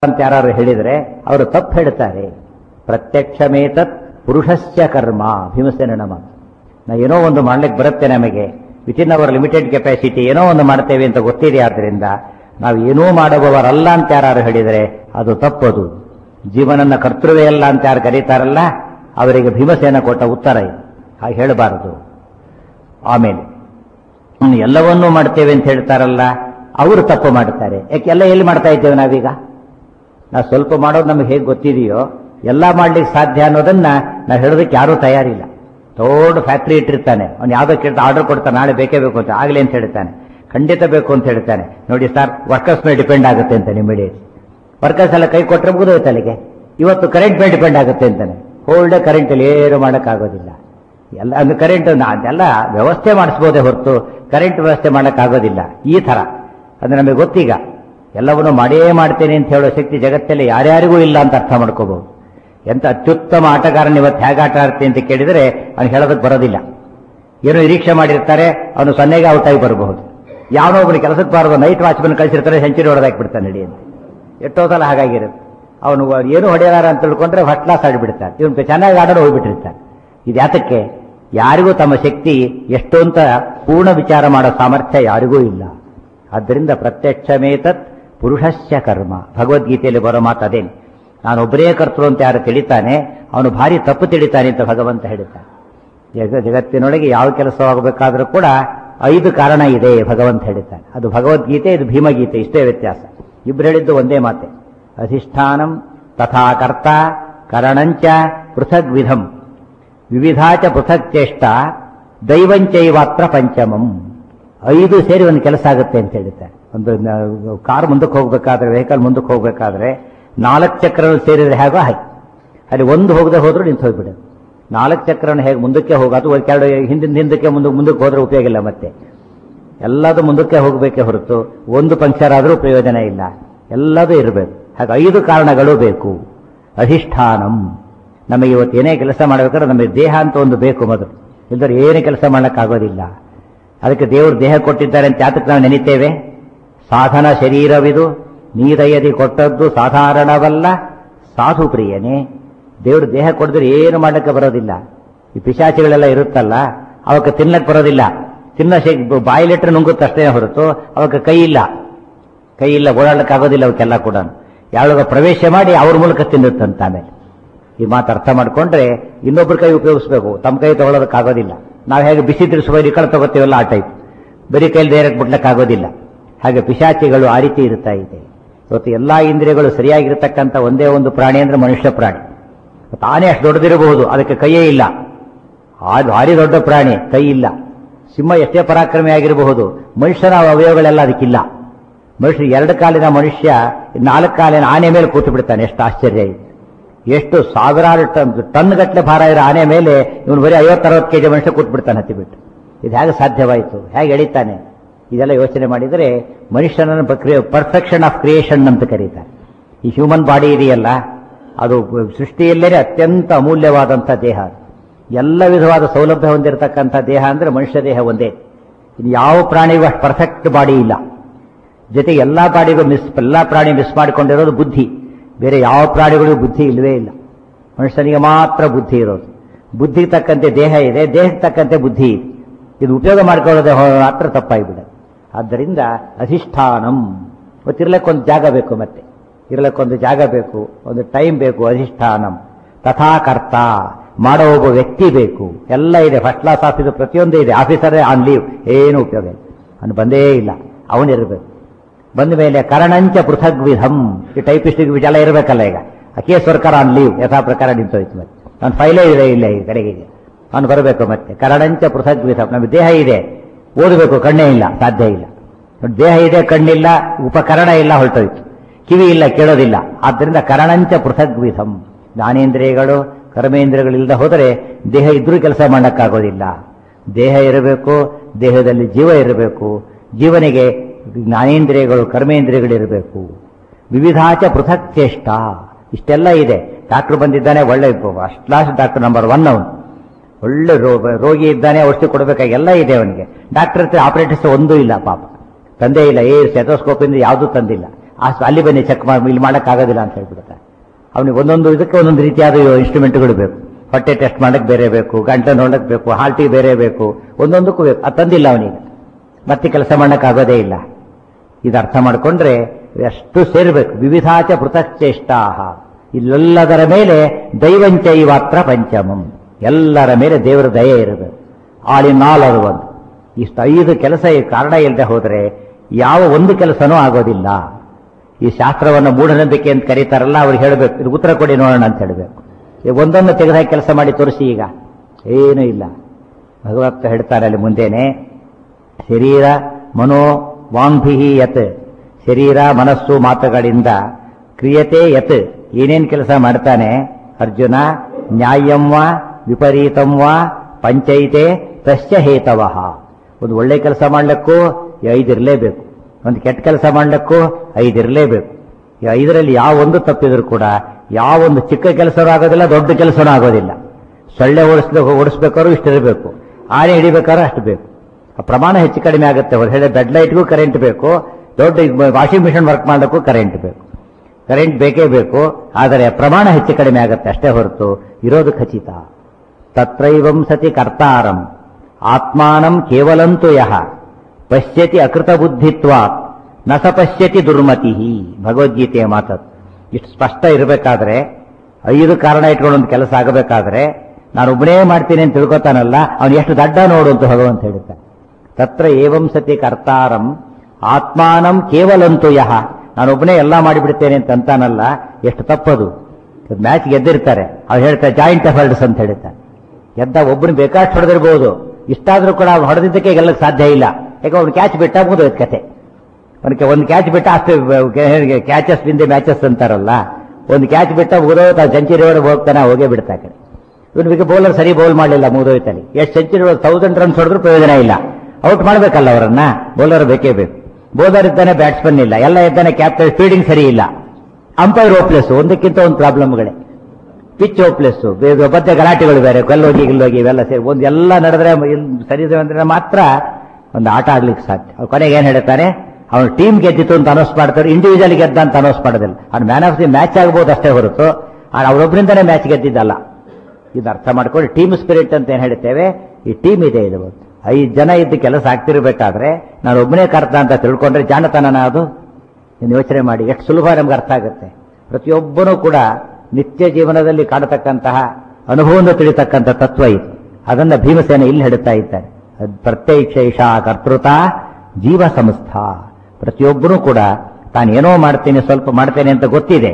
ಅಂತ ಯಾರು ಹೇಳಿದರೆ ಅವರು ತಪ್ಪು ಹೇಳ್ತಾರೆ ಪ್ರತ್ಯಕ್ಷಮೇತತ್ ಪುರುಷಸ್ಯ ಕರ್ಮ ಭೀಮಸೇನ ಮಾತು ನಾ ಏನೋ ಒಂದು ಮಾಡ್ಲಿಕ್ಕೆ ಬರುತ್ತೆ ನಮಗೆ ವಿತಿನ್ ಅವರ್ ಲಿಮಿಟೆಡ್ ಕೆಪಾಸಿಟಿ ಏನೋ ಒಂದು ಮಾಡ್ತೇವೆ ಅಂತ ಗೊತ್ತಿದೆ ಆದ್ರಿಂದ ನಾವು ಏನೂ ಮಾಡುವವರಲ್ಲ ಅಂತ ಯಾರು ಹೇಳಿದರೆ ಅದು ತಪ್ಪದು ಜೀವನನ್ನ ಕರ್ತೃವೇ ಅಲ್ಲ ಅಂತ ಯಾರು ಕರೀತಾರಲ್ಲ ಅವರಿಗೆ ಭೀಮಸೇನ ಕೊಟ್ಟ ಉತ್ತರ ಇದು ಹಾಗೆ ಹೇಳಬಾರದು ಆಮೇಲೆ ಇನ್ನು ಎಲ್ಲವನ್ನೂ ಮಾಡ್ತೇವೆ ಅಂತ ಹೇಳ್ತಾರಲ್ಲ ಅವರು ತಪ್ಪು ಮಾಡ್ತಾರೆ ಯಾಕೆ ಎಲ್ಲ ಎಲ್ಲಿ ಮಾಡ್ತಾ ಇದ್ದೇವೆ ನಾವೀಗ ನಾವು ಸ್ವಲ್ಪ ಮಾಡೋದು ನಮಗೆ ಹೇಗೆ ಗೊತ್ತಿದೆಯೋ ಎಲ್ಲ ಮಾಡ್ಲಿಕ್ಕೆ ಸಾಧ್ಯ ಅನ್ನೋದನ್ನ ನಾವು ಹೇಳೋದಕ್ಕೆ ಯಾರೂ ತಯಾರಿಲ್ಲ ದೊಡ್ಡ ಫ್ಯಾಕ್ಟ್ರಿ ಇಟ್ಟಿರ್ತಾನೆ ಅವ್ನು ಯಾವುದೋ ಕೇಳ್ತಾ ಆರ್ಡರ್ ಕೊಡ್ತಾನೆ ನಾಳೆ ಬೇಕೇ ಬೇಕು ಅಂತ ಆಗಲಿ ಅಂತ ಹೇಳ್ತಾನೆ ಖಂಡಿತ ಬೇಕು ಅಂತ ಹೇಳ್ತಾನೆ ನೋಡಿ ಸರ್ ವರ್ಕರ್ಸ್ ಮೇಲೆ ಡಿಪೆಂಡ್ ಆಗುತ್ತೆ ಅಂತ ಇಮಿಡಿಯೇಟ್ ವರ್ಕರ್ಸ್ ಎಲ್ಲ ಕೈ ಕೊಟ್ಟರೆ ಮುಗಿದೋಯ್ತು ಅಲ್ಲಿಗೆ ಇವತ್ತು ಕರೆಂಟ್ ಮೇಲೆ ಡಿಪೆಂಡ್ ಆಗುತ್ತೆ ಅಂತಾನೆ ಹೋಲ್ಡೆ ಕರೆಂಟಲ್ಲಿ ಏನು ಮಾಡೋಕ್ಕಾಗೋದಿಲ್ಲ ಎಲ್ಲ ಅಂದ್ರೆ ಕರೆಂಟ್ ಅದೆಲ್ಲ ವ್ಯವಸ್ಥೆ ಮಾಡಿಸ್ಬೋದೇ ಹೊರತು ಕರೆಂಟ್ ವ್ಯವಸ್ಥೆ ಮಾಡೋಕ್ಕಾಗೋದಿಲ್ಲ ಈ ಥರ ಅಂದ್ರೆ ನಮಗೆ ಗೊತ್ತೀಗ ಎಲ್ಲವನ್ನು ಮಾಡೇ ಮಾಡ್ತೇನೆ ಅಂತ ಹೇಳೋ ಶಕ್ತಿ ಜಗತ್ತಲ್ಲಿ ಯಾರ್ಯಾರಿಗೂ ಇಲ್ಲ ಅಂತ ಅರ್ಥ ಮಾಡ್ಕೋಬಹುದು ಎಂತ ಅತ್ಯುತ್ತಮ ಆಟಗಾರನ ಇವತ್ತು ಹೇಗೆ ಆಟ ಆಡ್ತೀನಿ ಅಂತ ಕೇಳಿದರೆ ಅವ್ನು ಹೇಳೋದಕ್ಕೆ ಬರೋದಿಲ್ಲ ಏನೋ ನಿರೀಕ್ಷೆ ಮಾಡಿರ್ತಾರೆ ಅವನು ಸೊನ್ನೆಗೆ ಔಟ್ ಆಗಿ ಬರಬಹುದು ಯಾವನೋ ಒಬ್ಬನು ಕೆಲಸಕ್ಕೆ ಬಾರದು ನೈಟ್ ವಾಚ್ಮನ್ ಕಳಿಸಿರ್ತಾರೆ ಸೆಂಚುರಿ ಹೊಡೆದಾಕ್ಬಿಡ್ತಾನೆ ನಡಿ ಅಂತ ಎಷ್ಟೋ ಸಲ ಹಾಗಾಗಿರುತ್ತೆ ಅವನು ಏನು ಹೊಡೆಯಾರ ಅಂತ ತಿಳ್ಕೊಂಡ್ರೆ ಫಸ್ಟ್ ಕ್ಲಾಸ್ ಆಡಿಬಿಡ್ತಾನೆ ಇವನು ಚೆನ್ನಾಗಿ ಆಡೋದು ಹೋಗ್ಬಿಟ್ಟಿರ್ತಾನೆ ಇದು ಯಾತಕ್ಕೆ ಯಾರಿಗೂ ತಮ್ಮ ಶಕ್ತಿ ಎಷ್ಟು ಅಂತ ಪೂರ್ಣ ವಿಚಾರ ಮಾಡೋ ಸಾಮರ್ಥ್ಯ ಯಾರಿಗೂ ಇಲ್ಲ ಆದ್ದರಿಂದ ಪ್ರತ್ಯಕ್ಷಮೇತತ್ ಪುರುಷಸ್ಯ ಕರ್ಮ ಭಗವದ್ಗೀತೆಯಲ್ಲಿ ಬರೋ ಮಾತು ಅದೇನು ನಾನೊಬ್ಬರೇ ಕರ್ತೃ ಅಂತ ಯಾರು ತಿಳಿತಾನೆ ಅವನು ಭಾರಿ ತಪ್ಪು ತಿಳಿತಾನೆ ಅಂತ ಭಗವಂತ ಹೇಳ್ತಾನೆ ಜಗ ಜಗತ್ತಿನೊಳಗೆ ಯಾವ ಕೆಲಸವಾಗಬೇಕಾದ್ರೂ ಕೂಡ ಐದು ಕಾರಣ ಇದೆ ಭಗವಂತ ಹೇಳ್ತಾನೆ ಅದು ಭಗವದ್ಗೀತೆ ಇದು ಭೀಮಗೀತೆ ಇಷ್ಟೇ ವ್ಯತ್ಯಾಸ ಇಬ್ರು ಹೇಳಿದ್ದು ಒಂದೇ ಮಾತೆ ಅಧಿಷ್ಠಾನಂ ತಥಾ ಕರ್ತ ಕರಣಂಚ ಪೃಥಗ್ ವಿಧಂ ವಿವಿಧಾಚ ಪೃಥಕ್ ಚೇಷ್ಟ ದೈವಂಚೈವಾತ್ರ ಪಂಚಮಂ ಐದು ಸೇರಿ ಒಂದು ಕೆಲಸ ಆಗುತ್ತೆ ಅಂತ ಹೇಳ್ತಾರೆ ಒಂದು ನ- ಕಾರ್ ಮುಂದಕ್ಕೆ ಹೋಗ್ಬೇಕಾದ್ರೆ ವೆಹಿಕಲ್ ಮುಂದಕ್ಕೆ ಹೋಗ್ಬೇಕಾದ್ರೆ ನಾಲ್ಕು ಚಕ್ರಗಳು ಸೇರಿದ್ರೆ ಹೇಗೋ ಹಾಗೆ ಅಲ್ಲಿ ಒಂದು ಹೋಗದೆ ಹೋದ್ರೂ ನಿಂತು ಹೋಗ್ಬಿಡೋದು ನಾಲ್ಕು ಚಕ್ರನ ಹೇಗೆ ಮುಂದಕ್ಕೆ ಹೋಗೋದು ಒಂದು ಎರಡು ಹಿಂದಿನ ಹಿಂದಕ್ಕೆ ಮುಂದಕ್ಕೆ ಮುಂದಕ್ಕೆ ಹೋದ್ರೆ ಉಪಯೋಗ ಇಲ್ಲ ಮತ್ತೆ ಎಲ್ಲದೂ ಮುಂದಕ್ಕೆ ಹೋಗಬೇಕೇ ಹೊರತು ಒಂದು ಪಂಕ್ಚರ್ ಆದರೂ ಪ್ರಯೋಜನ ಇಲ್ಲ ಎಲ್ಲದೂ ಇರಬೇಕು ಹಾಗೆ ಐದು ಕಾರಣಗಳು ಬೇಕು ಅಧಿಷ್ಠಾನಂ ನಮಗೆ ಇವತ್ತು ಏನೇ ಕೆಲಸ ಮಾಡಬೇಕಾದ್ರೆ ನಮಗೆ ದೇಹ ಅಂತ ಒಂದು ಬೇಕು ಮೊದಲು ಇಲ್ಲದ್ರೆ ಏನೇ ಕೆಲಸ ಮಾಡೋಕ್ಕಾಗೋದಿಲ್ಲ ಅದಕ್ಕೆ ದೇವರು ದೇಹ ಕೊಟ್ಟಿದ್ದಾರೆ ಅಂತ ಯಾತಕ್ಕೆ ನಾವು ನೆನಿತೇವೆ ಸಾಧನ ಶರೀರವಿದು ನೀದಯದಿ ಕೊಟ್ಟದ್ದು ಸಾಧಾರಣವಲ್ಲ ಸಾಧು ಪ್ರಿಯನೇ ದೇವರು ದೇಹ ಕೊಡಿದ್ರೆ ಏನು ಮಾಡಕ್ಕೆ ಬರೋದಿಲ್ಲ ಈ ಪಿಶಾಚಿಗಳೆಲ್ಲ ಇರುತ್ತಲ್ಲ ಅವಕ್ಕೆ ತಿನ್ನಕ್ಕೆ ಬರೋದಿಲ್ಲ ತಿನ್ನ ಬಾಯಿಲಿಟ್ರೆ ನುಂಗುತ್ತಷ್ಟೇ ಹೊರತು ಅವಕ್ಕೆ ಕೈ ಇಲ್ಲ ಕೈ ಇಲ್ಲ ಓಡಾಡಕ್ಕೆ ಆಗೋದಿಲ್ಲ ಅವಕ್ಕೆಲ್ಲ ಕೂಡ ಯಾವಾಗ ಪ್ರವೇಶ ಮಾಡಿ ಅವ್ರ ಮೂಲಕ ತಿನ್ನುತ್ತಂತ ಆಮೇಲೆ ಈ ಮಾತು ಅರ್ಥ ಮಾಡ್ಕೊಂಡ್ರೆ ಇನ್ನೊಬ್ಬರ ಕೈ ಉಪಯೋಗಿಸ್ಬೇಕು ತಮ್ಮ ಕೈ ತಗೊಳ್ಳೋದಕ್ಕಾಗೋದಿಲ್ಲ ನಾವು ಹೇಗೆ ಬಿಸಿ ತಿರ್ಸುವ ಈ ಕಡೆ ತಗೋತೀವಲ್ಲ ಆ ಟೈಪ್ ಬರೀ ಕೈಲಿ ಡೈರೆಕ್ಟ್ ಬಿಡ್ಲಿಕ್ಕಾಗೋದಿಲ್ಲ ಹಾಗೆ ಪಿಶಾಚಿಗಳು ಆ ರೀತಿ ಇರ್ತಾ ಇದೆ ಇವತ್ತು ಎಲ್ಲಾ ಇಂದ್ರಿಯಗಳು ಸರಿಯಾಗಿರ್ತಕ್ಕಂಥ ಒಂದೇ ಒಂದು ಪ್ರಾಣಿ ಅಂದ್ರೆ ಮನುಷ್ಯ ಪ್ರಾಣಿ ತಾನೇ ಅಷ್ಟು ದೊಡ್ಡದಿರಬಹುದು ಅದಕ್ಕೆ ಕೈಯೇ ಇಲ್ಲ ಆ ಭಾರಿ ದೊಡ್ಡ ಪ್ರಾಣಿ ಕೈ ಇಲ್ಲ ಸಿಂಹ ಎಷ್ಟೇ ಪರಾಕ್ರಮಿ ಆಗಿರಬಹುದು ಮನುಷ್ಯನ ಅವಯವಗಳೆಲ್ಲ ಅದಕ್ಕಿಲ್ಲ ಮನುಷ್ಯ ಎರಡು ಕಾಲಿನ ಮನುಷ್ಯ ನಾಲ್ಕು ಕಾಲಿನ ಆನೆ ಮೇಲೆ ಕೂತು ಬಿಡ್ತಾನೆ ಎಷ್ಟು ಆಶ್ಚರ್ಯ ಇದೆ ಎಷ್ಟು ಸಾವಿರಾರು ಟನ್ ಟನ್ ಗಟ್ಟಲೆ ಭಾರ ಇರೋ ಆನೆ ಮೇಲೆ ಇವನು ಬರೀ ಐವತ್ತರವತ್ತು ಕೆಜಿ ಮನುಷ್ಯ ಕೂತ್ ಬಿಡ್ತಾನೆ ಹತ್ತಿ ಬಿಟ್ಟು ಇದು ಹೇಗೆ ಸಾಧ್ಯವಾಯಿತು ಹೇಗೆ ಎಳಿತಾನೆ ಇದೆಲ್ಲ ಯೋಚನೆ ಮಾಡಿದರೆ ಮನುಷ್ಯನ ಪರ್ಫೆಕ್ಷನ್ ಆಫ್ ಕ್ರಿಯೇಷನ್ ಅಂತ ಕರೀತಾರೆ ಈ ಹ್ಯೂಮನ್ ಬಾಡಿ ಇದೆಯಲ್ಲ ಅದು ಸೃಷ್ಟಿಯಲ್ಲೇ ಅತ್ಯಂತ ಅಮೂಲ್ಯವಾದಂಥ ದೇಹ ಅದು. ಎಲ್ಲ ವಿಧವಾದ ಸೌಲಭ್ಯ ಹೊಂದಿರತಕ್ಕಂಥ ದೇಹ ಅಂದ್ರೆ ಮನುಷ್ಯ ದೇಹ ಒಂದೇ ಇದು ಯಾವ ಪ್ರಾಣಿಗೂ ಅಷ್ಟು ಪರ್ಫೆಕ್ಟ್ ಬಾಡಿ ಇಲ್ಲ ಜೊತೆಗೆ ಎಲ್ಲಾ ಬಾಡಿಗೂ ಮಿಸ್ ಎಲ್ಲಾ ಪ್ರಾಣಿ ಮಿಸ್ ಮಾಡಿಕೊಂಡಿರೋದು ಬುದ್ಧಿ ಬೇರೆ ಯಾವ ಪ್ರಾಣಿಗಳಿಗೂ ಬುದ್ಧಿ ಇಲ್ಲವೇ ಇಲ್ಲ ಮನುಷ್ಯನಿಗೆ ಮಾತ್ರ ಬುದ್ಧಿ ಇರೋದು ಬುದ್ಧಿಗೆ ತಕ್ಕಂತೆ ದೇಹ ಇದೆ ದೇಹಕ್ಕೆ ತಕ್ಕಂತೆ ಬುದ್ಧಿ ಇದೆ ಇದು ಉಪಯೋಗ ಮಾಡ್ಕೊಳ್ಳೋದೇ ಹೋ- ಮಾತ್ರ ತಪ್ಪಾಗಿಬಿಡ ಆದ್ದರಿಂದ ಅಧಿಷ್ಠಾನಂ ಗೊತ್ತಿರ್ಲಿಕ್ಕೊಂದು ಜಾಗ ಬೇಕು ಮತ್ತೆ ಇರ್ಲಿಕ್ಕೊಂದು ಜಾಗ ಬೇಕು ಒಂದು ಟೈಮ್ ಬೇಕು ಅಧಿಷ್ಠಾನಂ ತಥಾಕರ್ತ ಮಾಡೋ ಒಬ್ಬ ವ್ಯಕ್ತಿ ಬೇಕು ಎಲ್ಲ ಇದೆ ಫಸ್ಟ್ ಕ್ಲಾಸ್ ಆಫೀಸ್ ಪ್ರತಿಯೊಂದು ಇದೆ ಆಫೀಸರೇ ಆನ್ ಲೀವ್ ಏನು ಉಪಯೋಗ ಇಲ್ಲ ಅವನು ಬಂದೇ ಇಲ್ಲ ಅವನಿರಬೇಕು ಬಂದ ಮೇಲೆ ಕರಣಂಚ ಪೃಥಗ್ ವಿಧಂ ಈ ಟೈಪಿಸ್ಟಿಗೆ ವಿಚಾರ ಇರಬೇಕಲ್ಲ ಈಗ ಅಕೇ ಸರ್ಕಾರ ಆನ್ ಲೀವ್ ಯಥಾ ಪ್ರಕಾರ ನಿಂತೋಯ್ತು ಮತ್ತೆ ನನ್ನ ಫೈಲೇ ಇದೆ ಇಲ್ಲ ಈ ಕಡೆಗೆ ಈಗ ಅವನು ಬರಬೇಕು ಮತ್ತೆ ಕರಣಂಚ ಪೃಥಗ್ ವಿಧಂ ನಮಗೆ ದೇಹ ಇದೆ ಓದಬೇಕು ಕಣ್ಣೇ ಇಲ್ಲ ಸಾಧ್ಯ ಇಲ್ಲ ನೋಡಿ, ದೇಹ ಇದೆ ಕಣ್ಣಿಲ್ಲ ಉಪಕರಣ ಇಲ್ಲ ಹೊರಟೋಯ್ತು ಕಿವಿ ಇಲ್ಲ ಕೇಳೋದಿಲ್ಲ ಆದ್ದರಿಂದ ಕರಣಂಚ ಪೃಥಗ್ ವಿಧಂ ಜ್ಞಾನೇಂದ್ರಿಯಗಳು ಕರ್ಮೇಂದ್ರಿಯಗಳಿಲ್ಲದೆ ಹೋದರೆ ದೇಹ ಇದ್ರೂ ಕೆಲಸ ಮಾಡಕ್ಕಾಗೋದಿಲ್ಲ ದೇಹ ಇರಬೇಕು ದೇಹದಲ್ಲಿ ಜೀವ ಇರಬೇಕು ಜೀವನಿಗೆ ಜ್ಞಾನೇಂದ್ರಿಯಗಳು ಕರ್ಮೇಂದ್ರಿಯಗಳು ಇರಬೇಕು ವಿವಿಧಾಚ ಪೃಥಕ್ ಚೇಷ್ಟ ಇಷ್ಟೆಲ್ಲ ಇದೆ ಡಾಕ್ಟರ್ ಬಂದಿದ್ದಾನೆ ಒಳ್ಳೆ first class doctor number one ಅವನು ಒಳ್ಳೆ ರೋ- ರೋಗಿ ಇದ್ದಾನೆ ಔಷಧಿ ಕೊಡಬೇಕಾಗಿ ಎಲ್ಲ ಇದೆ ಅವನಿಗೆ ಡಾಕ್ಟರ್ ಹತ್ರ ಆಪರೇಟರ್ಸ್ ಒಂದೂ ಇಲ್ಲ ಪಾಪ ತಂದೆ ಇಲ್ಲ ಏ ಸ್ಟೆಥೋಸ್ಕೋಪ್ ಇಂದ ಯಾವುದೂ ತಂದಿಲ್ಲ ಆ ಅಲ್ಲಿ ಬನ್ನಿ ಚೆಕ್ ಮಾಡಿ ಇಲ್ಲಿ ಮಾಡೋಕ್ಕಾಗೋದಿಲ್ಲ ಅಂತ ಹೇಳ್ಬಿಡ್ತಾರೆ ಅವನಿಗೆ ಒಂದೊಂದು ಇದಕ್ಕೆ ಒಂದೊಂದು ರೀತಿಯಾದ ಇನ್ಸ್ಟ್ರೂಮೆಂಟ್ಗಳು ಬೇಕು ಹೊಟ್ಟೆ ಟೆಸ್ಟ್ ಮಾಡಕ್ಕೆ ಬೇರೆ ಬೇಕು ಗಂಟೆ ನೋಡಕ್ ಬೇಕು ಹಾಲ್ಟಿಗೆ ಬೇರೆ ಬೇಕು ಒಂದೊಂದಕ್ಕೂ ಬೇಕು ಅದು ತಂದಿಲ್ಲ ಅವನಿಗೆ ಮತ್ತೆ ಕೆಲಸ ಮಾಡೋಕ್ಕಾಗೋದೇ ಇಲ್ಲ ಇದು ಅರ್ಥ ಮಾಡಿಕೊಂಡ್ರೆ ಎಷ್ಟು ಸೇರಬೇಕು ವಿವಿಧಾಚ ಪೃಥಕ್ಚೇಷ್ಟಾಹ ಇಲ್ಲೆಲ್ಲದರ ಮೇಲೆ ದೈವಂಚೈವಾತ್ರ ಪಂಚಮಂ ಎಲ್ಲರ ಮೇಲೆ ದೇವರ ದಯೆ ಇರಬೇಕು ಆಳಿನ ಆಲ್ ಅದು ಒಂದು ಇಷ್ಟು ಐದು ಕೆಲಸ ಈ ಕಾರಣ ಇಲ್ಲದೆ ಹೋದರೆ ಯಾವ ಒಂದು ಕೆಲಸನೂ ಆಗೋದಿಲ್ಲ ಈ ಶಾಸ್ತ್ರವನ್ನು ಮೂಢನಂಬಿಕೆ ಅಂತ ಕರೀತಾರಲ್ಲ ಅವ್ರಿಗೆ ಹೇಳಬೇಕು ಇದು ಉತ್ತರ ಕೊಡಿ ನೋಡೋಣ ಅಂತ ಹೇಳಬೇಕು ಒಂದೊಂದು ತೆಗೆದಾಕಿ ಕೆಲಸ ಮಾಡಿ ತೋರಿಸಿ ಈಗ ಏನೂ ಇಲ್ಲ ಭಗವತ್ ಹೇಳ್ತಾರೆ ಅಲ್ಲಿ ಮುಂದೇನೆ ಶರೀರ ಮನೋ ವಾಂಗ್ಭಿ ಯತ್ ಶರೀರ ಮನಸ್ಸು ಮಾತುಗಳಿಂದ ಕ್ರಿಯತೆ ಯತ್ ಏನೇನ್ ಕೆಲಸ ಮಾಡ್ತಾನೆ ಅರ್ಜುನ ನ್ಯಾಯಂವ ವಿಪರೀತಂವ ಪಂಚೈತೆ ತಸ್ಯ ಹೇತವಃ ಒಂದು ಒಳ್ಳೆ ಕೆಲಸ ಮಾಡ್ಲಿಕ್ಕೂ ಈ ಐದಿರಲೇಬೇಕು ಒಂದು ಕೆಟ್ಟ ಕೆಲಸ ಮಾಡ್ಲಿಕ್ಕೂ ಐದಿರಲೇಬೇಕು ಈ ಐದರಲ್ಲಿ ಯಾವ ಒಂದು ತಪ್ಪಿದ್ರು ಕೂಡ ಯಾವ ಒಂದು ಚಿಕ್ಕ ಕೆಲಸನೂ ಆಗೋದಿಲ್ಲ ದೊಡ್ಡ ಕೆಲಸನೂ ಆಗೋದಿಲ್ಲ ಸೊಳ್ಳೆ ಓಡಿಸ್ಬೇಕು ಓಡಿಸ್ಬೇಕಾದ್ರೂ ಇಷ್ಟಿರಬೇಕು ಆನೆ ಹಿಡಿಬೇಕಾದ್ರೂ ಅಷ್ಟು ಬೇಕು ಆ ಪ್ರಮಾಣ ಹೆಚ್ಚು ಕಡಿಮೆ ಆಗುತ್ತೆ ಹೊರ ಹೇಳಿ ಬೆಡ್ ಲೈಟ್ಗೂ ಕರೆಂಟ್ ಬೇಕು ದೊಡ್ಡ ವಾಷಿಂಗ್ ಮಿಷಿನ್ ವರ್ಕ್ ಮಾಡಲಿಕ್ಕೂ ಕರೆಂಟ್ ಬೇಕು ಕರೆಂಟ್ ಬೇಕೇ ಬೇಕು ಆದರೆ ಪ್ರಮಾಣ ಹೆಚ್ಚು ಕಡಿಮೆ ಆಗುತ್ತೆ ಅಷ್ಟೇ ಹೊರತು ಇರೋದು ಖಚಿತ ತತ್ರೈವಂ ಸತಿ ಕರ್ತಾರಂ ಆತ್ಮಾನಂ ಕೇವಲಂತು ಯಹ ಪಶ್ಯತಿ ಅಕೃತ ಬುದ್ಧಿತ್ವ ನ ಸ ಪಶ್ಯತಿ ದುರ್ಮತಿ ಭಗವದ್ಗೀತೆಯ ಮಾತದ್ದು ಇಷ್ಟು ಸ್ಪಷ್ಟ ಇರಬೇಕಾದ್ರೆ ಐದು ಕಾರಣ ಇಟ್ಕೊಂಡು ಒಂದು ಕೆಲಸ ಆಗಬೇಕಾದ್ರೆ ನಾನು ಒಬ್ಬನೇ ಮಾಡ್ತೀನಿ ಅಂತ ತಿಳ್ಕೊತಾನಲ್ಲ ಅವನು ಎಷ್ಟು ದಡ್ಡ ನೋಡು ಅಂತ ಭಗವಂತ ಹೇಳುತ್ತಾನೆ ತತ್ರ ಏವಂ ಸತಿ ಕರ್ತಾರಂ ಆತ್ಮಾನಂ ಕೇವಲಂತು ಯಹ ನಾನೊಬ್ಬನೇ ಎಲ್ಲ ಮಾಡಿಬಿಡ್ತೇನೆ ಅಂತ ಅಂತಾನಲ್ಲ ಎಷ್ಟು ತಪ್ಪದು ಮ್ಯಾಚ್ ಗೆದ್ದಿರ್ತಾರೆ ಅವ್ರು ಹೇಳ್ತಾರೆ ಜಾಯಿಂಟ್ ಎಫರ್ಟ್ಸ್ ಅಂತ ಹೇಳ್ತಾರೆ ಗೆದ್ದ ಒಬ್ಬನು ಬೇಕಾಷ್ಟು ಹೊಡೆದಿರ್ಬೋದು ಇಷ್ಟಾದ್ರೂ ಕೂಡ ಅವ್ನು ಹೊಡೆದಿದ್ದಕ್ಕೆ ಗೆಲ್ಲಕ್ಕೆ ಸಾಧ್ಯ ಇಲ್ಲ ಯಾಕೆ ಅವ್ನು ಕ್ಯಾಚ್ ಬಿಟ್ಟ ಮುಗಿದೋಯ್ತು ಕತೆ ಅವನಿಗೆ ಒಂದು ಕ್ಯಾಚ್ ಬಿಟ್ಟ ಅಷ್ಟು ಕ್ಯಾಚಸ್ ಬಿಂದೆ ಮ್ಯಾಚಸ್ ಅಂತಾರಲ್ಲ ಒಂದು ಕ್ಯಾಚ್ ಬಿಟ್ಟ ಮುಗಿದೋಯ್ತು ಅವ್ನು ಸೆಂಚುರಿ ಒಳಗೆ ಹೋಗ್ತಾನೆ ಹೋಗೇ ಬಿಡ್ತಾ ಕಡೆ ಇವನಿಗೆ ಬೌಲರ್ ಸರಿ ಬೌಲ್ ಮಾಡಲಿಲ್ಲ ಮುಗಿದೋಯ್ತಲ್ಲಿ ಎಷ್ಟು ಸೆಂಚುರಿ ತೌಸಂಡ್ ರನ್ಸ್ ಹೊಡೆದ್ರು ಪ್ರಯೋಜನ ಇಲ್ಲ ಔಟ್ ಮಾಡಬೇಕಲ್ಲ ಅವರನ್ನ ಬೌಲರ್ ಬೇಕೇ ಬೇಕು ಬೌಲರ್ ಇದ್ದಾನೆ ಬ್ಯಾಟ್ಸ್ಮನ್ ಇಲ್ಲ ಎಲ್ಲ ಇದ್ದಾನೆ ಕ್ಯಾಪ್ಟನ್ ಫೀಲ್ಡಿಂಗ್ ಸರಿ ಇಲ್ಲ ಅಂಪೈರ್ ಓಪ್ಲೆಸ್ ಒಂದಕ್ಕಿಂತ ಒಂದು ಪ್ರಾಬ್ಲಮ್ಗಳೇ ಪಿಚ್ ಓಪ್ಲೆಸ್ ಮಧ್ಯೆ ಗಲಾಟೆಗಳು ಬೇರೆ ಕಲ್ಲೋಗಿ ಗಿಲ್ಲೋಗಿ ಇವೆಲ್ಲ ಸೇರಿ ಒಂದು ಎಲ್ಲ ನಡೆದ್ರೆ ಇಲ್- ಸರಿ ಇದೆ ಅಂದ್ರೆ ಮಾತ್ರ ಒಂದು ಆಟ ಆಡ್ಲಿಕ್ಕೆ ಸಾಧ್ಯ ಅವ್ರು ಕೊನೆಗೆ ಏನ್ ಹೇಳ್ತಾನೆ ಅವನು ಟೀಮ್ ಗೆದ್ದಿತ್ತು ಅಂತ ಅನೌನ್ಸ್ ಮಾಡ್ತಾರೆ ಇಂಡಿವಿಜುವಲ್ ಗೆದ್ದ ಅಂತ ಅನೌನ್ಸ್ ಮಾಡೋದಿಲ್ಲ ಅವ್ನು ಮ್ಯಾನ್ ಆಫ್ ದಿ ಮ್ಯಾಚ್ ಆಗ್ಬೋದು ಅಷ್ಟೇ ಹೊರತು ಆದ್ರೆ ಅವರೊಬ್ಬರಿಂದನೇ ಮ್ಯಾಚ್ ಗೆದ್ದಿದ್ದಲ್ಲ ಇದು ಅರ್ಥ ಮಾಡ್ಕೊಂಡು ಟೀಮ್ ಸ್ಪಿರಿಟ್ ಅಂತ ಏನ್ ಹೇಳ್ತೇವೆ ಈ ಟೀಮ್ ಇದೆ ಇದು ಐದು ಜನ ಇದ್ದು ಕೆಲಸ ಆಗ್ತಿರ್ಬೇಕಾದ್ರೆ ನಾನು ಒಬ್ಬನೇ ಕರ್ತ ಅಂತ ತಿಳ್ಕೊಂಡ್ರೆ ಜಾಣತನನ ಅದು ನೀನು ಯೋಚನೆ ಮಾಡಿ ಎಷ್ಟು ಸುಲಭ ನಮ್ಗೆ ಅರ್ಥ ಆಗುತ್ತೆ ಪ್ರತಿಯೊಬ್ಬನೂ ಕೂಡ ನಿತ್ಯ ಜೀವನದಲ್ಲಿ ಕಾಣತಕ್ಕಂತಹ ಅನುಭವವನ್ನು ತಿಳಿತಕ್ಕಂಥ ತತ್ವ ಇದು ಅದನ್ನ ಭೀಮಸೇನ ಇಲ್ಲಿ ಹೇಳುತ್ತಾ ಇದ್ದಾರೆ ಅದ್ ಪ್ರತ್ಯಕ್ಷ ಕರ್ತೃತ ಜೀವ ಸಂಸ್ಥಾ ಪ್ರತಿಯೊಬ್ಬನೂ ಕೂಡ ತಾನೇನೋ ಮಾಡ್ತೇನೆ ಸ್ವಲ್ಪ ಮಾಡ್ತೇನೆ ಅಂತ ಗೊತ್ತಿದೆ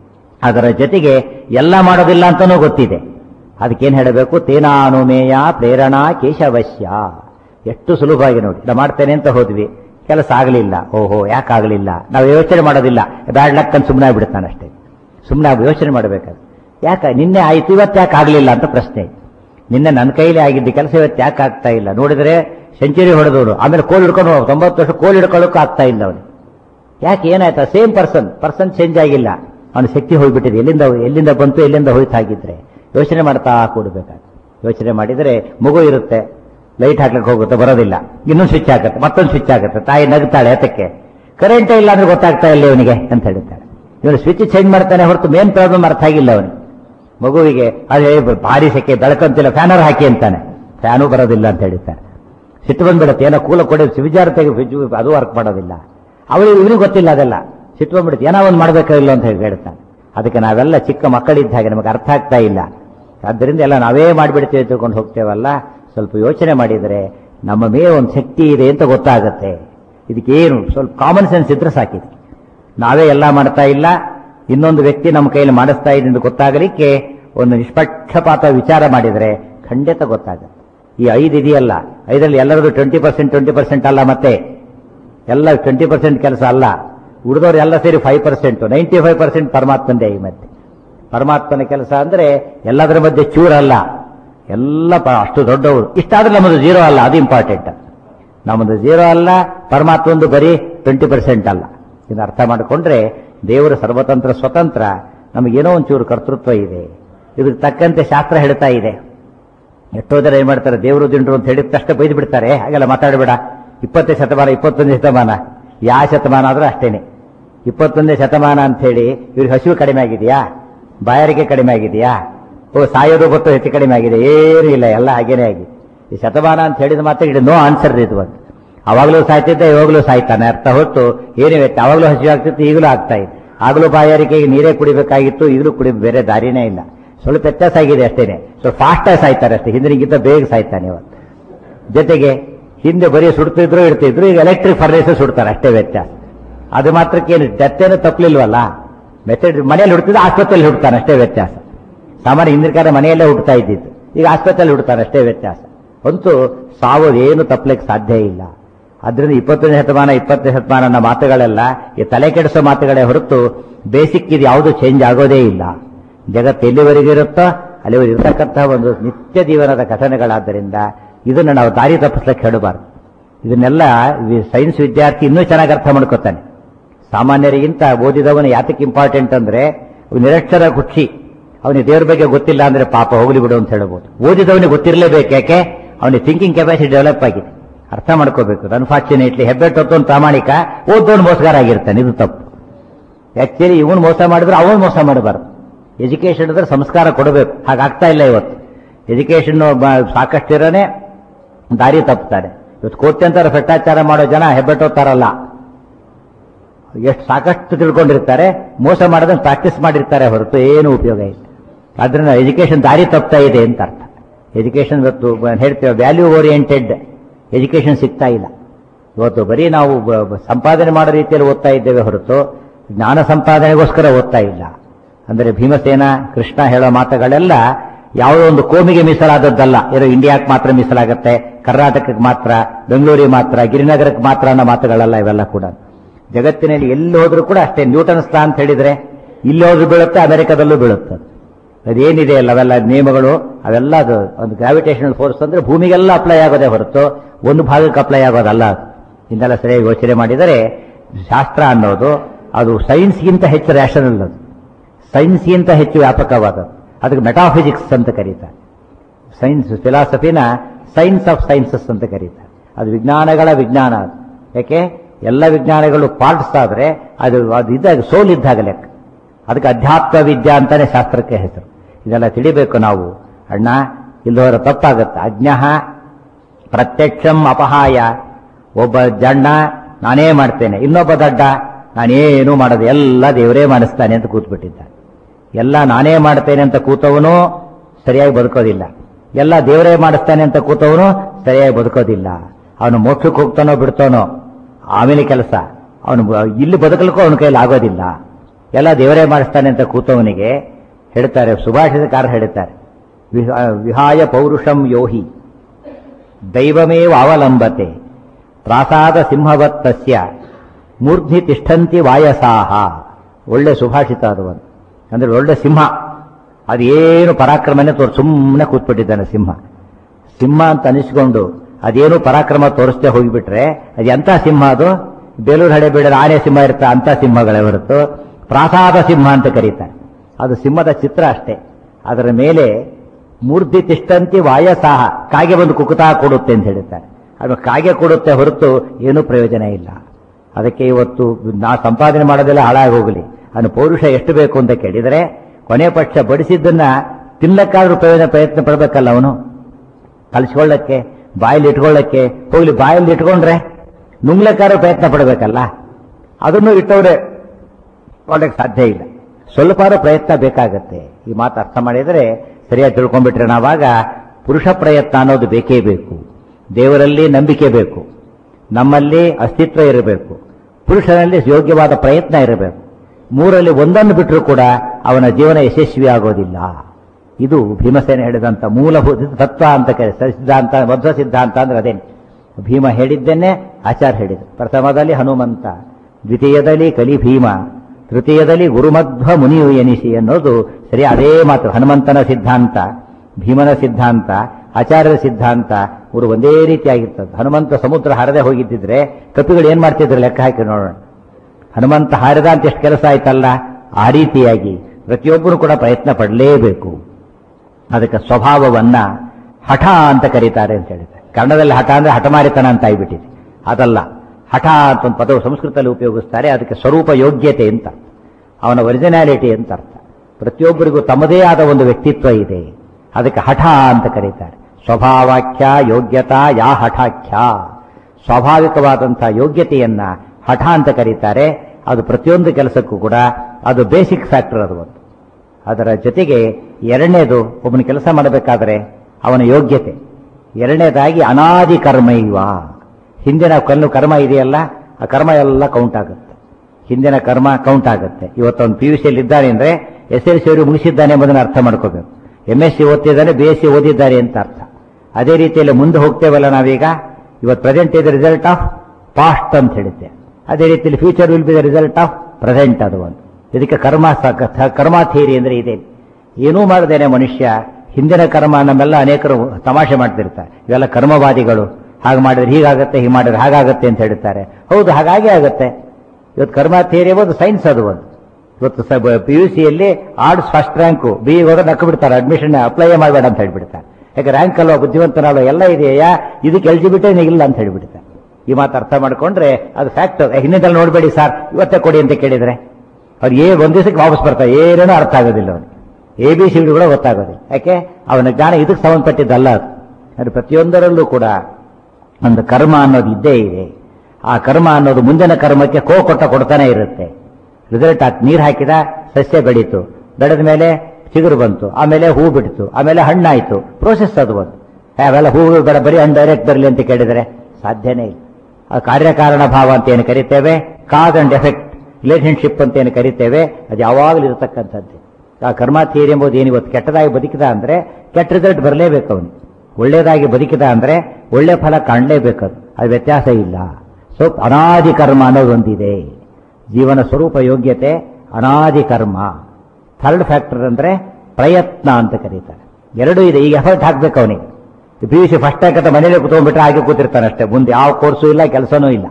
ಅದರ ಜೊತೆಗೆ ಎಲ್ಲ ಮಾಡೋದಿಲ್ಲ ಅಂತನೂ ಗೊತ್ತಿದೆ ಅದಕ್ಕೇನು ಹೇಳಬೇಕು ತೇನಾನುಮೇಯ ಪ್ರೇರಣಾ ಕೇಶವಶ್ಯ ಎಷ್ಟು ಸುಲಭವಾಗಿ ನೋಡಿ ನಾವು ಮಾಡ್ತೇನೆ ಅಂತ ಹೋದ್ವಿ ಕೆಲಸ ಆಗಲಿಲ್ಲ ಓಹೋ ಯಾಕಾಗಲಿಲ್ಲ ನಾವು ಯೋಚನೆ ಮಾಡೋದಿಲ್ಲ ಬ್ಯಾಡ್ ಲಕ್ ಅಂತ ಸುಮ್ಮನೆ ಬಿಡ್ತಾನೆ ಅಷ್ಟೇ ಸುಮ್ಮನೆ ಯೋಚನೆ ಮಾಡಬೇಕಾದ್ರೆ ಯಾಕೆ ನಿನ್ನೆ ಆಯ್ತು ಇವತ್ತು ಯಾಕೆ ಆಗಲಿಲ್ಲ ಅಂತ ಪ್ರಶ್ನೆ ನಿನ್ನೆ ನನ್ನ ಕೈಲಿ ಆಗಿದ್ದ ಕೆಲಸ ಇವತ್ತು ಯಾಕೆ ಆಗ್ತಾ ಇಲ್ಲ ನೋಡಿದ್ರೆ ಸೆಂಚುರಿ ಹೊಡೆದವನು ಆಮೇಲೆ ಕೋಲ್ ಹಿಡ್ಕೊಂಡು ತೊಂಬತ್ತು ವರ್ಷ ಕೋಲ್ ಹಿಡ್ಕೊಳ್ಳೋಕ್ಕೂ ಆಗ್ತಾ ಇಲ್ಲ ಅವನು ಯಾಕೆ ಏನಾಯ್ತಾ ಸೇಮ್ ಪರ್ಸನ್ ಪರ್ಸನ್ ಚೇಂಜ್ ಆಗಿಲ್ಲ ಅವನ ಶಕ್ತಿ ಹೋಗ್ಬಿಟ್ಟಿದೆ ಎಲ್ಲಿಂದ ಎಲ್ಲಿಂದ ಬಂತು ಎಲ್ಲಿಂದ ಹೋಯ್ತು ಹಾಗಿದ್ರೆ ಯೋಚನೆ ಮಾಡ್ತಾ ಕೂಡಬೇಕಾಗ್ತದೆ ಯೋಚನೆ ಮಾಡಿದರೆ ಮಗು ಇರುತ್ತೆ ಲೈಟ್ ಹಾಕ್ಲಿಕ್ಕೆ ಹೋಗುತ್ತೆ ಬರೋದಿಲ್ಲ ಇನ್ನೊಂದು ಸ್ವಿಚ್ ಆಗುತ್ತೆ ಮತ್ತೊಂದು ಸ್ವಿಚ್ ಆಗುತ್ತೆ ತಾಯಿ ನಗ್ತಾಳೆ ಅದಕ್ಕೆ ಕರೆಂಟೇ ಇಲ್ಲ ಅಂದ್ರೆ ಗೊತ್ತಾಗ್ತಾ ಇಲ್ಲ ಇವನಿಗೆ ಅಂತ ಹೇಳ್ತಾಳೆ ಇವನು ಸ್ವಿಚ್ ಚೇಂಜ್ ಮಾಡ್ತಾನೆ ಹೊರತು ಮೇನ್ ಪ್ರಾಬ್ಲಮ್ ಅರ್ಥ ಆಗಿಲ್ಲ ಅವನಿಗೆ ಮಗುವಿಗೆ ಅದೇ ಭಾರಿ ಸೆಕೆ ಬೆಳಕಂತಿಲ್ಲ ಫ್ಯಾನರ್ ಹಾಕಿ ಅಂತಾನೆ ಫ್ಯಾನು ಬರೋದಿಲ್ಲ ಅಂತ ಹೇಳ್ತಾರೆ ಸಿಟ್ಟು ಬಂದ್ಬಿಡುತ್ತೆ ಏನೋ ಕೂಲ ಕೊಡಿ ವಿಚಾರ ತೆಗೆ ಫ್ರಿಜ್ ಅದು ವರ್ಕ್ ಮಾಡೋದಿಲ್ಲ ಅವಳಿಗೆ ಇವನಿಗೆ ಗೊತ್ತಿಲ್ಲ ಅದೆಲ್ಲ ಸಿಟ್ಟು ಬಂದ್ಬಿಡುತ್ತೆ ಏನೋ ಒಂದು ಮಾಡಬೇಕೋ ಇಲ್ಲ ಅಂತ ಹೇಳಿ ಹೇಳ್ತಾನೆ ಅದಕ್ಕೆ ನಾವೆಲ್ಲ ಚಿಕ್ಕ ಮಕ್ಕಳಿದ್ದ ಹಾಗೆ ನಮಗೆ ಅರ್ಥ ಆಗ್ತಾ ಇಲ್ಲ ಆದ್ದರಿಂದ ಎಲ್ಲ ನಾವೇ ಮಾಡಿಬಿಡ್ತೇವೆ ತಿಳ್ಕೊಂಡು ಹೋಗ್ತೇವಲ್ಲ ಸ್ವಲ್ಪ ಯೋಚನೆ ಮಾಡಿದರೆ ನಮ್ಮ ಮೇಲೆ ಒಂದು ಶಕ್ತಿ ಇದೆ ಅಂತ ಗೊತ್ತಾಗುತ್ತೆ ಇದಕ್ಕೇನು ಸ್ವಲ್ಪ ಕಾಮನ್ ಸೆನ್ಸ್ ಇದ್ರೆ ಸಾಕಿದೆ ನಾವೇ ಎಲ್ಲ ಮಾಡ್ತಾ ಇಲ್ಲ ಇನ್ನೊಂದು ವ್ಯಕ್ತಿ ನಮ್ಮ ಕೈಯಲ್ಲಿ ಮಾಡಿಸ್ತಾ ಇದೆ ಎಂದು ಗೊತ್ತಾಗಲಿಕ್ಕೆ ಒಂದು ನಿಷ್ಪಕ್ಷಪಾತ ವಿಚಾರ ಮಾಡಿದರೆ ಖಂಡಿತ ಗೊತ್ತಾಗುತ್ತೆ ಈ ಐದು ಇದೆಯಲ್ಲ ಐದರಲ್ಲಿ ಎಲ್ಲರದು ಟ್ವೆಂಟಿ ಪರ್ಸೆಂಟ್ ಟ್ವೆಂಟಿ ಪರ್ಸೆಂಟ್ ಅಲ್ಲ ಮತ್ತೆ ಎಲ್ಲ ಟ್ವೆಂಟಿ ಪರ್ಸೆಂಟ್ ಕೆಲಸ ಅಲ್ಲ ಉಳಿದವರು ಎಲ್ಲ ಸೇರಿ five percent ninety five percent ಪರಮಾತ್ಮಂದೇ ಈ ಮತ್ತೆ ಪರಮಾತ್ಮನ ಕೆಲಸ ಅಂದ್ರೆ ಎಲ್ಲದರ ಮಧ್ಯೆ ಚೂರ್ ಅಲ್ಲ ಎಲ್ಲ ಪ- ಅಷ್ಟು ದೊಡ್ಡವರು ಇಷ್ಟಾದ್ರೆ ನಮ್ಮದು ಜೀರೋ ಅಲ್ಲ ಅದು ಇಂಪಾರ್ಟೆಂಟ್ ನಮ್ಮದು ಜೀರೋ ಅಲ್ಲ ಪರಮಾತ್ಮಂದು ಬರೀ ಟ್ವೆಂಟಿ ಪರ್ಸೆಂಟ್ ಅಲ್ಲ ಇದನ್ನ ಅರ್ಥ ಮಾಡಿಕೊಂಡ್ರೆ ದೇವರು ಸರ್ವತಂತ್ರ ಸ್ವತಂತ್ರ ನಮಗೇನೋ ಒಂಚೂರು ಕರ್ತೃತ್ವ ಇದೆ ಇದಕ್ಕೆ ತಕ್ಕಂತೆ ಶಾಸ್ತ್ರ ಹೇಳ್ತಾ ಇದೆ ಎಷ್ಟೋ ಜನ ಏನ್ ಮಾಡ್ತಾರೆ ದೇವರು ದಿಂಡ್ರು ಅಂತ ಹೇಳಿದ ತಕ್ಷಣ ಬೈದು ಬಿಡ್ತಾರೆ ಹಾಗೆಲ್ಲ ಮಾತಾಡಬೇಡ ಇಪ್ಪತ್ತನೇ ಶತಮಾನ ಇಪ್ಪತ್ತೊಂದನೇ ಶತಮಾನ ಯಾವ ಶತಮಾನ ಆದ್ರೂ ಅಷ್ಟೇನೆ ಇಪ್ಪತ್ತೊಂದನೇ ಶತಮಾನ ಅಂತ ಹೇಳಿ ಇವ್ರಿಗೆ ಹಸಿವು ಕಡಿಮೆ ಆಗಿದೆಯಾ ಬಾಯಾರಿಕೆ ಕಡಿಮೆ ಆಗಿದೆಯಾ ಓ ಸಾಯೋದು ಗೊತ್ತು ಹೆಚ್ಚು ಕಡಿಮೆ ಆಗಿದೆ ಏನೂ ಇಲ್ಲ ಎಲ್ಲ ಹಾಗೇನೇ ಆಗಿದೆ ಈ ಶತಮಾನ ಅಂತ ಹೇಳಿದ ಮಾತ್ರ ಇಟ್ ನೋ ಆನ್ಸರ್ ಇದು ಒಂದು ಅವಾಗಲೂ ಸಾಯ್ತಿದ್ದೆ ಇವಾಗಲೂ ಸಾಯ್ತಾನೆ ಅರ್ಥ ಹೊತ್ತು ಏನೇ ವ್ಯತ್ಯ ಅವಾಗಲೂ ಹಸಿವು ಆಗ್ತಿತ್ತು ಈಗಲೂ ಆಗ್ತಾ ಇದೆ ಆಗಲೂ ಬಾಯಾರಿಕೆಗೆ ನೀರೇ ಕುಡಿಬೇಕಾಗಿತ್ತು ಈಗಲೂ ಕುಡಿ ಬೇರೆ ದಾರಿನೇ ಇಲ್ಲ ಸ್ವಲ್ಪ ವ್ಯತ್ಯಾಸ ಆಗಿದೆ ಅಷ್ಟೇನೆ ಸ್ವಲ್ಪ ಫಾಸ್ಟಾಗಿ ಸಾಯ್ತಾರೆ ಅಷ್ಟೇ ಹಿಂದಿನಿಗಿಂತ ಬೇಗ ಸಾಯ್ತಾನೆ ಇವತ್ತು ಜೊತೆಗೆ ಹಿಂದೆ ಬರೀ ಸುಡ್ತಿದ್ರು ಇಡ್ತಿದ್ರು ಈಗ ಎಲೆಕ್ಟ್ರಿಕ್ ಫರ್ನೇಸ್ ಸುಡ್ತಾರೆ ಅಷ್ಟೇ ವ್ಯತ್ಯಾಸ ಅದು ಮಾತ್ರಕ್ಕೆ ಏನು ಡೆತ್ತೇನು ತಪ್ಪಲಿಲ್ವಲ್ಲ ಮೆಥಡ್ ಮನೆಯಲ್ಲಿ ಹುಡ್ತಿದ್ದು ಆಸ್ಪತ್ರೆಯಲ್ಲಿ ಹುಡ್ತಾನೆ ಅಷ್ಟೇ ವ್ಯತ್ಯಾಸ ಸಾಮಾನ್ಯ ಹಿಂದಿನ ಕಾಲ ಮನೆಯಲ್ಲೇ ಹುಡ್ತಾ ಇದ್ದಿದ್ದು ಈಗ ಆಸ್ಪತ್ರೆಯಲ್ಲಿ ಹುಡ್ತಾನೆ ಅಷ್ಟೇ ವ್ಯತ್ಯಾಸ ಅಂತೂ ಸಾವು ಏನು ತಪ್ಪಲಿಕ್ಕೆ ಸಾಧ್ಯ ಇಲ್ಲ ಅದರಿಂದ ಇಪ್ಪತ್ತನೇ ಶತಮಾನ ಇಪ್ಪತ್ತನೇ ಶತಮಾನ ಅನ್ನೋ ಮಾತುಗಳೆಲ್ಲ ಈ ತಲೆ ಕೆಡಿಸೋ ಮಾತುಗಳೇ ಹೊರತು ಬೇಸಿಕ್ ಇದು ಯಾವುದು ಚೇಂಜ್ ಆಗೋದೇ ಇಲ್ಲ ಜಗತ್ತು ಎಲ್ಲಿವರೆಗೂ ಇರುತ್ತೋ ಅಲ್ಲಿವರೆಗೆ ಇರತಕ್ಕಂತಹ ಒಂದು ನಿತ್ಯ ಜೀವನದ ಘಟನೆಗಳಾದ್ದರಿಂದ ಇದನ್ನು ನಾವು ದಾರಿ ತಪ್ಪಿಸ್ಲಿಕ್ಕೆ ಹೇಳಬಾರ್ದು ಇದನ್ನೆಲ್ಲ ಸೈನ್ಸ್ ವಿದ್ಯಾರ್ಥಿ ಇನ್ನೂ ಚೆನ್ನಾಗಿ ಅರ್ಥ ಮಾಡ್ಕೊತಾನೆ ಸಾಮಾನ್ಯರಿಗಿಂತ ಓದಿದವನು ಯಾತಕ್ಕೆ ಇಂಪಾರ್ಟೆಂಟ್ ಅಂದ್ರೆ ಅವ್ನು ನಿರಕ್ಷರ ಖುಷಿ ಅವನಿಗೆ ದೇವ್ರ ಬಗ್ಗೆ ಗೊತ್ತಿಲ್ಲ ಅಂದ್ರೆ ಪಾಪ ಹೋಗ್ಲಿ ಬಿಡು ಅಂತ ಹೇಳ್ಬೋದು ಓದಿದವನಿಗೆ ಗೊತ್ತಿರಲೇಬೇಕು ಯಾಕೆ ಅವನಿಗೆ ಥಿಂಕಿಂಗ್ ಕೆಪಾಸಿಟಿ ಡೆವಲಪ್ ಆಗಿದೆ ಅರ್ಥ ಮಾಡ್ಕೋಬೇಕು ಅನ್ಫಾರ್ಚುನೇಟ್ಲಿ ಹೆಬ್ಬೆಟ್ಟೊತ್ತೊಂದು ಪ್ರಾಮಾಣಿಕ ಓದೋನು ಮೋಸಗಾರ ಆಗಿರ್ತಾನೆ ಇದು ತಪ್ಪು ಆಕ್ಚುಲಿ ಇವನು ಮೋಸ ಮಾಡಿದ್ರೆ ಅವನು ಮೋಸ ಮಾಡಬಾರ್ದು ಎಜುಕೇಶನ್ ಅಂದ್ರೆ ಸಂಸ್ಕಾರ ಕೊಡಬೇಕು ಹಾಗಾಗ್ತಾ ಇಲ್ಲ ಇವತ್ತು ಎಜುಕೇಶನ್ ಸಾಕಷ್ಟಿರೋನೆ ದಾರಿ ತಪ್ಪುತ್ತಾರೆ ಇವತ್ತು ಕೋಟ್ಯಂತರ ಭ್ರಷ್ಟಾಚಾರ ಮಾಡೋ ಜನ ಹೆಬ್ಬೆಟ್ಟೋತಾರಲ್ಲ ಎಷ್ಟು ಸಾಕಷ್ಟು ತಿಳ್ಕೊಂಡಿರ್ತಾರೆ ಮೋಸ ಮಾಡೋದನ್ನ ಪ್ರಾಕ್ಟೀಸ್ ಮಾಡಿರ್ತಾರೆ ಹೊರತು ಏನು ಉಪಯೋಗ ಇಲ್ಲ ಆದ್ರಿಂದ ಎಜುಕೇಶನ್ ದಾರಿ ತಪ್ತಾ ಇದೆ ಅಂತ ಅರ್ಥ ಎಜುಕೇಶನ್ ಇವತ್ತು ಬ- ಹೇಳ್ತೇವೆ ವ್ಯಾಲ್ಯೂ ಓರಿಯೆಂಟೆಡ್ ಎಜುಕೇಶನ್ ಸಿಗ್ತಾ ಇಲ್ಲ ಇವತ್ತು ಬರೀ ನಾವು ಬ- ಬ- ಸಂಪಾದನೆ ಮಾಡೋ ರೀತಿಯಲ್ಲಿ ಓದ್ತಾ ಇದ್ದೇವೆ ಹೊರತು ಜ್ಞಾನ ಸಂಪಾದನೆಗೋಸ್ಕರ ಓದ್ತಾ ಇಲ್ಲ ಅಂದರೆ ಭೀಮಸೇನ ಕೃಷ್ಣ ಹೇಳೋ ಮಾತುಗಳೆಲ್ಲ ಯಾವುದೋ ಒಂದು ಕೋಮಿಗೆ ಮೀಸಲಾದದ್ದಲ್ಲ ಏನೋ ಇಂಡಿಯಾಕ್ಕೆ ಮಾತ್ರ ಮೀಸಲಾಗತ್ತೆ ಕರ್ನಾಟಕಕ್ಕೆ ಮಾತ್ರ ಬೆಂಗಳೂರಿಗೆ ಮಾತ್ರ ಗಿರಿನಗರಕ್ಕೆ ಮಾತ್ರ ಅನ್ನೋ ಮಾತುಗಳಲ್ಲ ಇವೆಲ್ಲ ಕೂಡ ಜಗತ್ತಿನಲ್ಲಿ ಎಲ್ಲಿ ಹೋದ್ರೂ ಕೂಡ ಅಷ್ಟೇ ನ್ಯೂಟನ್ ಸ್ಲಾ ಅಂತ ಹೇಳಿದ್ರೆ ಇಲ್ಲಿ ಹೋದ್ರೂ ಬೀಳುತ್ತೆ ಅಮೆರಿಕದಲ್ಲೂ ಬೀಳುತ್ತೆ ಅದೇನಿದೆ ಅಲ್ಲ ಅವೆಲ್ಲ ನಿಯಮಗಳು ಅವೆಲ್ಲ ಅದು ಒಂದು ಗ್ರಾವಿಟೇಷನಲ್ ಫೋರ್ಸ್ ಅಂದ್ರೆ ಭೂಮಿಗೆಲ್ಲ ಅಪ್ಲೈ ಆಗೋದೇ ಹೊರತು ಒಂದು ಭಾಗಕ್ಕೆ ಅಪ್ಲೈ ಆಗೋದಲ್ಲ ಅದು ಇದನ್ನೆಲ್ಲ ಸರಿಯಾಗಿ ಯೋಚನೆ ಮಾಡಿದರೆ ಶಾಸ್ತ್ರ ಅನ್ನೋದು ಅದು ಸೈನ್ಸ್ಗಿಂತ ಹೆಚ್ಚು ರ್ಯಾಷನಲ್ ಅದು ಸೈನ್ಸ್ಗಿಂತ ಹೆಚ್ಚು ವ್ಯಾಪಕವಾದದ್ದು ಅದಕ್ಕೆ ಮೆಟಾಫಿಸಿಕ್ಸ್ ಅಂತ ಕರೀತಾರೆ ಸೈನ್ಸ್ ಫಿಲಾಸಫಿನ ಸೈನ್ಸ್ ಆಫ್ ಸೈನ್ಸಸ್ ಅಂತ ಕರೀತಾರೆ ಅದು ವಿಜ್ಞಾನಗಳ ವಿಜ್ಞಾನ ಅದು ಯಾಕೆ ಎಲ್ಲ ವಿಜ್ಞಾನಗಳು ಪಾರ್ಟ್ಸ್ ಆದ್ರೆ ಅದು ಅದು ಇದ್ದಾಗ ಸೋಲ್ ಇದ್ದಾಗ ಲೆಕ್ಕ ಅದಕ್ಕೆ ಅಧ್ಯಾತ್ಮ ವಿದ್ಯಾ ಅಂತಾನೆ ಶಾಸ್ತ್ರಕ್ಕೆ ಹೆಸರು ಇದೆಲ್ಲ ತಿಳಿಬೇಕು ನಾವು ಅಣ್ಣ ಇಲ್ಲದವರ ತಪ್ಪಾಗುತ್ತೆ ಅಜ್ಞಃ ಪ್ರತ್ಯಕ್ಷಂ ಅಪಹಾಯ ಒಬ್ಬ ಜಣ್ಣ ನಾನೇ ಮಾಡ್ತೇನೆ ಇನ್ನೊಬ್ಬ ದಡ್ಡ ನಾನೇನು ಮಾಡೋದು ಎಲ್ಲ ದೇವರೇ ಮಾಡಿಸ್ತಾನೆ ಅಂತ ಕೂತ್ಬಿಟ್ಟಿದ್ದ ಎಲ್ಲ ನಾನೇ ಮಾಡ್ತೇನೆ ಅಂತ ಕೂತವನು ಸರಿಯಾಗಿ ಬದುಕೋದಿಲ್ಲ ಎಲ್ಲ ದೇವರೇ ಮಾಡಿಸ್ತಾನೆ ಅಂತ ಕೂತವನು ಸರಿಯಾಗಿ ಬದುಕೋದಿಲ್ಲ ಅವನು ಮೋಕ್ಷಕ್ಕೆ ಹೋಗ್ತಾನೋ ಬಿಡ್ತಾನೋ ಆಮೇಲೆ ಕೆಲಸ ಅವನು ಬ- ಇಲ್ಲಿ ಬದುಕಲಿಕ್ಕೂ ಅವನ ಕೈಯಲ್ಲಿ ಆಗೋದಿಲ್ಲ ಎಲ್ಲ ದೇವರೇ ಮಾಡಿಸ್ತಾನೆ ಅಂತ ಕೂತವನಿಗೆ ಹೇಳ್ತಾರೆ ಸುಭಾಷಿತಕಾರ ಹೇಳ್ತಾರೆ ವಿಹ- ವಿಹಾಯ ಪೌರುಷಂ ಯೋಹಿ ದೈವಮೇವ ಅವಲಂಬತೆ ಪ್ರಾಸಾದ ಸಿಂಹವತ್ತಸ್ಯ ಮೂರ್ಧಿ ತಿಷ್ಠಂತಿ ವಾಯಸಾಹ ಒಳ್ಳೆ ಸುಭಾಷಿತ ಅದು ಒಂದು ಅಂದ್ರೆ ಒಳ್ಳೆ ಸಿಂಹ ಅದೇನು ಪರಾಕ್ರಮನೇ ತೋರ್ ಸುಮ್ಮನೆ ಕೂತ್ಬಿಟ್ಟಿದ್ದಾನೆ ಸಿಂಹ ಸಿಂಹ ಅಂತ ಅನಿಸ್ಕೊಂಡು ಅದೇನು ಪರಾಕ್ರಮ ತೋರಿಸ್ದೆ ಹೋಗಿಬಿಟ್ರೆ ಅದು ಎಂತ ಸಿಂಹ ಅದು ಬೇಲೂರು ಹಳೆ ಬೇಡ ಆನೆ ಸಿಂಹ ಇರ್ತಾ ಅಂತ ಸಿಂಹಗಳೇ ಹೊರತು ಪ್ರಾಸಾದ ಸಿಂಹ ಅಂತ ಕರೀತಾರೆ ಅದು ಸಿಂಹದ ಚಿತ್ರ ಅಷ್ಟೇ ಅದರ ಮೇಲೆ ಮೂರ್ತಿ ತಿಷ್ಟಂತಿ ವಾಯಸಾಹ ಕಾಗೆ ಬಂದು ಕುಕುತಾ ಕೊಡುತ್ತೆ ಅಂತ ಹೇಳ್ತಾರೆ ಅದು ಕಾಗೆ ಕೊಡುತ್ತೆ ಹೊರತು ಏನೂ ಪ್ರಯೋಜನ ಇಲ್ಲ ಅದಕ್ಕೆ ಇವತ್ತು ನಾ ಸಂಪಾದನೆ ಮಾಡೋದೆಲ್ಲ ಹಾಳಾಗಿ ಹೋಗಲಿ ಅವನು ಪೌರುಷ ಎಷ್ಟು ಬೇಕು ಅಂತ ಕೇಳಿದರೆ ಕೊನೆ ಪಕ್ಷ ಬಡಿಸಿದ್ದನ್ನ ತಿನ್ನಕ್ಕಾದ್ರೂ ಪ್ರಯೋಜನ ಪ್ರಯತ್ನ ಪಡಬೇಕಲ್ಲ ಅವನು ಕಲಿಸ್ಕೊಳ್ಳಕ್ಕೆ ಬಾಯಲ್ಲಿ ಇಟ್ಕೊಳ್ಳಕ್ಕೆ ಹೋಗ್ಲಿ ಬಾಯಲ್ಲಿ ಇಟ್ಕೊಂಡ್ರೆ ನುಂಗ್ಲಕ್ಕಾದ್ರೂ ಪ್ರಯತ್ನ ಪಡಬೇಕಲ್ಲ ಅದನ್ನು ಇಟ್ಟವ್ರೆ ಒಳ್ಳೆಗೆ ಸಾಧ್ಯ ಇಲ್ಲ ಸ್ವಲ್ಪಾರು ಪ್ರಯತ್ನ ಬೇಕಾಗತ್ತೆ ಈ ಮಾತು ಅರ್ಥ ಮಾಡಿದರೆ ಸರಿಯಾಗಿ ತಿಳ್ಕೊಂಡ್ಬಿಟ್ರೆ ನಾವಾಗ ಪುರುಷ ಪ್ರಯತ್ನ ಅನ್ನೋದು ಬೇಕೇ ಬೇಕು ದೇವರಲ್ಲಿ ನಂಬಿಕೆ ಬೇಕು ನಮ್ಮಲ್ಲಿ ಅಸ್ತಿತ್ವ ಇರಬೇಕು ಪುರುಷನಲ್ಲಿ ಯೋಗ್ಯವಾದ ಪ್ರಯತ್ನ ಇರಬೇಕು ಮೂರಲ್ಲಿ ಒಂದನ್ನು ಬಿಟ್ಟರೂ ಕೂಡ ಅವನ ಜೀವನ ಯಶಸ್ವಿ ಆಗೋದಿಲ್ಲ ಇದು ಭೀಮಸೇನ ಹೇಳಿದಂತ ಮೂಲಭೂತ ತತ್ವ ಅಂತ ಕರೆ ಸಿದ್ಧಾಂತ ಮಧ್ವ ಸಿದ್ಧಾಂತ ಅಂದ್ರೆ ಅದೇನೆ ಭೀಮ ಹೇಳಿದ್ದನ್ನೇ ಆಚಾರ್ಯ ಹೇಳಿದ್ರು ಪ್ರಥಮದಲ್ಲಿ ಹನುಮಂತ ದ್ವಿತೀಯದಲ್ಲಿ ಕಲಿ ಭೀಮ ತೃತೀಯದಲ್ಲಿ ಗುರುಮಧ್ವ ಮುನಿಯು ಎನಿಸಿ ಅನ್ನೋದು ಸರಿ ಅದೇ ಮಾತು ಹನುಮಂತನ ಸಿದ್ಧಾಂತ ಭೀಮನ ಸಿದ್ಧಾಂತ ಆಚಾರ್ಯರ ಸಿದ್ಧಾಂತ ಇವರು ಒಂದೇ ರೀತಿಯಾಗಿರ್ತದೆ ಹನುಮಂತ ಸಮುದ್ರ ಹರದೆ ಹೋಗಿದ್ದಿದ್ರೆ ಕಪಿಗಳು ಏನ್ ಮಾಡ್ತಿದ್ರು ಲೆಕ್ಕ ಹಾಕಿ ನೋಡೋಣ ಹನುಮಂತ ಹಾರಿದ ಅಂತ ಎಷ್ಟು ಕೆಲಸ ಆಯ್ತಲ್ಲ ಆ ರೀತಿಯಾಗಿ ಪ್ರತಿಯೊಬ್ಬರು ಕೂಡ ಪ್ರಯತ್ನ ಪಡಲೇಬೇಕು ಅದಕ್ಕೆ ಸ್ವಭಾವವನ್ನ ಹಠ ಅಂತ ಕರೀತಾರೆ ಅಂತ ಹೇಳಿದ್ದಾರೆ ಕನ್ನಡದಲ್ಲಿ ಹಠ ಅಂದ್ರೆ ಹಠಮಾರಿತನ ಅಂತ ಆಗ್ಬಿಟ್ಟಿದೆ ಅದಲ್ಲ ಹಠ ಅಂತ ಒಂದು ಪದವು ಸಂಸ್ಕೃತದಲ್ಲಿ ಉಪಯೋಗಿಸ್ತಾರೆ ಅದಕ್ಕೆ ಸ್ವರೂಪ ಯೋಗ್ಯತೆ ಅಂತ ಅವನ ಒರಿಜಿನಾಲಿಟಿ ಅಂತ ಅರ್ಥ ಪ್ರತಿಯೊಬ್ಬರಿಗೂ ತಮ್ಮದೇ ಆದ ಒಂದು ವ್ಯಕ್ತಿತ್ವ ಇದೆ ಅದಕ್ಕೆ ಹಠ ಅಂತ ಕರೀತಾರೆ ಸ್ವಭಾವಾಖ್ಯ ಯೋಗ್ಯತಾ ಯಾ ಹಠಾಖ್ಯ ಸ್ವಾಭಾವಿಕವಾದಂತಹ ಯೋಗ್ಯತೆಯನ್ನ ಹಠ ಅಂತ ಕರೀತಾರೆ ಅದು ಪ್ರತಿಯೊಂದು ಕೆಲಸಕ್ಕೂ ಕೂಡ ಅದು ಬೇಸಿಕ್ ಫ್ಯಾಕ್ಟರ್ ಅದು ಒಂದು ಅದರ ಜೊತೆಗೆ ಎರಡನೇದು ಒಬ್ಬನ ಕೆಲಸ ಮಾಡಬೇಕಾದ್ರೆ ಅವನ ಯೋಗ್ಯತೆ ಎರಡನೇದಾಗಿ ಅನಾದಿ ಕರ್ಮ ಇವ ಹಿಂದಿನ ಕಲ್ಲು ಕರ್ಮ ಇದೆಯಲ್ಲ ಆ ಕರ್ಮ ಎಲ್ಲ ಕೌಂಟ್ ಆಗುತ್ತೆ ಹಿಂದಿನ ಕರ್ಮ ಕೌಂಟ್ ಆಗುತ್ತೆ ಇವತ್ತೊಂದು ಪಿ ಯು ಸಿಯಲ್ಲಿ ಇದ್ದಾನೆ ಅಂದ್ರೆ ಎಸ್ ಎಲ್ ಸಿ ಅವರು ಮುಗಿಸಿದ್ದಾನೆ ಎಂಬುದನ್ನು ಅರ್ಥ ಮಾಡ್ಕೋಬೇಕು ಎಂ ಎಸ್ ಸಿ ಓದ್ತಿದ್ದಾನೆ ಬಿ ಎಸ್ ಸಿ ಓದಿದ್ದಾರೆ ಅಂತ ಅರ್ಥ ಅದೇ ರೀತಿಯಲ್ಲಿ ಮುಂದೆ ಹೋಗ್ತೇವಲ್ಲ ನಾವೀಗ ಇವತ್ತು present is the result of past ಅಂತ ಹೇಳುತ್ತೆ ಅದೇ ರೀತಿಯಲ್ಲಿ future will be the result of present ಅದು ಒಂದು ಇದಕ್ಕೆ ಕರ್ಮ ಸ- ಕರ್ಮ ಥಿಯರಿ ಅಂದ್ರೆ ಇದೆ ಏನೂ ಮಾಡದೇನೆ ಮನುಷ್ಯ ಹಿಂದಿನ ಕರ್ಮ ನಮ್ಮೆಲ್ಲ ಅನೇಕರು ತಮಾಷೆ ಮಾಡ್ತಿರ್ತಾರೆ ಇವೆಲ್ಲ ಕರ್ಮವಾದಿಗಳು ಹಾಗೆ ಮಾಡಿದ್ರೆ ಹೀಗಾಗತ್ತೆ ಹೀಗೆ ಮಾಡಿದ್ರೆ ಹಾಗಾಗತ್ತೆ ಅಂತ ಹೇಳ್ತಾರೆ ಹೌದು ಹಾಗಾಗೆ ಆಗುತ್ತೆ ಇವತ್ತು ಕರ್ಮ ಥಿಯರಿ ಒಂದು ಸೈನ್ಸ್ ಅದು ಒಂದು ಇವತ್ತು ಪಿ ಯು ಸಿಯಲ್ಲಿ ಆರ್ಟ್ಸ್ ಫಸ್ಟ್ ರ್ಯಾಂಕು ಬಿ ಹೋದ್ರೆ ನಕ್ಕು ಬಿಡ್ತಾರೆ ಅಡ್ಮಿಷನ್ ಅಪ್ಲೈ ಮಾಡಬೇಡ ಅಂತ ಹೇಳ್ಬಿಡ್ತಾರೆ ಯಾಕೆ ರ್ಯಾಂಕ್ ಅಲ್ವಾ ಬುದ್ಧಿವಂತನಲ್ವ ಎಲ್ಲ ಇದೆಯಾ ಇದಕ್ಕೆ ಎಲಿಜಿಬಿಲಿಟಿ ಇಲ್ಲ ಅಂತ ಹೇಳ್ಬಿಡ್ತಾರೆ ಈ ಮಾತು ಅರ್ಥ ಮಾಡ್ಕೊಂಡ್ರೆ ಅದು ಫ್ಯಾಕ್ಟ್ ಹಿಂದಿನಲ್ಲಿ ನೋಡಬೇಡಿ ಸರ್ ಇವತ್ತೇ ಕೊಡಿ ಅಂತ ಕೇಳಿದ್ರೆ ಅವ್ರು ಏ ಒಂದ್ ದಿವಸಕ್ಕೆ ವಾಪಸ್ ಬರ್ತಾರೆ ಏನೇನೂ ಅರ್ಥ ಆಗೋದಿಲ್ಲ ಅವನಿಗೆ ಎ ಬಿ ಸಿ ಡಿ ಕೂಡ ಗೊತ್ತಾಗೋದಿಲ್ಲ ಯಾಕೆ ಅವನ ಜ್ಞಾನ ಇದಕ್ಕೆ ಸಂಬಂಧಪಟ್ಟಿದ್ದಲ್ಲ ಅದು ಅದು ಪ್ರತಿಯೊಂದರಲ್ಲೂ ಕೂಡ ಒಂದು ಕರ್ಮ ಅನ್ನೋದು ಇದ್ದೇ ಇದೆ ಆ ಕರ್ಮ ಅನ್ನೋದು ಮುಂದಿನ ಕರ್ಮಕ್ಕೆ ಕೋ ಕೊಟ್ಟ ಕೊಡ್ತಾನೆ ಇರುತ್ತೆ ರಿಸಲ್ಟ್ ಹಾಕಿ ನೀರು ಹಾಕಿದ ಸಸ್ಯ ಬೆಳೀತು ಬೆಳೆದ ಮೇಲೆ ಚಿಗುರು ಬಂತು ಆಮೇಲೆ ಹೂ ಬಿಡ್ತು ಆಮೇಲೆ ಹಣ್ಣಾಯ್ತು ಪ್ರೋಸೆಸ್ ಅದು ಒಂದು ಏ, ಅವೆಲ್ಲ ಹೂ ಬೇಡ ಬರೀ ಹಣ್ಣು ಡೈರೆಕ್ಟ್ ಬರಲಿ ಅಂತ ಕೇಳಿದರೆ ಸಾಧ್ಯನೇ ಇಲ್ಲ ಆ ಕಾರ್ಯಕಾರಣ ಭಾವ ಅಂತ ಏನು ಕರಿತೇವೆ ಕಾಸ್ ಅಂಡ್ ಎಫೆಕ್ಟ್ ರಿಲೇಷನ್ಶಿಪ್ ಅಂತ ಏನು ಕರಿತೇವೆ ಅದು ಯಾವಾಗಲೂ ಇರತಕ್ಕಂಥದ್ದು ಆ ಕರ್ಮ ಥಿಯರಿ ಎಂಬುದು ಏನು ಇವತ್ತು ಕೆಟ್ಟದಾಗಿ ಬದುಕಿದ ಅಂದ್ರೆ ಕೆಟ್ಟ ರಿಸಲ್ಟ್ ಬರಲೇಬೇಕು ಅವನು ಒಳ್ಳೇದಾಗಿ ಬದುಕಿದ ಅಂದ್ರೆ ಒಳ್ಳೆ ಫಲ ಕಾಣಲೇಬೇಕು ಅದು ಅದು ವ್ಯತ್ಯಾಸ ಇಲ್ಲ ಸೊ ಅನಾದಿ ಕರ್ಮ ಅನ್ನೋದೊಂದಿದೆ ಜೀವನ ಸ್ವರೂಪ ಯೋಗ್ಯತೆ ಅನಾದಿ ಕರ್ಮ ಥರ್ಡ್ ಫ್ಯಾಕ್ಟರ್ ಅಂದ್ರೆ ಪ್ರಯತ್ನ ಅಂತ ಕರೀತಾರೆ ಎರಡೂ ಇದೆ ಈಗ ಎಫರ್ಟ್ ಹಾಕ್ಬೇಕು ಅವನಿಗೆ ಪಿ ಯು ಸಿ ಫಸ್ಟ್ ಹಾಕತ್ತ ಮನೇಲಿ ಕುತ್ಕೊಂಡ್ಬಿಟ್ರೆ ಹಾಗೆ ಕೂತಿರ್ತಾನೆ ಅಷ್ಟೇ ಮುಂದೆ ಯಾವ ಕೋರ್ಸು ಇಲ್ಲ ಕೆಲಸನೂ ಇಲ್ಲ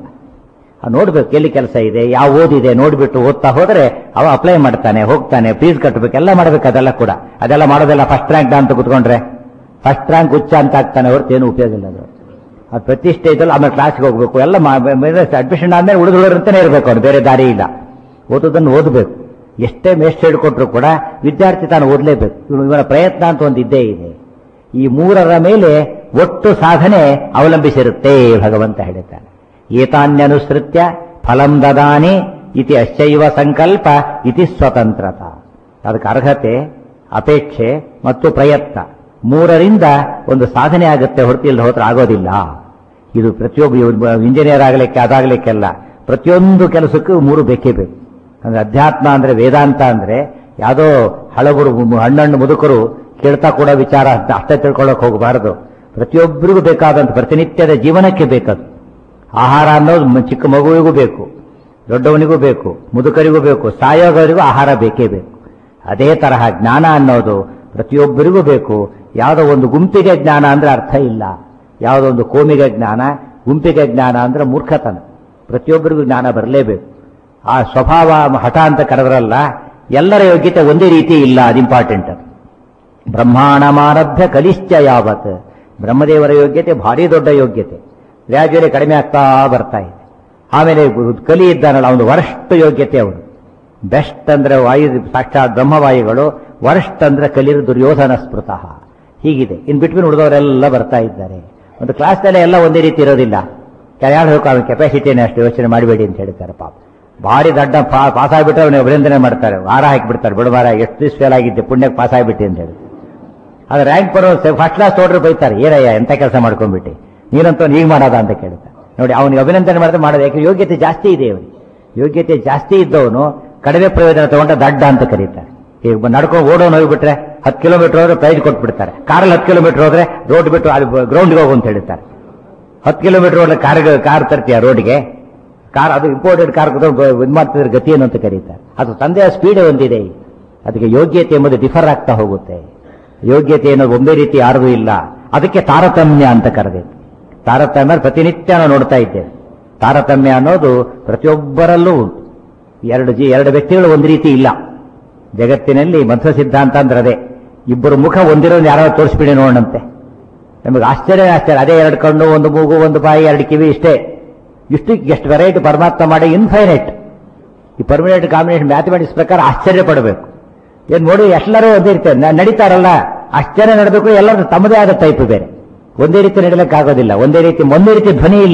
ಆ ನೋಡ್ಬೇಕು ಎಲ್ಲಿ ಕೆಲಸ ಇದೆ ಯಾವ ಓದಿದೆ ನೋಡ್ಬಿಟ್ಟು ಓದ್ತಾ ಹೋದ್ರೆ ಅವ ಅಪ್ಲೈ ಮಾಡ್ತಾನೆ ಹೋಗ್ತಾನೆ ಫೀಸ್ ಕಟ್ಟಬೇಕು ಎಲ್ಲ ಮಾಡ್ಬೇಕು ಅದೆಲ್ಲ ಕೂಡ ಅದೆಲ್ಲ ಮಾಡೋದೆಲ್ಲ ಫಸ್ಟ್ ರ್ಯಾಂಕ್ ಅಂತ ಕುತ್ಕೊಂಡ್ರೆ ಫಸ್ಟ್ ರ್ಯಾಂಕ್ ಉಚ್ಚ ಅಂತ ಆಗ್ತಾನೆ ಹೊರತು ಏನು ಉಪಯೋಗ ಇಲ್ಲ ಅದು ಅದು ಪ್ರತಿ ಸ್ಟೇಜಲ್ಲಿ ಆಮೇಲೆ ಕ್ಲಾಸ್ಗೆ ಹೋಗ್ಬೇಕು ಎಲ್ಲ ಅಡ್ಮಿಷನ್ ಆದ್ಮೇಲೆ ಉಳಿದುಳಿರಂತಾನೆ ಇರಬೇಕು ಅವ್ನು ಬೇರೆ ದಾರಿ ಇಲ್ಲ ಓದೋದನ್ನು ಓದಬೇಕು ಎಷ್ಟೇ ಮೇಸ್ಟ್ ಹೇಳ್ಕೊಟ್ರು ಕೂಡ ವಿದ್ಯಾರ್ಥಿ ತಾನು ಓದಲೇಬೇಕು ಇವನು ಇವನ ಪ್ರಯತ್ನ ಅಂತ ಒಂದು ಇದ್ದೇ ಇದೆ ಈ ಮೂರರ ಮೇಲೆ ಒಟ್ಟು ಸಾಧನೆ ಅವಲಂಬಿಸಿರುತ್ತೆ ಭಗವಂತ ಹೇಳುತ್ತಾನೆ ಏತಾನ್ಯನುಸೃತ್ಯ ಫಲಂ ದದಾನಿ ಇತಿ ಅಶ್ಚೈವ ಸಂಕಲ್ಪ ಇತಿ ಸ್ವತಂತ್ರತ ಅದಕ್ಕೆ ಅರ್ಹತೆ ಅಪೇಕ್ಷೆ ಮತ್ತು ಪ್ರಯತ್ನ ಮೂರರಿಂದ ಒಂದು ಸಾಧನೆ ಆಗುತ್ತೆ ಹೊರತಿಲ್ದ ಹೋತ್ರ ಆಗೋದಿಲ್ಲ ಇದು ಪ್ರತಿಯೊಬ್ಬ ಇಂಜಿನಿಯರ್ ಆಗಲಿಕ್ಕೆ ಅದಾಗಲಿಕ್ಕೆಲ್ಲ ಪ್ರತಿಯೊಂದು ಕೆಲಸಕ್ಕೂ ಮೂರು ಬೇಕೇ ಬೇಕು ಅಂದ್ರೆ ಅಧ್ಯಾತ್ಮ ಅಂದ್ರೆ ವೇದಾಂತ ಅಂದ್ರೆ ಯಾವುದೋ ಹಳಬರು ಹಣ್ಣಣ್ಣು ಮುದುಕರು ಕೇಳ್ತಾ ಕೂಡ ವಿಚಾರ ಅಂತ ಅಷ್ಟೇ ತಿಳ್ಕೊಳ್ಳೋಕೆ ಹೋಗಬಾರದು ಪ್ರತಿಯೊಬ್ಬರಿಗೂ ಬೇಕಾದಂತ ಪ್ರತಿನಿತ್ಯದ ಜೀವನಕ್ಕೆ ಬೇಕದು ಆಹಾರ ಅನ್ನೋದು ಮ- ಚಿಕ್ಕ ಮಗುವಿಗೂ ಬೇಕು ದೊಡ್ಡವನಿಗೂ ಬೇಕು ಮುದುಕರಿಗೂ ಬೇಕು ಸಾಯೋಗವರಿಗೂ ಆಹಾರ ಬೇಕೇ ಬೇಕು ಅದೇ ತರಹ ಜ್ಞಾನ ಅನ್ನೋದು ಪ್ರತಿಯೊಬ್ಬರಿಗೂ ಬೇಕು ಯಾವುದೋ ಒಂದು ಗುಂಪಿಗೆ ಜ್ಞಾನ ಅಂದ್ರೆ ಅರ್ಥ ಇಲ್ಲ ಯಾವುದೋ ಒಂದು ಕೋಮಿಗೆ ಜ್ಞಾನ ಗುಂಪಿಗೆ ಜ್ಞಾನ ಅಂದ್ರೆ ಮೂರ್ಖತನ ಪ್ರತಿಯೊಬ್ಬರಿಗೂ ಜ್ಞಾನ ಬರಲೇಬೇಕು ಆ ಸ್ವಭಾವ ಹಠ ಅಂತ ಕರೆದ್ರಲ್ಲ ಎಲ್ಲರ ಯೋಗ್ಯತೆ ಒಂದೇ ರೀತಿ ಇಲ್ಲ ಅದು ಇಂಪಾರ್ಟೆಂಟ್ ಅದು ಬ್ರಹ್ಮಾಂಡಮಾರಭ್ಯ ಕಲಿಶ್ಚ ಯಾವತ್ ಬ್ರಹ್ಮದೇವರ ಯೋಗ್ಯತೆ ಭಾರಿ ದೊಡ್ಡ ಯೋಗ್ಯತೆ ಗ್ರಾಜುಯಲಿ ಕಡಿಮೆ ಆಗ್ತಾ ಬರ್ತಾ ಇದೆ ಆಮೇಲೆ ಗು- ಕಲಿ ಇದ್ದಾನಲ್ಲ ಅವನು ವರಷ್ಟು ಯೋಗ್ಯತೆ ಅವನು ಬೆಸ್ಟ್ ಅಂದ್ರೆ ವಾಯು ಸಾಕ್ಷಾತ್ ಬ್ರಹ್ಮವಾಯುಗಳು ವರಸ್ಟ್ ಅಂದ್ರೆ ಕಲಿರು ದುರ್ಯೋಧನ ಸ್ಮೃತಃ ಹೀಗಿದೆ ಇನ್ ಬಿಟ್ವೀನ್ ಉಳಿದವರೆಲ್ಲ ಬರ್ತಾ ಇದ್ದಾರೆ ಒಂದು ಕ್ಲಾಸ್ನಲ್ಲೇ ಎಲ್ಲ ಒಂದೇ ರೀತಿ ಇರೋದಿಲ್ಲ ಯಾರು ಹೇಳ್ಕೊ ಅವನ ಕೆಪಾಸಿಟಿನೇ ಅಷ್ಟು ಯೋಚನೆ ಮಾಡಬೇಡಿ ಅಂತ ಹೇಳ್ತಾರೆ ಪಾಪ ಭಾರಿ ದೊಡ್ಡ ಪಾಸ್ ಆಗಿಬಿಟ್ರೆ ಅವನಿಗೆ ಅಭಿನಂದನೆ ಮಾಡ್ತಾರೆ ವಾರ ಹಾಕಿಬಿಡ್ತಾರೆ ಬಿಡುವಾರ ಎಷ್ಟು ದಿವಸ ಫೇಲ್ ಆಗಿದ್ದೆ ಪುಣ್ಯಕ್ಕೆ ಪಾಸ್ ಆಗಿಬಿಟ್ಟು ಅಂತ ಹೇಳಿ ಅದು ರ್ಯಾಂಕ್ ಬರೋ ಫಸ್ಟ್ ಕ್ಲಾಸ್ ನೋಡ್ರೆ ಬೈತಾರೆ ಏನಯ್ಯ ಎಂತ ಕೆಲಸ ಮಾಡ್ಕೊಂಡ್ಬಿಟ್ಟು ನೀನಂತೂ ಈಗ ಮಾಡೋದ ಅಂತ ಕೇಳ್ತಾರೆ ನೋಡಿ ಅವನಿಗೆ ಅಭಿನಂದನೆ ಮಾಡಿದ್ರೆ ಮಾಡೋದು ಯಾಕೆ ಯೋಗ್ಯತೆ ಜಾಸ್ತಿ ಇದೆ ಅವನಿಗೆ ಯೋಗ್ಯತೆ ಜಾಸ್ತಿ ಇದ್ದವನು ಕಡಿಮೆ ಪ್ರಯೋಜನ ತಗೊಂಡ ದಡ್ಡ ಅಂತ ಕರೀತಾರೆ ಈಗ ನಡ್ಕೊಂಡು ಓಡೋನು ಹೋಗ್ಬಿಟ್ರೆ ಹತ್ತು ಕಿಲೋಮೀಟರ್ ಹೋದ್ರೆ ಪ್ರೈಸ್ ಕೊಟ್ಬಿಡ್ತಾರೆ ಕಾರಲ್ಲಿ ಹತ್ತು ಕಿಲೋಮೀಟರ್ ಹೋದ್ರೆ ರೋಡ್ ಬಿಟ್ಟು ಅಲ್ಲಿ ಗ್ರೌಂಡ್ಗೆ ಹೋಗು ಅಂತ ಹೇಳ್ತಾರೆ ಹತ್ತು ಕಿಲೋಮೀಟರ್ ಹೋದ್ರೆ ಕಾರ್ ಕಾರ್ ತರ್ತೀಯ ರೋಡ್ಗೆ ಕಾರ್ ಅದು ಇಂಪೋರ್ಟೆಡ್ ಕಾರ್ ಇದು ಮಾಡ್ತಿದ್ರೆ ಗತಿ ಏನು ಅಂತ ಕರೀತಾರೆ ಅದು ತಂದೆಯ ಸ್ಪೀಡ್ ಒಂದಿದೆ ಅದಕ್ಕೆ ಯೋಗ್ಯತೆ ಎಂಬುದು ಡಿಫರ್ ಆಗ್ತಾ ಹೋಗುತ್ತೆ ಯೋಗ್ಯತೆ ಅನ್ನೋದು ಒಂದೇ ರೀತಿ ಯಾರಿಗೂ ಇಲ್ಲ ಅದಕ್ಕೆ ತಾರತಮ್ಯ ಅಂತ ಕರೆದಿತ್ತು ತಾರತಮ್ಯ ಪ್ರತಿನಿತ್ಯ ನಾವು ನೋಡ್ತಾ ಇದ್ದೇವೆ ತಾರತಮ್ಯ ಅನ್ನೋದು ಪ್ರತಿಯೊಬ್ಬರಲ್ಲೂ ಉಂಟು ಎರಡು ಜಿ ಎರಡು ವ್ಯಕ್ತಿಗಳು ಒಂದು ರೀತಿ ಇಲ್ಲ ಜಗತ್ತಿನಲ್ಲಿ ಮಧ್ವ ಸಿದ್ಧಾಂತ ಅಂದ್ರೆ ಅದೇ ಇಬ್ಬರು ಮುಖ ಒಂದಿರೋದು ಯಾರೋ ತೋರಿಸ್ಬಿಡಿ ನೋಡಂತೆ ನಮಗೆ ಆಶ್ಚರ್ಯ ಆಶ್ಚರ್ಯ ಅದೇ ಎರಡು ಕಣ್ಣು ಒಂದು ಮೂಗು ಒಂದು ಬಾಯಿ ಎರಡು ಕಿವಿ ಇಷ್ಟೇ ಇಷ್ಟಕ್ಕೆ ಎಷ್ಟು ವೆರೈಟಿ ಪರಮಾತ್ಮ ಮಾಡಿ ಇನ್ಫೈನೈಟ್ ಈ ಪರ್ಮನೆಂಟ್ ಕಾಂಬಿನೇಷನ್ ಮ್ಯಾಥಮೆಟಿಕ್ಸ್ ಪ್ರಕಾರ ಆಶ್ಚರ್ಯ ಪಡಬೇಕು ಏನ್ ನೋಡಿ ಎಲ್ಲರೂ ಒಂದೇ ರೀತಿ ನ- ನಡೀತಾರಲ್ಲ ಆಶ್ಚರ್ಯ ನಡಬೇಕು ಎಲ್ಲರೂ ತಮ್ಮದೇ ಆದ ಟೈಪ್ ಬೇರೆ ಒಂದೇ ರೀತಿ ನಡೀಲಿಕ್ಕಾಗೋದಿಲ್ಲ ಒಂದೇ ರೀತಿ ಒಂದೇ ರೀತಿ ಧ್ವನಿ ಇಲ್ಲ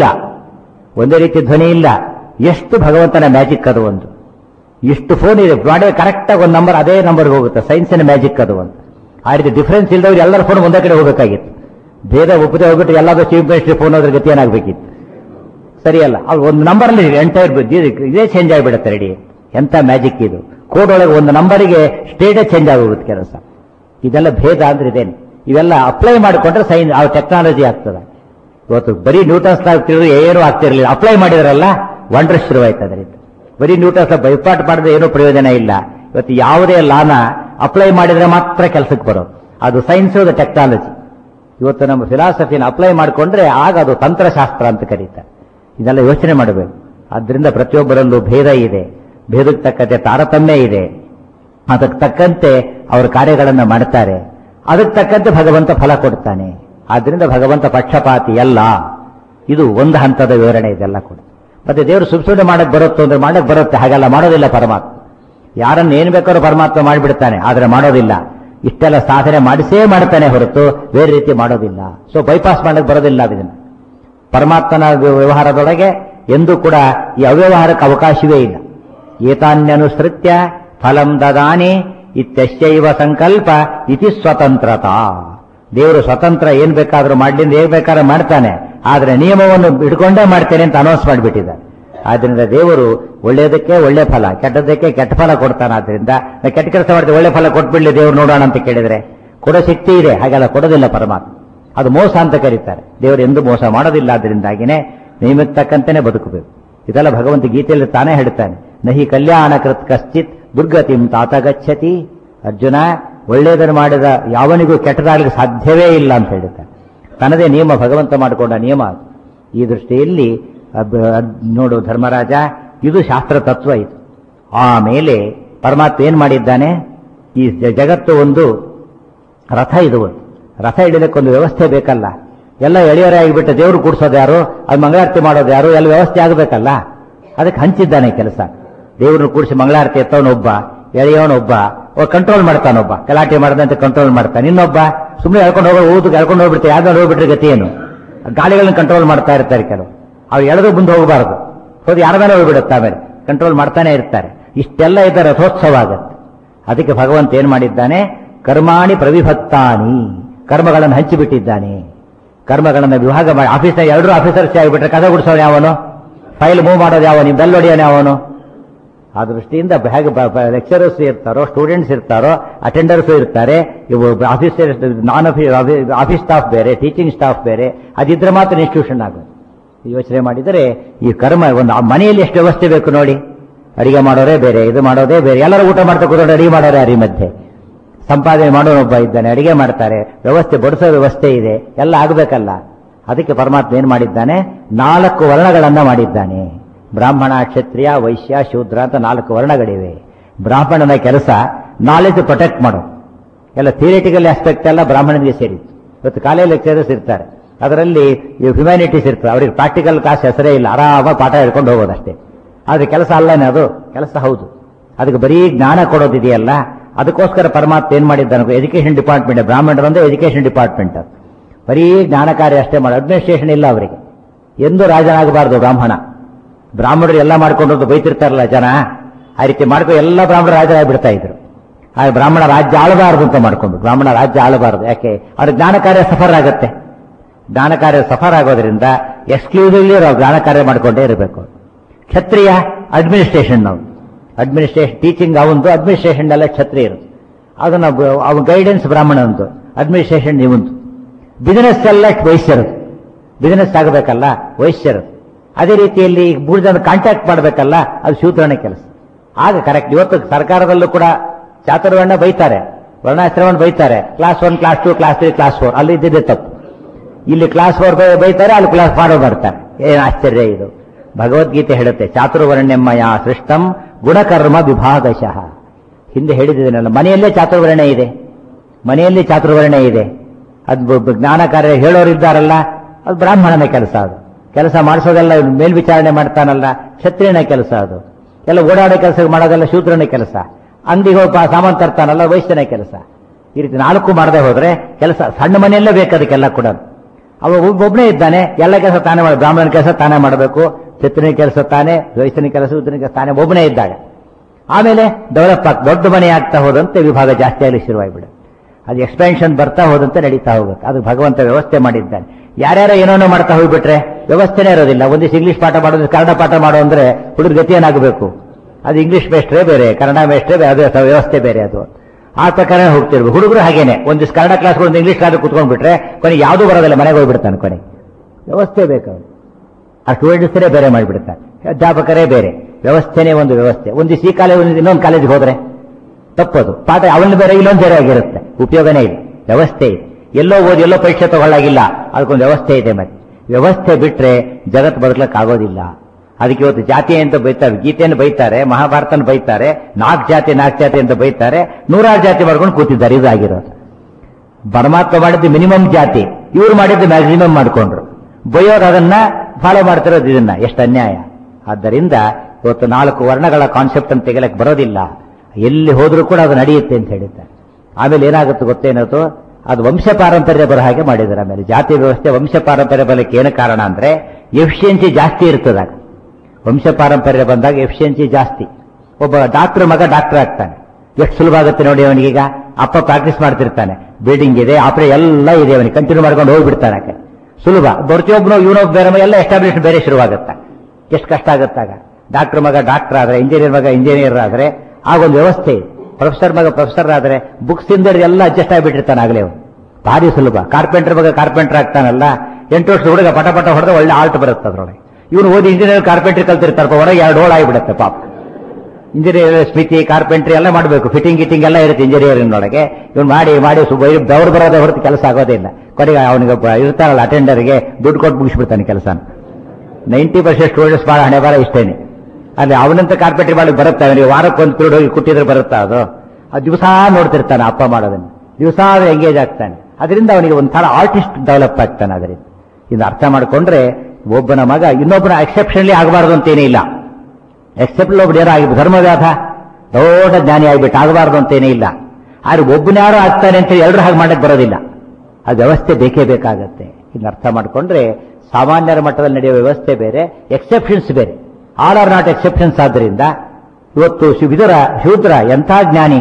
ಒಂದೇ ರೀತಿ ಧ್ವನಿ ಇಲ್ಲ ಎಷ್ಟು ಭಗವಂತನ ಮ್ಯಾಜಿಕ್ ಅದು ಒಂದು ಇಷ್ಟು ಫೋನ್ ಇದೆ ಮಾಡೇ ಕರೆಕ್ಟಾಗಿ ಒಂದು ನಂಬರ್ ಅದೇ ನಂಬರ್ಗೆ ಹೋಗುತ್ತೆ ಸೈನ್ಸಿನ ಮ್ಯಾಜಿಕ್ ಅದು ಒಂದು ಆ ರೀತಿ ಡಿಫರೆನ್ಸ್ ಇಲ್ಲದವ್ರು ಎಲ್ಲರ ಫೋನ್ ಒಂದೇ ಕಡೆ ಹೋಗಬೇಕಾಗಿತ್ತು ಭೇದ ಒಪ್ಪದೆ ಹೋಗ್ಬಿಟ್ಟು ಎಲ್ಲಾದ್ರೂ ಚೀಫ್ ಮಿನಿಸ್ಟ್ರಿ ಫೋನ್ ಹೋದ್ರೆ ಗತಿ ಏನಾಗಬೇಕಿತ್ತು ಸರಿಯಲ್ಲ ಅದು ಒಂದು ನಂಬರಲ್ಲಿ ಎಂಟೈರ್ ಇದೇ ಚೇಂಜ್ ಆಗಿಬಿಡುತ್ತೆ ರೆಡಿ ಎಂತ ಮ್ಯಾಜಿಕ್ ಇದು ಕೋಡ್ ಒಳಗೆ ಒಂದು ನಂಬರಿಗೆ ಸ್ಟೇಟೇ ಚೇಂಜ್ ಆಗೋಗುತ್ತೆ ಕೆಲಸ ಇದೆಲ್ಲ ಭೇದ ಅಂದ್ರೆ ಇದೇನು ಇವೆಲ್ಲ ಅಪ್ಲೈ ಮಾಡಿಕೊಂಡ್ರೆ ಸೈನ್ ಆ ಟೆಕ್ನಾಲಜಿ ಆಗ್ತದೆ ಇವತ್ತು ಬರೀ ನ್ಯೂಟನ್ಸ್ ಆಗ್ತಿರೋದು ಏನೂ ಆಗ್ತಿರಲಿಲ್ಲ ಅಪ್ಲೈ ಮಾಡಿದ್ರಲ್ಲ ವಂಡರ್ ಶುರುವಾಯ್ತು ಅದರಿಂದ ಬರೀ ನ್ಯೂಟನ್ಸ್ ಬೈಪಾಟ್ ಮಾಡಿದ್ರೆ ಏನೂ ಪ್ರಯೋಜನ ಇಲ್ಲ ಇವತ್ತು ಯಾವುದೇ ಲಾನ ಅಪ್ಲೈ ಮಾಡಿದ್ರೆ ಮಾತ್ರ ಕೆಲಸಕ್ಕೆ ಬರೋದು ಅದು ಸೈನ್ಸ್ ಅದು ಟೆಕ್ನಾಲಜಿ ಇವತ್ತು ನಮ್ಮ ಫಿಲಾಸಫಿನ ಅಪ್ಲೈ ಮಾಡಿಕೊಂಡ್ರೆ ಆಗ ಅದು ತಂತ್ರಶಾಸ್ತ್ರ ಅಂತ ಕರೀತಾರೆ ಇದೆಲ್ಲ ಯೋಚನೆ ಮಾಡಬೇಕು ಆದ್ರಿಂದ ಪ್ರತಿಯೊಬ್ಬರಲ್ಲೂ ಭೇದ ಇದೆ ಭೇದಕ್ಕೆ ತಕ್ಕಂತೆ ತಾರತಮ್ಯ ಇದೆ ಅದಕ್ಕೆ ತಕ್ಕಂತೆ ಅವರು ಕಾರ್ಯಗಳನ್ನು ಮಾಡ್ತಾರೆ ಅದಕ್ಕೆ ತಕ್ಕಂತೆ ಭಗವಂತ ಫಲ ಕೊಡ್ತಾನೆ ಆದ್ರಿಂದ ಭಗವಂತ ಪಕ್ಷಪಾತಿ ಅಲ್ಲ ಇದು ಒಂದು ಹಂತದ ವಿವರಣೆ ಇದೆಲ್ಲ ಕೂಡ ಮತ್ತೆ ದೇವರು ಸುಮ್ ಸುಮ್ಮನೆ ಮಾಡಕ್ ಬರುತ್ತೋ ಅಂದ್ರೆ ಮಾಡಕ್ ಬರುತ್ತೆ ಹಾಗೆಲ್ಲ ಮಾಡೋದಿಲ್ಲ ಪರಮಾತ್ಮ ಯಾರನ್ನ ಏನ್ ಬೇಕಾದ್ರೂ ಪರಮಾತ್ಮ ಮಾಡಿಬಿಡ್ತಾನೆ ಆದ್ರೆ ಮಾಡೋದಿಲ್ಲ ಇಷ್ಟೆಲ್ಲ ಸಾಧನೆ ಮಾಡಿಸೇ ಮಾಡ್ತಾನೆ ಹೊರತು ಬೇರೆ ರೀತಿ ಮಾಡೋದಿಲ್ಲ ಸೊ ಬೈಪಾಸ್ ಮಾಡಕ್ ಬರೋದಿಲ್ಲ ಅದನ್ನ ಪರಮಾತ್ಮನ ವ್ಯವಹಾರದೊಳಗೆ ಎಂದೂ ಕೂಡ ಈ ಅವ್ಯವಹಾರಕ್ಕೆ ಅವಕಾಶವೇ ಇಲ್ಲ ಏತಾನ್ಯನುಸೃತ್ಯ ಫಲಂ ದದಾನಿ ಇತ್ಯಶ್ಚೈವ ಸಂಕಲ್ಪ ಇತಿ ಸ್ವತಂತ್ರತಾ ದೇವರು ಸ್ವತಂತ್ರ ಏನ್ ಬೇಕಾದ್ರೂ ಮಾಡ್ಲಿಂದ ಹೇಗ್ ಬೇಕಾದ್ರೂ ಮಾಡ್ತಾನೆ ಆದ್ರೆ ನಿಯಮವನ್ನು ಹಿಡ್ಕೊಂಡೇ ಮಾಡ್ತೇನೆ ಅಂತ ಅನೌನ್ಸ್ ಮಾಡಿಬಿಟ್ಟಿದ್ದಾರೆ ಆದ್ರಿಂದ ದೇವರು ಒಳ್ಳೆಯದಕ್ಕೆ ಒಳ್ಳೆ ಫಲ ಕೆಟ್ಟದಕ್ಕೆ ಕೆಟ್ಟ ಫಲ ಕೊಡ್ತಾನೆ ಆದ್ರಿಂದ ನಾವು ಕೆಟ್ಟ ಕೆಲಸ ಮಾಡಿದ್ರೆ ಒಳ್ಳೆ ಫಲ ಕೊಟ್ಬಿಡ್ಲಿ ದೇವ್ರು ನೋಡೋಣ ಅಂತ ಕೇಳಿದ್ರೆ ಕೊಡೋ ಶಕ್ತಿ ಇದೆ ಹಾಗೆಲ್ಲ ಕೊಡೋದಿಲ್ಲ ಪರಮಾತ್ಮ ಅದು ಮೋಸ ಅಂತ ಕರೀತಾರೆ ದೇವರು ಎಂದು ಮೋಸ ಮಾಡೋದಿಲ್ಲ ಅದರಿಂದಾಗಿನೇ ನಿಯಮಕ್ಕೆ ತಕ್ಕಂತೆನೆ ಬದುಕಬೇಕು ಇದೆಲ್ಲ ಭಗವಂತ ಗೀತೆಯಲ್ಲಿ ತಾನೇ ಹೇಳ್ತಾನೆ ನಹಿ ಕಲ್ಯಾಣ ಕೃತ್ ಕಶ್ಚಿತ್ ದುರ್ಗತಿಂ ತಾತ ಗಚ್ಚತಿ ಅರ್ಜುನ ಒಳ್ಳೆಯದನ್ನು ಮಾಡಿದ ಯಾವನಿಗೂ ಕೆಟ್ಟದಾಗಲಿಕ್ಕೆ ಸಾಧ್ಯವೇ ಇಲ್ಲ ಅಂತ ಹೇಳ್ತಾನೆ ತನ್ನದೇ ನಿಯಮ ಭಗವಂತ ಮಾಡಿಕೊಂಡ ನಿಯಮ ಅದು. ಈ ದೃಷ್ಟಿಯಲ್ಲಿ ಅಬ್- ಅದ್- ನೋಡು ಧರ್ಮರಾಜ ಇದು ಶಾಸ್ತ್ರ ತತ್ವ ಇದು ಆಮೇಲೆ ಪರಮಾತ್ಮ ಏನ್ ಮಾಡಿದ್ದಾನೆ ಈ ಜ- ಜಗತ್ತು ಒಂದು ರಥ ಇದು ಒಂದು. ರಥ ಹಿಡಿಲಿಕ್ಕೊಂದು ವ್ಯವಸ್ಥೆ ಬೇಕಲ್ಲ ಎಲ್ಲ ಎಳೆಯರೇ ಆಗಿಬಿಟ್ಟು ದೇವರು ಕೂಡ್ಸೋದು ಯಾರು ಅದು ಮಂಗಳಾರತಿ ಮಾಡೋದು ಯಾರು ಎಲ್ಲ ವ್ಯವಸ್ಥೆ ಆಗಬೇಕಲ್ಲ ಅದಕ್ಕೆ ಹಂಚಿದ್ದಾನೆ ಕೆಲಸ ದೇವ್ರನ್ನ ಕೂಡಿಸಿ ಮಂಗಳಾರತಿ ಎತ್ತವನೊಬ್ಬ ಎಳೆಯವನೊಬ್ಬ ಕಂಟ್ರೋಲ್ ಮಾಡ್ತಾನೊಬ್ಬ ಗಲಾಟೆ ಮಾಡದಂತೆ ಕಂಟ್ರೋಲ್ ಮಾಡ್ತಾನೆ ಇನ್ನೊಬ್ಬ ಸುಮ್ಮನೆ ಹೇಳ್ಕೊಂಡು ಹೋಗೋ ಊದು ಎಳ್ಕೊಂಡು ಹೋಗ್ಬಿಡ್ತಾರೆ ಯಾವ್ದಾದ್ರು ಹೋಗ್ಬಿಟ್ರೆ ಗತಿ ಏನು ಗಾಳಿಗಳನ್ನ ಕಂಟ್ರೋಲ್ ಮಾಡ್ತಾ ಇರ್ತಾರೆ ಕೆಲವು ಅವ್ರು ಎಳೆದು ಮುಂದೆ ಹೋಗಬಾರದು ಹೋಗಿ ಯಾರ ಮೇಲೆ ಹೋಗ್ಬಿಡುತ್ತೆ ಆಮೇಲೆ ಕಂಟ್ರೋಲ್ ಮಾಡ್ತಾನೆ ಇರ್ತಾರೆ ಇಷ್ಟೆಲ್ಲ ಇದ್ದ ರಥೋತ್ಸವ ಆಗತ್ತೆ ಅದಕ್ಕೆ ಭಗವಂತ ಏನ್ ಮಾಡಿದ್ದಾನೆ ಕರ್ಮಾಣಿ ಪ್ರವಿಭಕ್ತಾನಿ ಕರ್ಮಗಳನ್ನು ಹಂಚಿಬಿಟ್ಟಿದ್ದಾನೆ ಕರ್ಮಗಳನ್ನು ವಿಭಾಗ ಮಾಡಿ ಆಫೀಸ್ನ ಎರಡೂ ಆಫೀಸರ್ಸ್ ಆಗಿಬಿಟ್ರೆ ಕಸ ಗುಡಿಸೋನು ಯಾವನು ಫೈಲ್ ಮೂವ್ ಮಾಡೋದು ಯಾವನು ಬೆಲ್ ಹೊಡಿಯೋನು ಯಾವನು ಆ ದೃಷ್ಟಿಯಿಂದ ಹೇಗೆ ಲೆಕ್ಚರರ್ಸ್ ಇರ್ತಾರೋ ಸ್ಟೂಡೆಂಟ್ಸ್ ಇರ್ತಾರೋ ಅಟೆಂಡರ್ಸ್ ಇರ್ತಾರೆ ಇವು ಆಫೀಸ್ ನಾನ್ ಆಫೀಸ್ ಸ್ಟಾಫ್ ಬೇರೆ ಟೀಚಿಂಗ್ ಸ್ಟಾಫ್ ಬೇರೆ ಅದಿದ್ರೆ ಮಾತ್ರ ಇನ್ಸ್ಟಿಟ್ಯೂಷನ್ ಆಗೋದು ಯೋಚನೆ ಮಾಡಿದರೆ ಈ ಕರ್ಮ ಒಂದು ಆ ಮನೆಯಲ್ಲಿ ಎಷ್ಟು ವ್ಯವಸ್ಥೆ ಬೇಕು ನೋಡಿ ಅಡಿಗೆ ಮಾಡೋರೇ ಬೇರೆ ಇದು ಮಾಡೋದೇ ಬೇರೆ ಎಲ್ಲರೂ ಊಟ ಮಾಡ್ತಾ ಕೂತ್ಕೊಂಡು ಅಡಿಗೆ ಮಾಡೋರೇ ಅರಿ ಮಧ್ಯೆ ಸಂಪಾದನೆ ಮಾಡೋನೊಬ್ಬ ಇದ್ದಾನೆ ಅಡಿಗೆ ಮಾಡ್ತಾರೆ ವ್ಯವಸ್ಥೆ ಬಡಿಸೋ ವ್ಯವಸ್ಥೆ ಇದೆ ಎಲ್ಲ ಆಗಬೇಕಲ್ಲ ಅದಕ್ಕೆ ಪರಮಾತ್ಮ ಏನ್ ಮಾಡಿದ್ದಾನೆ ನಾಲ್ಕು ವರ್ಣಗಳನ್ನ ಮಾಡಿದ್ದಾನೆ ಬ್ರಾಹ್ಮಣ ಕ್ಷತ್ರಿಯ ವೈಶ್ಯ ಶೂದ್ರ ಅಂತ ನಾಲ್ಕು ವರ್ಣಗಳಿವೆ ಬ್ರಾಹ್ಮಣನ ಕೆಲಸ ನಾಲೆಜ್ ಪ್ರೊಟೆಕ್ಟ್ ಮಾಡೋ ಎಲ್ಲ ಥಿಯರಿಟಿಕಲ್ ಆಸ್ಪೆಕ್ಟ್ ಎಲ್ಲ ಬ್ರಾಹ್ಮಣನಿಗೆ ಸೇರಿತ್ತು ಇವತ್ತು ಕಾಲೇಜ್ ಲೆಕ್ಚರರ್ಸ್ ಇರ್ತಾರೆ ಅದರಲ್ಲಿ ಹ್ಯುಮ್ಯಾನಿಟೀಸ್ ಇರ್ತಾರೆ ಅವ್ರಿಗೆ ಪ್ರಾಕ್ಟಿಕಲ್ ಕ್ಲಾಸ್ ಹೆಸರೇ ಇಲ್ಲ ಆರಾಮಾಗಿ ಪಾಠ ಹೇಳ್ಕೊಂಡು ಹೋಗೋದಷ್ಟೇ ಆದ್ರೆ ಕೆಲಸ ಅಲ್ಲನೇ ಅದು ಕೆಲಸ ಹೌದು ಅದಕ್ಕೆ ಬರೀ ಜ್ಞಾನ ಕೊಡೋದಿದೆಯಲ್ಲ ಅದಕ್ಕೋಸ್ಕರ ಪರಮಾತ್ಮ ಏನ್ ಮಾಡಿದ್ದಾನೆ ಎಜುಕೇಶನ್ ಡಿಪಾರ್ಟ್ಮೆಂಟ್ ಬ್ರಾಹ್ಮಣರಂದ್ರೆ ಎಜುಕೇಶನ್ ಡಿಪಾರ್ಟ್ಮೆಂಟ್ ಅದು ಬರೀ ಜ್ಞಾನ ಕಾರ್ಯ ಅಷ್ಟೇ ಮಾಡಿ ಅಡ್ಮಿನಿಸ್ಟ್ರೇಷನ್ ಇಲ್ಲ ಅವರಿಗೆ ಎಂದು ರಾಜನಾಗಬಾರದು ಬ್ರಾಹ್ಮಣ ಬ್ರಾಹ್ಮಣರು ಎಲ್ಲ ಮಾಡ್ಕೊಂಡು ಬೈತಿರ್ತಾರಲ್ಲ ಜನ ಆ ರೀತಿ ಮಾಡ್ಕೊಂಡು ಎಲ್ಲ ಬ್ರಾಹ್ಮಣ ರಾಜರಾಗ್ಬಿಡ್ತಾ ಇದ್ರು ಆ ಬ್ರಾಹ್ಮಣ ರಾಜ್ಯ ಆಳಬಾರದು ಅಂತ ಮಾಡ್ಕೊಂಡು ಬ್ರಾಹ್ಮಣ ರಾಜ್ಯ ಆಳಬಾರದು ಯಾಕೆ ಅವ್ರ ಜ್ಞಾನ ಕಾರ್ಯ ಸಫರ್ ಆಗುತ್ತೆ ಜ್ಞಾನ ಕಾರ್ಯ ಸಫರ್ ಆಗೋದ್ರಿಂದ ಎಕ್ಸ್ಕ್ಲೂಸಿವ್ಲಿ ನಾವು ಜ್ಞಾನ ಕಾರ್ಯ ಮಾಡ್ಕೊಂಡೇ ಇರಬೇಕು ಕ್ಷತ್ರಿಯ ಅಡ್ಮಿನಿಸ್ಟ್ರೇಷನ್ ನಾವು ಅಡ್ಮಿನಿಸ್ಟ್ರೇಷನ್ ಟೀಚಿಂಗ್ ಅವಂದು ಅಡ್ಮಿನಿಸ್ಟ್ರೇಷನ್ ಎಲ್ಲ ಕ್ಷತ್ರಿಯರು ಅದನ್ನ ಬ- ಅವನ ಗೈಡೆನ್ಸ್ ಬ್ರಾಹ್ಮಣಂದು ಅಡ್ಮಿನಿಸ್ಟ್ರೇಷನ್ ಇವಂದು ಬಿಸಿನೆಸ್ ಎಲ್ಲ ವೈಶ್ಯರು ಬಿಸಿನೆಸ್ ಆಗಬೇಕಲ್ಲ ವೈಶ್ಯರು ಅದೇ ರೀತಿಯಲ್ಲಿ ಮೂರು ಜನ ಕಾಂಟ್ಯಾಕ್ಟ್ ಮಾಡಬೇಕಲ್ಲ ಅದು ಶೂದ್ರನ ಕೆಲಸ ಆಗ ಕರೆಕ್ಟ್ ಇವತ್ತು ಸರ್ಕಾರದಲ್ಲೂ ಕೂಡ ಚಾತುರ್ವರ್ಣ ಬೈತಾರೆ ವರ್ಣಾಶ್ರಮವನ್ನು ಬೈತಾರೆ class one class two class three class four ಅಲ್ಲಿ ಇದ್ದಿದ್ದೆ ತಪ್ಪು ಇಲ್ಲಿ ಕ್ಲಾಸ್ ಫೋರ್ ಬೈತಾರೆ ಅಲ್ಲಿ ಕ್ಲಾಸ್ ಫಾರೋ ಬರ್ತಾರೆ ಏನ್ ಆಶ್ಚರ್ಯ ಇದು ಭಗವದ್ಗೀತೆ ಹೇಳುತ್ತೆ ಚಾತುರ್ವರ್ಣ್ಯಮಯ ಸೃಷ್ಟಂ ಗುಣಕರ್ಮ ವಿಭಾಗಶಃ ಹಿಂದೆ ಹೇಳಿದ್ದೇನಲ್ಲ ಮನೆಯಲ್ಲೇ ಚಾತುರ್ವರ್ಣ ಇದೆ ಮನೆಯಲ್ಲಿ ಚಾತುರ್ವರ್ಣ ಇದೆ ಅದು ಬ- ಬ- ಜ್ಞಾನ ಕಾರ್ಯ ಹೇಳೋರಿದ್ದಾರಲ್ಲ ಅದು ಬ್ರಾಹ್ಮಣನ ಕೆಲಸ ಅದು ಕೆಲಸ ಮಾಡಿಸೋದೆಲ್ಲ ಇವ್ನು ಮೇಲ್ವಿಚಾರಣೆ ಮಾಡ್ತಾನಲ್ಲ ಕ್ಷತ್ರಿಯನ ಕೆಲಸ ಅದು ಎಲ್ಲ ಓಡಾಡೋ ಕೆಲಸ ಮಾಡೋದೆಲ್ಲ ಶೂದ್ರನ ಕೆಲಸ ಅಂಗಡಿಗೆ ಹೋಗಿ ಪಾ- ಸಾಮಾನು ತರ್ತಾನಲ್ಲ ವೈಶ್ಯನ ಕೆಲಸ ಈ ರೀತಿ ನಾಲ್ಕು ಮಾಡದೆ ಹೋದ್ರೆ ಕೆಲಸ ಸಣ್ಣ ಮನೆಯಲ್ಲೇ ಬೇಕು ಅದಕ್ಕೆಲ್ಲ ಕೂಡ ಅವ ಒಬ್ಬನೇ ಇದ್ದಾನೆ ಎಲ್ಲ ಕೆಲಸ ತಾನೇ ಮಾಡಿ ಬ್ರಾಹ್ಮಣನ ಕೆಲಸ ತಾನೇ ಮಾಡಬೇಕು ಕ್ಷತ್ರಿಯ ಕೆಲಸ ತಾನೇ ವೈಶ್ಯನ ಕೆಲಸ ಶೂದ್ರನ ಕೆಲಸ ತಾನೇ ಒಬ್ಬನೇ ಇದ್ದಾಗ ಆಮೇಲೆ ಡೆವಲಪ್ ಆಗ್ ದೊಡ್ಡ ಮನೆ ಆಗ್ತಾ ಹೋದಂತೆ ವಿಭಾಗ ಜಾಸ್ತಿ ಆಗಲಿ ಶುರುವಾಗ್ಬಿಡುತ್ತೆ ಅದು ಎಕ್ಸ್ಪೆನ್ಷನ್ ಬರ್ತಾ ಹೋದಂತೆ ನಡೀತಾ ಹೋಗುತ್ತೆ ಅದು ಭಗವಂತ ವ್ಯವಸ್ಥೆ ಮಾಡಿದ್ದಾನೆ ಯಾರ್ಯಾರ ಏನೇನೋ ಮಾಡ್ತಾ ಹೋಗ್ಬಿಟ್ರೆ ವ್ಯವಸ್ಥೆನೇ ಇರೋದಿಲ್ಲ ಒಂದಿಷ್ಟು ಇಂಗ್ಲಿಷ್ ಪಾಠ ಮಾಡೋದು ಕನ್ನಡ ಪಾಠ ಮಾಡೋ ಅಂದ್ರೆ ಹುಡುಗ ಗತಿ ಏನಾಗಬೇಕು ಅದು ಇಂಗ್ಲಿಷ್ ಮೇಸ್ಟ್ರೇ ಬೇರೆ ಕನ್ನಡ ಮೇಸ್ಟ್ರೇ ಬೇರೆ ಅದು ವ್ಯವಸ್ಥೆ ಬೇರೆ ಅದು ಆ ಪ್ರಕಾರ ಹೋಗ್ತಿರ್ಬೇಕು ಹುಡುಗರು ಹಾಗೇನೆ ಒಂದಿಷ್ಟು ಕನ್ನಡ ಕ್ಲಾಸ್ ಒಂದು ಇಂಗ್ಲಿಷ್ ಕ್ಲಾಸ್ ಕುತ್ಕೊಂಡ್ಬಿಟ್ರೆ ಕೊನೆಗೆ ಯಾವುದೂ ಬರೋದಿಲ್ಲ ಮನೆಗೆ ಹೋಗ್ಬಿಡ್ತಾನೆ ಕೊನೆಗೆ ವ್ಯವಸ್ಥೆ ಬೇಕು ಅವ್ನಿಗೆ. ಆ ಸ್ಟೂಡೆಂಟ್ಸರೇ ಬೇರೆ ಮಾಡಿಬಿಡ್ತಾರೆ ಅಧ್ಯಾಪಕರೇ ಬೇರೆ ವ್ಯವಸ್ಥೆನೇ ಒಂದು ವ್ಯವಸ್ಥೆ ಒಂದು ಈ ಕಾಲೇಜ್ ಒಂದು ಇನ್ನೊಂದು ಕಾಲೇಜಿಗೆ ಹೋದ್ರೆ ತಪ್ಪದು ಪಾಠ ಅವನು ಬೇರೆ ಇಲ್ಲೊಂದು ಬೇರೆ ಆಗಿರುತ್ತೆ ಉಪಯೋಗನೇ ಇದೆ ವ್ಯವಸ್ಥೆ ಇದೆ ಎಲ್ಲೋ ಓದಿ ಎಲ್ಲೋ ಪರೀಕ್ಷೆ ತಗೊಳ್ಳಾಗಿಲ್ಲ ಅದಕ್ಕೊಂದು ವ್ಯವಸ್ಥೆ ಇದೆ ಮತ್ತೆ ವ್ಯವಸ್ಥೆ ಬಿಟ್ರೆ ಜಗತ್ತು ಬದುಕಲಿಕ್ಕೆ ಆಗೋದಿಲ್ಲ ಅದಕ್ಕೆ ಇವತ್ತು ಜಾತಿ ಅಂತ ಬೈತಾರೆ ಗೀತೆಯನ್ನು ಬೈತಾರೆ ಮಹಾಭಾರತನ ಬೈತಾರೆ ನಾಲ್ಕು ಜಾತಿ ನಾಲ್ಕು ಜಾತಿ ಅಂತ ಬೈತಾರೆ ನೂರಾರು ಜಾತಿ ಮಾಡ್ಕೊಂಡು ಕೂತಿದ್ದಾರೆ ಇದಾಗಿರೋದು ಪರಮಾತ್ಮ ಮಾಡಿದ್ದು ಮಿನಿಮಮ್ ಜಾತಿ ಇವ್ರು ಮಾಡಿದ್ದು ಮ್ಯಾಕ್ಸಿಮಮ್ ಮಾಡ್ಕೊಂಡ್ರು ಬೈಯೋರು ಅದನ್ನ ಫಾಲೋ ಮಾಡ್ತಿರೋದು ಇದನ್ನ ಎಷ್ಟು ಅನ್ಯಾಯ ಆದ್ದರಿಂದ ಇವತ್ತು ನಾಲ್ಕು ವರ್ಣಗಳ ಕಾನ್ಸೆಪ್ಟ್ ಅನ್ನು ತೆಗೆಲಕ್ಕೆ ಬರೋದಿಲ್ಲ ಎಲ್ಲಿ ಹೋದ್ರೂ ಕೂಡ ಅದು ನಡೆಯುತ್ತೆ ಅಂತ ಹೇಳಿದ್ದಾರೆ ಆಮೇಲೆ ಏನಾಗುತ್ತೆ ಗೊತ್ತೇನದು ಅದು ವಂಶ ಪಾರಂಪರ್ಯ ಬರೋ ಹಾಗೆ ಮಾಡಿದ್ದಾರೆ ಆಮೇಲೆ ಜಾತಿ ವ್ಯವಸ್ಥೆ ವಂಶ ಪಾರಂಪರ್ಯ ಬಲಕ್ಕೆ ಏನು ಕಾರಣ ಅಂದ್ರೆ ಎಫಿಷಿಯನ್ಸಿ ಜಾಸ್ತಿ ಇರ್ತದಾಗ ವಂಶ ಪಾರಂಪರ್ಯ ಬಂದಾಗ ಎಫಿಷಿಯನ್ಸಿ ಜಾಸ್ತಿ ಒಬ್ಬ ಡಾಕ್ಟರ್ ಮಗ ಡಾಕ್ಟರ್ ಆಗ್ತಾನೆ ಎಷ್ಟು ಸುಲಭ ಆಗುತ್ತೆ ನೋಡಿ ಅವನಿಗೀಗ ಅಪ್ಪ ಪ್ರಾಕ್ಟೀಸ್ ಮಾಡ್ತಿರ್ತಾನೆ ಬಿಲ್ಡಿಂಗ್ ಇದೆ ಆಪರೆ ಎಲ್ಲ ಇದೆ ಅವನಿಗೆ ಕಂಟಿನ್ಯೂ ಮಾಡ್ಕೊಂಡು ಹೋಗ್ಬಿಡ್ತಾನೆ ಆಕೆ ಸುಲಭ ಪ್ರತಿಯೊಬ್ಬನು ಇವನೊಬ್ಬ ಬೇರೆ ಮಗ ಎಲ್ಲ ಎಸ್ಟಾಬ್ಲಿಷ್ ಬೇರೆ ಶುರುವಾಗುತ್ತೆ ಎಷ್ಟು ಕಷ್ಟ ಆಗುತ್ತಾಗ ಡಾಕ್ಟರ್ ಮಗ ಡಾಕ್ಟರ್ ಆದ್ರೆ ಇಂಜಿನಿಯರ್ ಮಗ ಇಂಜಿನಿಯರ್ ಆದ್ರೆ ಆಗೊಂದು ವ್ಯವಸ್ಥೆ ಇದೆ ಪ್ರೊಫೆಸರ್ ಮಗ ಪ್ರೊಫೆಸರ್ ಆದ್ರೆ ಬುಕ್ಸ್ ಇಂದ ಎಲ್ಲ ಅಡ್ಜಸ್ಟ್ ಆಗಿಬಿಟ್ಟಿರ್ತಾನೆ ಆಗಲೇ ಅವನು ಭಾರಿ ಸುಲಭ ಕಾರ್ಪೆಂಟರ್ ಮಗ ಕಾರ್ಪೆಂಟರ್ ಆಗ್ತಾನಲ್ಲ ಎಂಟು ವರ್ಷದ ಹುಡುಗ ಪಟ ಪಟ ಹೊಡೆದ್ರೆ ಒಳ್ಳೆ ಆಲ್ಟ್ ಬರುತ್ತೆ ಅದ್ರೊಳಗೆ ಇವನು ಓದಿ ಇಂಜಿನಿಯರ್ ಕಾರ್ಪೆಂಟ್ರಿ ಕಲ್ತಿರ್ತಾರಪ್ಪ ಹೊರಗೆ ಎರಡು ಹೋಳ ಆಗಿಬಿಡುತ್ತೆ ಪಾಪ ಇಂಜಿನಿಯರ್ ಸ್ಮಿತಿ ಕಾರ್ಪೆಂಟ್ರಿ ಎಲ್ಲ ಮಾಡಬೇಕು ಫಿಟ್ಟಿಂಗ್ ಗಿಟ್ಟಿಂಗ್ ಎಲ್ಲ ಇರುತ್ತೆ ಇಂಜಿನಿಯರಿಂಗ್ ಒಳಗೆ ಇವ್ನು ಮಾಡಿ ಮಾಡಿ ಬೆವರು ಬರೋದೇ ಹೊರತು ಕೆಲಸ ಆಗೋದೇ ಇಲ್ಲ ಕೊನೆಗೆ ಅವನಿಗೆ ಒಬ್ಬ ಇರ್ತಾರಲ್ಲ ಅಟೆಂಡರ್ಗೆ ದುಡ್ಡು ಕೊಟ್ಟು ಮುಗಿಸ್ಬಿಡ್ತಾನೆ ಕೆಲಸನ ನೈಂಟಿ ಪರ್ಸೆಂಟ್ ಸ್ಟೂಡೆಂಟ್ಸ್ ಭಾಳ ಹಣೆ ಬಾರ ಇಷ್ಟೇನೆ ಅಲ್ಲಿ ಅವನಂತ ಕಾರ್ಪೆಂಟ್ರಿ ಮಾಡಿ ಬರುತ್ತೆ ಅವನಿಗೆ ವಾರಕ್ಕೆ ಒಂದು ಪೀರಿಯಡ್ ಹೋಗಿ ಕುಟ್ಟಿದ್ರೆ ಬರುತ್ತಾ ಅದು ಅದು ದಿವಸ ನೋಡ್ತಿರ್ತಾನೆ ಅಪ್ಪ ಮಾಡೋದನ್ನು ದಿವಸ ಎಂಗೇಜ್ ಆಗ್ತಾನೆ ಅದರಿಂದ ಅವನಿಗೆ ಒಂಥರ ಆರ್ಟಿಸ್ಟ್ ಡೆವಲಪ್ ಆಗ್ತಾನೆ ಅದರಿಂದ ಇದು ಅರ್ಥ ಮಾಡಿಕೊಂಡ್ರೆ ಒಬ್ಬನ ಮಗ ಇನ್ನೊಬ್ಬನ ಎಕ್ಸೆಪ್ಷನ್ಲಿ ಆಗಬಾರ್ದು ಅಂತೇನೇ ಇಲ್ಲ ಎಕ್ಸೆಪ್ಟ್ ಒಬ್ಬ ಏನೋ ಆಗಿ ಧರ್ಮವ್ಯಾಧ ದೊಡ್ಡ ಜ್ಞಾನಿ ಆಗಿಬಿಟ್ಟು ಆಗಬಾರ್ದು ಅಂತೇನೇ ಇಲ್ಲ ಆದ್ರೆ ಒಬ್ಬನ್ಯಾರೋ ಆಗ್ತಾನೆ ಅಂತ ಎಲ್ಲರೂ ಹಾಗೆ ಮಾಡಕ್ಕೆ ಬರೋದಿಲ್ಲ ಆ ವ್ಯವಸ್ಥೆ ಬೇಕೇ ಬೇಕಾಗತ್ತೆ ಇನ್ನು ಅರ್ಥ ಮಾಡಿಕೊಂಡ್ರೆ ಸಾಮಾನ್ಯರ ಮಟ್ಟದಲ್ಲಿ ನಡೆಯುವ ವ್ಯವಸ್ಥೆ ಬೇರೆ ಎಕ್ಸೆಪ್ಷನ್ಸ್ ಬೇರೆ ಆಲ್ ಆರ್ ನಾಟ್ ಎಕ್ಸೆಪ್ಷನ್ಸ್ ಆದ್ದರಿಂದ ಇವತ್ತು ಶು- ವಿದುರ ಶೂದ್ರ ಎಂಥ ಜ್ಞಾನಿ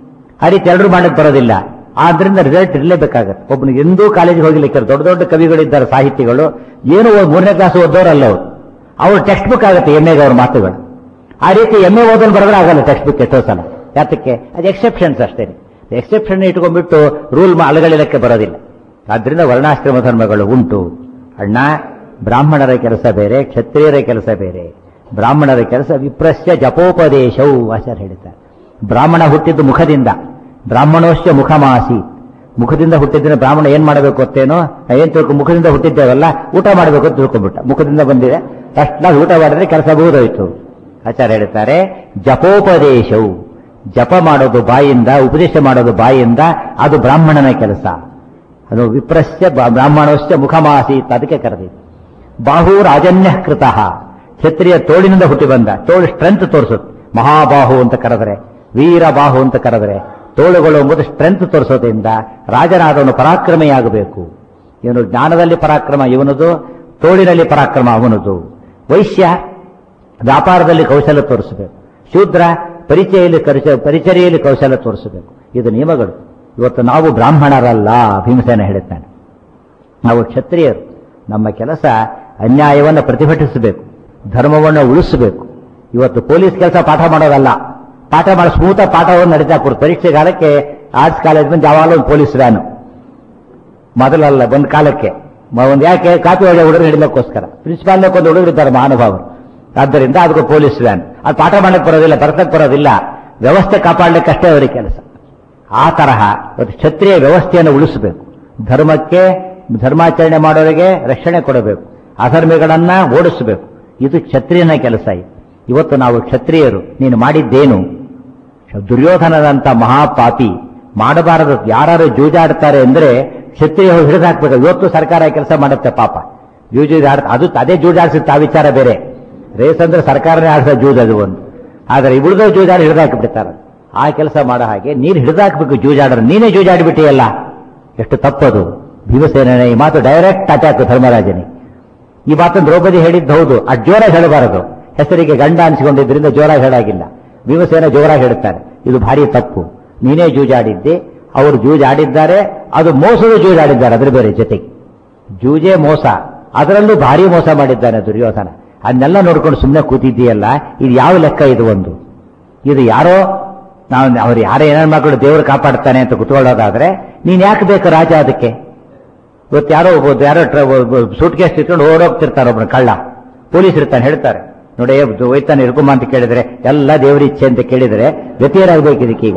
ಆ ರೀತಿ ಎಲ್ಲರೂ ಮಾಡಕ್ಕೆ ಬರೋದಿಲ್ಲ ಆದ್ರಿಂದ ರಿಸಲ್ಟ್ ಇರಲೇಬೇಕಾಗತ್ತೆ ಒಬ್ಬನಿಗೆ ಎಂದೂ ಕಾಲೇಜಿಗೆ ಹೋಗಿಲಿಕ್ಕೆ ದೊಡ್ಡ ದೊಡ್ಡ ಕವಿಗಳಿದ್ದಾರೆ ಸಾಹಿತಿಗಳು ಏನು ಓದ್- ಮೂರನೇ ಕ್ಲಾಸ್ ಓದೋರಲ್ಲ ಅವರು ಅವ್ರ ಟೆಕ್ಸ್ಟ್ ಬುಕ್ ಆಗುತ್ತೆ ಎಮ್ ಎಗೆ ಅವ್ರ ಮಾತುಗಳು ಆ ರೀತಿ ಎಮ್ ಎ ಓದಲು ಬರೆದ್ರೆ ಆಗಲ್ಲ ಟೆಕ್ಸ್ಟ್ ಬುಕ್ ಎಷ್ಟೋ ಸಲ ಯಾತಕ್ಕೆ ಅದು ಎಕ್ಸೆಪ್ಷನ್ಸ್ ಅಷ್ಟೇ ಎಕ್ಸೆಪ್ಷನ್ ಇಟ್ಕೊಂಡ್ಬಿಟ್ಟು ರೂಲ್ ಅಲಗಳಿಲಕ್ಕೆ ಬರೋದಿಲ್ಲ ಆದ್ರಿಂದ ವರ್ಣಾಶ್ರಮ ಧರ್ಮಗಳು ಉಂಟು ಅಣ್ಣ ಬ್ರಾಹ್ಮಣರ ಕೆಲಸ ಬೇರೆ ಕ್ಷತ್ರಿಯರ ಕೆಲಸ ಬೇರೆ ಬ್ರಾಹ್ಮಣರ ಕೆಲಸ ವಿಪ್ರಸ್ಯ ಜಪೋಪದೇಶವು ಆಚಾರ್ಯ ಹೇಳ್ತಾರೆ ಬ್ರಾಹ್ಮಣ ಹುಟ್ಟಿದ್ದು ಮುಖದಿಂದ ಬ್ರಾಹ್ಮಣೋಶ್ಯ ಮುಖಮಾಸಿ ಮುಖದಿಂದ ಹುಟ್ಟಿದ್ರೆ ಬ್ರಾಹ್ಮಣ ಏನ್ ಮಾಡಬೇಕು ಗೊತ್ತೇನೋ ನಾ ಏನ್ ತಿಳ್ಕೊ ಮುಖದಿಂದ ಹುಟ್ಟಿದ್ದೇವಲ್ಲ ಊಟ ಮಾಡಬೇಕು ಅಂತ ತಿಳ್ಕೊಂಡ್ಬಿಟ್ಟ ಮುಖದಿಂದ ಬಂದಿದೆ ತಕ್ಷಣ ಊಟ ಮಾಡಿದ್ರೆ ಕೆಲಸ ಬಹುದೋಯ್ತು ಆಚಾರ್ಯ ಹೇಳ್ತಾರೆ ಜಪೋಪದೇಶವು ಜಪ ಮಾಡೋದು ಬಾಯಿಂದ ಉಪದೇಶ ಮಾಡೋದು ಬಾಯಿಂದ ಅದು ಬ್ರಾಹ್ಮಣನ ಕೆಲಸ ಅದು ವಿಪ್ರಸ್ಯ ಬ- ಬ್ರಾಹ್ಮಣೋಶ್ಯ ಮುಖಮಾಸೀತ್ ಅದಕ್ಕೆ ಕರೆದಿದೆ ಬಾಹು ರಾಜನ್ಯ ಕೃತಃ ಕ್ಷತ್ರಿಯ ತೋಳಿನಿಂದ ಹುಟ್ಟಿ ಬಂದ ತೋಳು ಸ್ಟ್ರೆಂತ್ ತೋರಿಸುತ್ತೆ ಮಹಾಬಾಹು ಅಂತ ಕರೆದರೆ ವೀರಬಾಹು ಅಂತ ಕರೆದರೆ ತೋಳುಗಳು ಎಂಬುದು ಸ್ಟ್ರೆಂತ್ ತೋರಿಸೋದ್ರಿಂದ ರಾಜನಾದವನು ಪರಾಕ್ರಮೆಯಾಗಬೇಕು ಇವನು ಜ್ಞಾನದಲ್ಲಿ ಪರಾಕ್ರಮ ಇವನದು ತೋಳಿನಲ್ಲಿ ಪರಾಕ್ರಮ ಅವನದು ವೈಶ್ಯ ವ್ಯಾಪಾರದಲ್ಲಿ ಕೌಶಲ್ಯ ತೋರಿಸಬೇಕು ಶೂದ್ರ ಪರಿಚಯಲ್ಲಿ ಕರಿಚ- ಪರಿಚರ್ಯೆಯಲ್ಲಿ ಕೌಶಲ್ಯ ತೋರಿಸಬೇಕು ಇದು ನಿಯಮಗಳು ಇವತ್ತು ನಾವು ಬ್ರಾಹ್ಮಣರಲ್ಲ ಭೀಮಸೇನ ಹೇಳುತ್ತಾನೆ ನಾವು ಕ್ಷತ್ರಿಯರು ನಮ್ಮ ಕೆಲಸ ಅನ್ಯಾಯವನ್ನು ಪ್ರತಿಭಟಿಸಬೇಕು ಧರ್ಮವನ್ನು ಉಳಿಸಬೇಕು ಇವತ್ತು ಪೊಲೀಸ್ ಕೆಲಸ ಪಾಠ ಮಾಡೋದಲ್ಲ ಪಾಠ ಮಾಡೋ ಸ್ಮೂತ ಪಾಠವನ್ನು ನಡೀತಾ ಕೊಡ್ತು ಪರೀಕ್ಷೆ ಕಾಲಕ್ಕೆ ಆರ್ಟ್ಸ್ ಕಾಲೇಜ್ ಬಂದು ಯಾವಾಗಲೂ ಒಂದು ಪೊಲೀಸ್ ವ್ಯಾನು ಮೊದಲಲ್ಲ ಒಂದು ಕಾಲಕ್ಕೆ ಮ- ಒಂದು ಯಾಕೆ ಕಾಪಿ ಒಳ್ಳೆ ಹುಡುಗರು ಹಿಡಿಲಕ್ಕೋಸ್ಕರ ಪ್ರಿನ್ಸಿಪಾಲ್ ಒಂದು ಹುಡುಗರು ಇದ್ದಾರೆ ಮಹಾನುಭಾವರು ಆದ್ದರಿಂದ ಅದಕ್ಕೆ ಪೊಲೀಸ್ ವ್ಯಾನ್ ಅದು ಪಾಠ ಮಾಡಕ್ಕೆ ಬರೋದಿಲ್ಲ ಬರ್ತಕ್ಕೆ ಬರೋದಿಲ್ಲ ವ್ಯವಸ್ಥೆ ಕಾಪಾಡಲಿಕ್ಕೆ ಅಷ್ಟೇ ಅವರಿಗೆ ಕೆಲಸ ಆ ತರಹ ಇವತ್ತು ಕ್ಷತ್ರಿಯ ವ್ಯವಸ್ಥೆಯನ್ನು ಉಳಿಸಬೇಕು ಧರ್ಮಕ್ಕೆ ಧರ್ಮಾಚರಣೆ ಮಾಡೋರಿಗೆ ರಕ್ಷಣೆ ಕೊಡಬೇಕು ಅಧರ್ಮಿಗಳನ್ನ ಓಡಿಸಬೇಕು ಇದು ಕ್ಷತ್ರಿಯನ ಕೆಲಸ ಇದು ಇವತ್ತು ನಾವು ಕ್ಷತ್ರಿಯರು ನೀನು ಮಾಡಿದ್ದೇನು ದುರ್ಯೋಧನದಂತ ಮಹಾಪಾಪಿ ಮಾಡಬಾರದು ಯಾರು ಜೂಜಾಡ್ತಾರೆ ಅಂದ್ರೆ ಕ್ಷತ್ರಿಯ ಹಿಡಿದು ಹಾಕ್ಬೇಕು ಇವತ್ತು ಸರ್ಕಾರ ಕೆಲಸ ಮಾಡುತ್ತೆ ಪಾಪ ಜೂಜು ಆಡ್ ಅದು ಅದೇ ಜೂಜಾಡ್ಸುತ್ತೆ ಆ ವಿಚಾರ ಬೇರೆ ರೇಸ್ ಅಂದ್ರೆ ಸರ್ಕಾರನೇ ಆಡ್ಸೋ ಜೂಜ್ ಅದು ಒಂದು ಆದರೆ ಉಳಿದ ಜೂಜಾಡಿ ಹಿಡಿದಾಕಿಬಿಡ್ತಾರೆ ಆ ಕೆಲಸ ಮಾಡೋ ಹಾಗೆ ನೀನು ಹಿಡಿದಾಕ್ಬೇಕು ಜೂಜಾಡ್ರೆ ನೀನೇ ಜೂಜಾಡಿಬಿಟ್ಟಿಯಲ್ಲ ಎಷ್ಟು ತಪ್ಪದು ಭೀಮಸೇನೇ ಈ ಮಾತು ಡೈರೆಕ್ಟ್ ಅಟ್ಯಾಕ್ ಧರ್ಮರಾಜನಿಗೆ ಈ ಮಾತನ್ನು ದ್ರೌಪದಿ ಹೇಳಿದ್ದು ಹೌದು ಆ ಜೋರಾಗಿ ಹೇಳಬಾರದು ಹೆಸರಿಗೆ ಗಂಡ ಅನಿಸಿಕೊಂಡಿದ್ರಿಂದ ಜೋರಾಗಿ ಹೇಳಾಗಿಲ್ಲ ಭೀಮಸೇನ ಜೋರಾಗಿ ಹೇಳುತ್ತಾರೆ ಇದು ಭಾರಿ ತಪ್ಪು ನೀನೇ ಜೂಜಾಡಿದ್ದೆ ಅವರು ಜೂಜಾಡಿದ್ದಾರೆ ಅದು ಮೋಸದ ಜೂಜಾಡಿದ್ದಾರೆ ಅದ್ರ ಬೇರೆ ಜೊತೆಗೆ ಜೂಜೆ ಮೋಸ ಅದರಲ್ಲೂ ಭಾರಿ ಮೋಸ ಮಾಡಿದ್ದಾನೆ ದುರ್ಯೋಧನ ಅದನ್ನೆಲ್ಲ ನೋಡ್ಕೊಂಡು ಸುಮ್ಮನೆ ಕೂತಿದ್ದೀಯಲ್ಲ ಇದು ಯಾವ ಲೆಕ್ಕ ಇದು ಒಂದು ಇದು ಯಾರೋ ನಾವು ಅವ್ರು ಯಾರೋ ಏನೇನು ಮಕ್ಕಳು ದೇವರು ಕಾಪಾಡ್ತಾನೆ ಅಂತ ಕುತ್ಕೊಳ್ಳೋದಾದ್ರೆ ನೀನ್ ಯಾಕೆ ಬೇಕು ರಾಜ ಅದಕ್ಕೆ ಇವತ್ತು ಯಾರೋ ಒಬ್ಬ ಯಾರೋ ಸೂಟ್ ಕೇಸ್ ಇಟ್ಕೊಂಡು ಓಡೋಗ್ತಿರ್ತಾರೆ ಒಬ್ಬನ ಕಳ್ಳ ಪೊಲೀಸ್ ಇರ್ತಾನೆ ಹೇಳ್ತಾರೆ ನೋಡಿ ಹೋಯ್ತಾನೆ ಇರ್ಕೊಂಬ ಅಂತ ಕೇಳಿದ್ರೆ ಎಲ್ಲ ದೇವರ ಇಚ್ಛೆ ಅಂತ ಕೇಳಿದ್ರೆ ಗತಿಯರಾಗಬೇಕು ಇದಕ್ಕೀಗ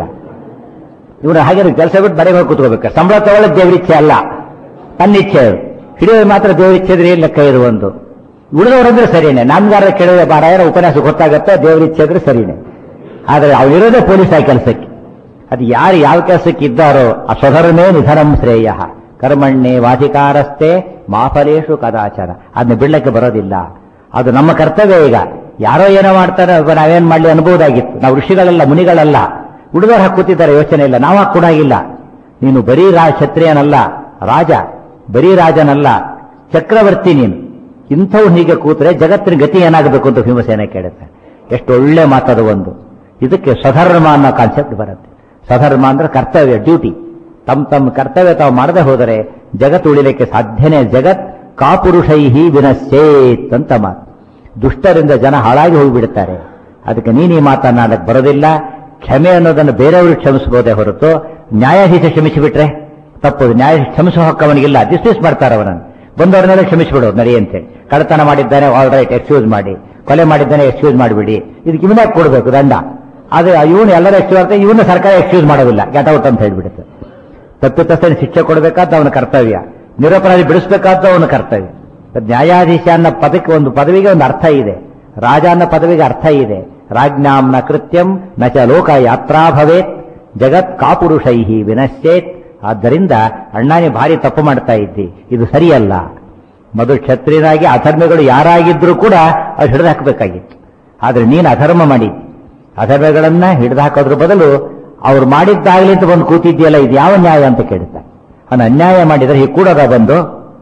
ಇವನು ಹಾಗೆ ಕೆಲಸ ಬಿಟ್ಟು ಮನೆಗೆ ಹೋಗಿ ಕೂತ್ಕೋಬೇಕು ಸಂಬಳ ತಗೊಳ್ಳೋದು ದೇವ್ರ ಇಚ್ಛೆ ಅಲ್ಲ ತನ್ನ ಇಚ್ಛೆ ಅದು ಹಿಡಿಯೋದು ಮಾತ್ರ ದೇವ್ರ ಇಚ್ಛೆ ಇದ್ರೆ ಏನ್ ಲೆಕ್ಕ ಇದು ಒಂದು ಉಳಿದವರಂದ್ರೆ ಸರಿನೇ ನಮ್ಗಾರ ಕೇಳಿದ್ರೆ ಬಾರಾಯರ ಉಪನ್ಯಾಸ ಗೊತ್ತಾಗತ್ತೆ ದೇವ್ರ ಇಚ್ಛೆ ಇದ್ರೆ ಸರಿನೇ ಆದರೆ ಅವನಿರೋದೇ ಪೊಲೀಸ್ ಆ ಕೆಲಸಕ್ಕೆ ಅದು ಯಾರು ಯಾವ ಕೆಲಸಕ್ಕೆ ಇದ್ದಾರೋ ಆ ಸ್ವಧರ್ಮೇ ನಿಧನಂ ಶ್ರೇಯ ಕರ್ಮಣ್ಣೆ ವಾಧಿಕಾರಸ್ಥೆ ಮಾಫಲೇಶು ಕದಾಚಾರ ಅದನ್ನ ಬಿಡ್ಲಕ್ಕೆ ಬರೋದಿಲ್ಲ ಅದು ನಮ್ಮ ಕರ್ತವ್ಯ ಈಗ ಯಾರೋ ಏನೋ ಮಾಡ್ತಾರೆ ಅದು ನಾವೇನ್ ಮಾಡ್ಲಿ ಅನ್ಬೋದಾಗಿತ್ತು ನಾವು ಋಷಿಗಳಲ್ಲ ಮುನಿಗಳಲ್ಲ ಹುಡುಗರು ಹಾಕಿ ಕೂತಿದ್ದಾರೆ ಯೋಚನೆ ಇಲ್ಲ ನಾವು ಹಾಕಿ ಕೊಡಾಗಿಲ್ಲ ನೀನು ಬರೀ ರಾ ಕ್ಷತ್ರಿಯನಲ್ಲ ರಾಜ ಬರೀ ರಾಜನಲ್ಲ ಚಕ್ರವರ್ತಿ ನೀನು ಇಂಥವು ಹೀಗೆ ಕೂತ್ರೆ ಜಗತ್ತಿನ ಗತಿ ಏನಾಗಬೇಕು ಅಂತ ಭೀಮಸೇನ ಕೇಳುತ್ತೆ ಎಷ್ಟು ಒಳ್ಳೆ ಮಾತದು ಒಂದು ಇದಕ್ಕೆ ಸ್ವಧರ್ಮ ಅನ್ನೋ ಕಾನ್ಸೆಪ್ಟ್ ಬರುತ್ತೆ ಸ್ವಧರ್ಮ ಅಂದ್ರೆ ಕರ್ತವ್ಯ ಡ್ಯೂಟಿ ತಮ್ಮ ತಮ್ಮ ಕರ್ತವ್ಯ ತಾವು ಮಾಡದೆ ಹೋದರೆ ಜಗತ್ ಉಳಿಲಿಕ್ಕೆ ಸಾಧ್ಯನೇ ಜಗತ್ ಕಾಪುರುಷೈಹಿ ವಿನಶ್ಚೇತ್ ಅಂತ ಮಾತು ದುಷ್ಟರಿಂದ ಜನ ಹಾಳಾಗಿ ಹೋಗಿಬಿಡುತ್ತಾರೆ ಅದಕ್ಕೆ ನೀನು ಈ ಮಾತನಾಡಕ್ಕೆ ಬರೋದಿಲ್ಲ ಕ್ಷಮೆ ಅನ್ನೋದನ್ನು ಬೇರೆಯವರು ಕ್ಷಮಿಸಬಹುದೇ ಹೊರತು ನ್ಯಾಯಾಧೀಶ ಕ್ಷಮಿಸಿಬಿಟ್ರೆ ತಪ್ಪದು ನ್ಯಾಯಾಧೀಶ ಕ್ಷಮಿಸುವ ಹಕ್ಕು ಅವನಿಗಿಲ್ಲ ಡಿಸ್ಮಿಸ್ ಮಾಡ್ತಾರೆ ಅವನನ್ನು ಬಂದವರನ್ನೆಲ್ಲ ಕ್ಷಮಿಸಿಬಿಡೋದು ನಡೆಯಂತೆ ಕಳ್ಳತನ ಮಾಡಿದ್ದಾನೆ ಆಲ್ ರೈಟ್ ಎಕ್ಸ್ಕ್ಯೂಸ್ ಮಾಡಿ ಕೊಲೆ ಮಾಡಿದ್ದಾನೆ ಎಕ್ಸ್ಕ್ಯೂಸ್ ಮಾಡಿಬಿಡಿ ಇದಕ್ಕೆ ಇವನೇ ಕೊಡಬೇಕು ದಂಡ ಆದ್ರೆ ಇವನು ಎಲ್ಲರೂ ಎಕ್ಸ್ಕ್ಯೂಸ್ ಮಾಡ್ತಾರೆ ಇವನ್ನ ಸರ್ಕಾರ ಎಕ್ಸ್ಕ್ಯೂಸ್ ಮಾಡೋದಿಲ್ಲ ಗೆಟ್ ಔಟ್ ಅಂತ ಹೇಳ್ಬಿಡುತ್ತೆ ತಪ್ಪಿತಸ್ಥನ ಶಿಕ್ಷೆ ಕೊಡಬೇಕಾದ ಅವನ ಕರ್ತವ್ಯ ನಿರಪರಾಧಿ ಬಿಡಿಸಬೇಕಾದ ಅವನ ಕರ್ತವ್ಯ ನ್ಯಾಯಾಧೀಶ ಅನ್ನೋ ಪದಕ್ಕೆ ಒಂದು ಪದವಿಗೆ ಒಂದು ಅರ್ಥ ಇದೆ ರಾಜ ಅನ್ನೋ ಪದವಿಗೆ ಅರ್ಥ ಇದೆ ರಾಜ್ಞಾಂನ ಕೃತ್ಯಂ ನ ಚ ಲೋಕ ಯಾತ್ರಾ ಭವೇತ್ ಜಗತ್ ಕಾಪುರುಷೈಹಿ ವಿನಶ್ಚೇತ್ ಆದ್ದರಿಂದ ಅಣ್ಣಾನಿ ಭಾರಿ ತಪ್ಪು ಮಾಡ್ತಾ ಇದ್ದಿ ಇದು ಸರಿಯಲ್ಲ ಮೊದಲು ಕ್ಷತ್ರಿಯನಾಗಿ ಅಧರ್ಮಗಳು ಯಾರಾಗಿದ್ರೂ ಕೂಡ ಅದು ಹಿಡಿದು ಹಾಕಬೇಕಾಗಿತ್ತು ಆದ್ರೆ ನೀನು ಅಧರ್ಮ ಮಾಡಿದ್ದಿ ಅಧರ್ಮಗಳನ್ನ ಹಿಡಿದು ಹಾಕೋದ್ರ ಬದಲು ಅವ್ರು ಮಾಡಿದ್ದಾಗಲಿ ಅಂತ ಬಂದು ಕೂತಿದ್ಯಲ್ಲ ಇದು ಯಾವ ನ್ಯಾಯ ಅಂತ ಕೇಳ್ತಾರೆ ಅವನು ಅನ್ಯಾಯ ಮಾಡಿದರೆ ಈ ಕೂಡದ ಬಂದು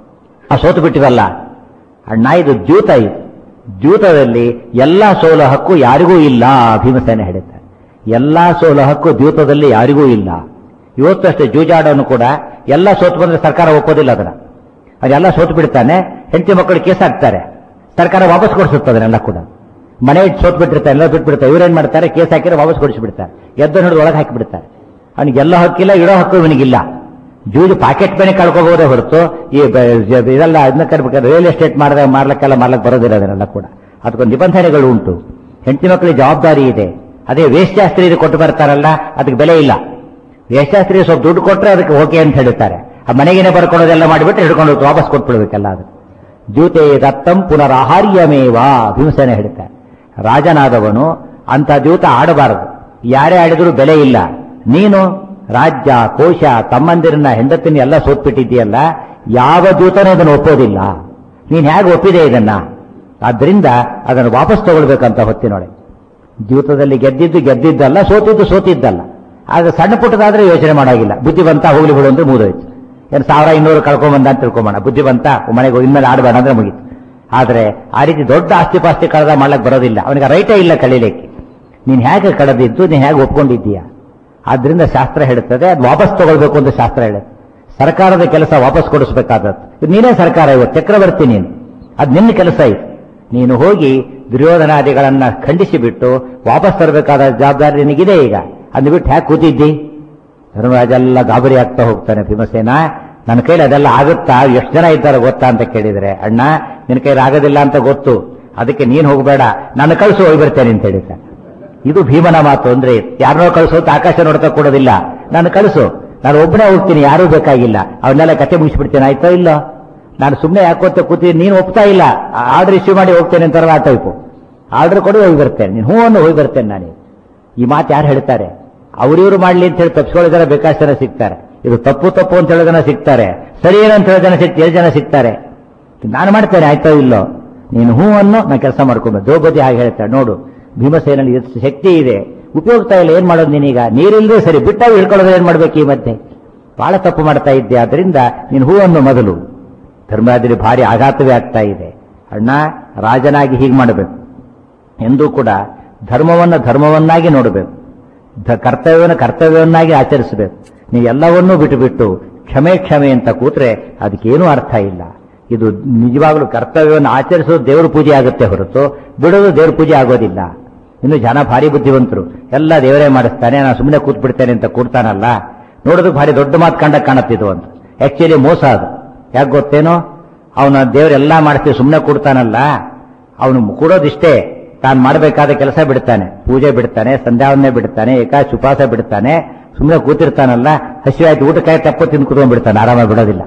ಆ ಸೋತು ಬಿಟ್ಟಿರಲ್ಲ ಅಣ್ಣ ಇದು ದ್ಯೂತ ಇದು ದ್ಯೂತದಲ್ಲಿ ಎಲ್ಲಾ ಸೋಲ ಹಕ್ಕು ಯಾರಿಗೂ ಇಲ್ಲ ಭೀಮಸೇನ ಹೇಳುತ್ತಾರೆ ಎಲ್ಲಾ ಸೋಲ ಹಕ್ಕು ದ್ಯೂತದಲ್ಲಿ ಯಾರಿಗೂ ಇಲ್ಲ ಇವತ್ತು ಅಷ್ಟೇ ಜೂಜಾಡೋನು ಕೂಡ ಎಲ್ಲ ಸೋತು ಬಂದ್ರೆ ಸರ್ಕಾರ ಒಪ್ಪೋದಿಲ್ಲ ಅದನ್ನ ಅದೆಲ್ಲ ಸೋತು ಬಿಡ್ತಾನೆ ಹೆಂಡತಿ ಮಕ್ಕಳು ಕೇಸ್ ಹಾಕ್ತಾರೆ ಸರ್ಕಾರ ವಾಪಸ್ ಕೊಡಿಸುತ್ತೆ ಅದನ್ನೆಲ್ಲ ಕೂಡ ಮನೆ ಸೋತ್ ಬಿಟ್ಟಿರ್ತಾರೆ ಎಲ್ಲ ಬಿಟ್ಬಿಡ್ತಾರೆ ಇವ್ರೇನ್ ಮಾಡ್ತಾರೆ ಕೇಸ್ ಹಾಕಿದ್ರೆ ವಾಪಸ್ ಕೊಡಿಸಿಬಿಡ್ತಾರೆ ಎದ್ದು ಹಿಡಿದು ಒಳಗೆ ಹಾಕಿಬಿಡ್ತಾರೆ ಅವನಿಗೆಲ್ಲ ಹಕ್ಕಿಲ್ಲ ಇಡೋ ಹಕ್ಕು ಇವನಿಗಿಲ್ಲ ಜೂಜು ಪಾಕೆಟ್ ಮನೆ ಕಳ್ಕೋಬಹುದೇ ಹೊರತು ಈ ಬ- ಜ- ಇದೆಲ್ಲ ಅದನ್ನ ಕರ್ಬೇಕಾದ್ರೆ ರಿಯಲ್ ಎಸ್ಟೇಟ್ ಮಾಡಿದ ಮಾಡ್ಲಿಕ್ಕೆಲ್ಲ ಮಾಡ್ಲಿಕ್ಕೆ ಬರೋದಿಲ್ಲ ಅದನ್ನೆಲ್ಲ ಕೂಡ ಅದಕ್ಕೊಂದು ನಿಬಂಧನೆಗಳು ಉಂಟು ಹೆಂಡತಿ ಮಕ್ಕಳಿಗೆ ಜವಾಬ್ದಾರಿ ಇದೆ ಅದೇ ವೇಶ್ಯಾಸ್ತ್ರಿ ಇದು ಕೊಟ್ಟು ಬರ್ತಾರಲ್ಲ ಅದಕ್ಕೆ ಬೆಲೆ ಇಲ್ಲ ವೇಶ್ಯಾಸ್ತ್ರಿ ಸ್ವಲ್ಪ ದುಡ್ಡು ಕೊಟ್ಟರೆ ಅದಕ್ಕೆ ಓಕೆ ಅಂತ ಹೇಳ್ತಾರೆ ಆ ಮನೆಗೇನೆ ಬರ್ಕೊಡೋದೆಲ್ಲ ಮಾಡಿಬಿಟ್ಟು ಹಿಡ್ಕೊಂಡು ಹೋಗಿ ವಾಪಸ್ ಕೊಟ್ಬಿಡ್ಬೇಕಲ್ಲ ಅದು ದ್ಯೂತೆ ದತ್ತಂ ಪುನರಾಹಾರ್ಯಮೇವ ಭೀಮಸೇನ ಹೇಳ್ತಾರೆ ರಾಜನಾದವನು ಅಂತ ದ್ಯೂತ ಆಡಬಾರದು ಯಾರೇ ಆಡಿದರೂ ಬೆಲೆ ಇಲ್ಲ ನೀನು ರಾಜ್ಯ ಕೋಶ ತಮ್ಮಂದಿರನ್ನ ಹೆಂಡತಿನ ಎಲ್ಲ ಸೋತ್ಬಿಟ್ಟಿದ್ದೀಯಲ್ಲ ಯಾವ ದೂತನೂ ಅದನ್ನು ಒಪ್ಪೋದಿಲ್ಲ ನೀನ್ ಹೇಗೆ ಒಪ್ಪಿದೆ ಇದನ್ನ ಆದ್ರಿಂದ ಅದನ್ನು ವಾಪಸ್ ತಗೊಳ್ಬೇಕಂತ ಹೊತ್ತಿನೊಳಗೆ ದ್ಯೂತದಲ್ಲಿ ಗೆದ್ದಿದ್ದು ಗೆದ್ದಿದ್ದಲ್ಲ ಸೋತಿದ್ದು ಸೋತಿದ್ದಲ್ಲ ಆಗ ಸಣ್ಣ ಪುಟ್ಟದಾದ್ರೆ ಯೋಚನೆ ಮಾಡಾಗಿಲ್ಲ ಬುದ್ಧಿವಂತ ಹೋಗ್ಲಿ ಬಿಡು ಅಂದ್ರೆ ಮುಗಿದೋಯ್ತು ಏನು ಸಾವಿರ ಇನ್ನೂರು ಕಳ್ಕೊಂಬಂದ ಅಂತ ತಿಳ್ಕೊಂಬೋಣ ಬುದ್ಧಿವಂತ ಮನೆಗೆ ಹೋಗಿ ಇನ್ಮೇಲೆ ಆಡಬೇಡ ಅಂದ್ರೆ ಮುಗೀತು ಆದ್ರೆ ಆ ರೀತಿ ದೊಡ್ಡ ಆಸ್ತಿ ಪಾಸ್ತಿ ಕಳೆದ ಮಾಡ್ಲಕ್ ಬರೋದಿಲ್ಲ ಅವನಿಗೆ ರೈಟೇ ಇಲ್ಲ ಕಳೀಲಿಕ್ಕೆ ನೀನ್ ಹೇಗೆ ಕಳೆದಿದ್ದು ನೀನ್ ಹೇಗೆ ಒಪ್ಕೊಂಡಿದ್ದೀಯಾ ಆದ್ರಿಂದ ಶಾಸ್ತ್ರ ಹೇಳುತ್ತದೆ ಅದು ವಾಪಸ್ ತಗೊಳ್ಬೇಕು ಅಂತ ಶಾಸ್ತ್ರ ಹೇಳುತ್ತೆ ಸರ್ಕಾರದ ಕೆಲಸ ವಾಪಸ್ ಕೊಡಿಸ್ಬೇಕಾದದ್ದು ಇದು ನೀನೇ ಸರ್ಕಾರ ಇವತ್ತು ಚಕ್ರವರ್ತಿ ನೀನು ಅದು ನಿನ್ನ ಕೆಲಸ ಇದು ನೀನು ಹೋಗಿ ದುರ್ಯೋಧನಾದಿಗಳನ್ನ ಖಂಡಿಸಿ ಬಿಟ್ಟು ವಾಪಸ್ ತರಬೇಕಾದ ಜವಾಬ್ದಾರಿ ನಿನಗಿದೆ ಈಗ ಅಂದ್ಬಿಟ್ಟು ಹ್ಯಾಕ್ ಕೂತಿದ್ದಿ ಧರ್ಮರಾಜ ಎಲ್ಲ ಗಾಬರಿ ಆಗ್ತಾ ಹೋಗ್ತಾನೆ ಭೀಮಸೇನ ನನ್ನ ಕೈಲಿ ಅದೆಲ್ಲ ಆಗುತ್ತಾ ಎಷ್ಟು ಜನ ಇದ್ದಾರೆ ಗೊತ್ತಾ ಅಂತ ಕೇಳಿದ್ರೆ ಅಣ್ಣ ನಿನ್ನ ಕೈಲಿ ಆಗೋದಿಲ್ಲ ಅಂತ ಗೊತ್ತು ಅದಕ್ಕೆ ನೀನ್ ಹೋಗಬೇಡ ನನ್ನ ಕಳಿಸು ಹೋಗಿ ಬರ್ತೇನೆ ಅಂತ ಹೇಳಿದ್ದ ಇದು ಭೀಮನ ಮಾತು ಅಂದ್ರೆ ಯಾರನ್ನೋ ಕಳಿಸೋ ಅಂತ ಆಕಾಶ ನೋಡ್ತಾ ಕೊಡೋದಿಲ್ಲ ನಾನು ಕಳಿಸು ನಾನು ಒಬ್ಬನೇ ಹೋಗ್ತೀನಿ ಯಾರೂ ಬೇಕಾಗಿಲ್ಲ ಅವನ್ನೆಲ್ಲ ಕತೆ ಮುಗಿಸ್ಬಿಡ್ತೇನೆ ಆಯ್ತೋ ಇಲ್ಲ ನಾನು ಸುಮ್ಮನೆ ಯಾಕೋತ ಕೂತೀನಿ ನೀನು ಒಪ್ತಾ ಇಲ್ಲ ಆರ್ಡರ್ ಇಶ್ಯೂ ಮಾಡಿ ಹೋಗ್ತೇನೆ ಅಂತಾರಲ್ಲ ಆ ಟೈಪು ಆರ್ಡರ್ ಕೊಡಿ ಹೋಗಿ ಬರ್ತೇನೆ ನೀನು ಹ್ಞೂ ಅನ್ನೋ ಹೋಗಿ ಬರ್ತೇನೆ ನಾನು ಈ ಮಾತು ಯಾರು ಹೇಳ್ತಾರೆ ಅವ್ರಿವ್ರು ಮಾಡ್ಲಿ ಅಂತ ಹೇಳಿ ತಪ್ಪಿಸ್ಕೊಳ್ಳೋ ಜನ ಬೇಕಾಷ್ಟು ಜನ ಸಿಗ್ತಾರೆ ಇದು ತಪ್ಪು ತಪ್ಪು ಅಂತ ಹೇಳೋ ಜನ ಸಿಗ್ತಾರೆ ಸರಿ ಏನು ಅಂತ ಹೇಳೋ ಜನ ಸಿಗ್ತಾರೆ ಏಳು ಜನ ಸಿಗ್ತಾರೆ ನಾನು ಮಾಡ್ತೇನೆ ಆಯ್ತೋ ಇಲ್ಲೋ ನೀನು ಹೂ ಅನ್ನು ನಾ ಕೆಲಸ ಮಾಡ್ಕೊಬೇಕು ದ್ರೌಪದಿ ಹಾಗೆ ಹೇಳ್ತಾಳೆ ನೋಡು ಭೀಮಸೇನಲ್ಲಿ ಎಷ್ಟು ಶಕ್ತಿ ಇದೆ ಉಪಯೋಗಿಸ್ತಾ ಇಲ್ಲ ಏನ್ ಮಾಡೋದು ನೀನೀಗ ನೀರಿಲ್ಲದೆ ಸರಿ ಬಿಟ್ಟಾಗ ಹಿಡ್ಕೊಳ್ಳೋದು ಏನ್ ಮಾಡ್ಬೇಕು ಈ ಮಧ್ಯೆ ಬಹಳ ತಪ್ಪು ಮಾಡ್ತಾ ಇದ್ದೆ ಆದ್ರಿಂದ ನೀನು ಹೂವನ್ನು ಮೊದಲು ಧರ್ಮರಾಜರಿಗೆ ಭಾರಿ ಆಘಾತವೇ ಆಗ್ತಾ ಇದೆ ಅಣ್ಣ ರಾಜನಾಗಿ ಹೀಗೆ ಮಾಡಬೇಕು ಎಂದೂ ಕೂಡ ಧರ್ಮವನ್ನ ಧರ್ಮವನ್ನಾಗಿ ನೋಡಬೇಕು ಧ- ಕರ್ತವ್ಯವನ್ನು ಕರ್ತವ್ಯವನ್ನಾಗಿ ಆಚರಿಸಬೇಕು ನೀವು ಎಲ್ಲವನ್ನೂ ಬಿಟ್ಟು ಬಿಟ್ಟು ಕ್ಷಮೆ ಕ್ಷಮೆ ಅಂತ ಕೂತ್ರೆ ಅದಕ್ಕೇನೂ ಅರ್ಥ ಇಲ್ಲ ಇದು ನಿಜವಾಗ್ಲೂ ಕರ್ತವ್ಯವನ್ನು ಆಚರಿಸೋದು ದೇವ್ರ ಪೂಜೆ ಆಗುತ್ತೆ ಹೊರತು ಬಿಡೋದು ದೇವ್ರ ಪೂಜೆ ಆಗೋದಿಲ್ಲ ಇನ್ನು ಜನ ಭಾರಿ ಬುದ್ಧಿವಂತರು ಎಲ್ಲ ದೇವರೇ ಮಾಡಿಸ್ತಾನೆ ನಾನು ಸುಮ್ಮನೆ ಕೂತ್ ಬಿಡ್ತೇನೆ ಅಂತ ಕೂಡ್ತಾನಲ್ಲ ನೋಡೋದಕ್ಕೆ ಭಾರಿ ದೊಡ್ಡ ಮಾತು ಕಂಡ ಕಾಣುತ್ತಿದ್ದು ಅಂತ ಆಕ್ಚುಲಿ ಮೋಸ ಅದು ಯಾಕೆ ಗೊತ್ತೇನೋ ಅವನ ದೇವರೆಲ್ಲ ಮಾಡ್ತೀವಿ ಸುಮ್ಮನೆ ಕೂಡ್ತಾನಲ್ಲ ಅವನು ಕೂಡೋದಿಷ್ಟೇ ತಾನು ಮಾಡಬೇಕಾದ ಕೆಲಸ ಬಿಡ್ತಾನೆ ಪೂಜೆ ಬಿಡ್ತಾನೆ ಸಂಧ್ಯಾವನ್ನೇ ಬಿಡ್ತಾನೆ ಏಕಾಶ ಉಪವಾಸ ಬಿಡ್ತಾನೆ ಸುಮ್ಮನೆ ಕೂತಿರ್ತಾನಲ್ಲ ಹಸಿವೆ ಆಯ್ತು ಊಟಕ್ಕಾಗಿ ತಪ್ಪು ತಿಂದು ಕುತ್ಕೊಂಡ್ ಬಿಡ್ತಾನೆ ಆರಾಮಾಗಿ ಬಿಡೋದಿಲ್ಲ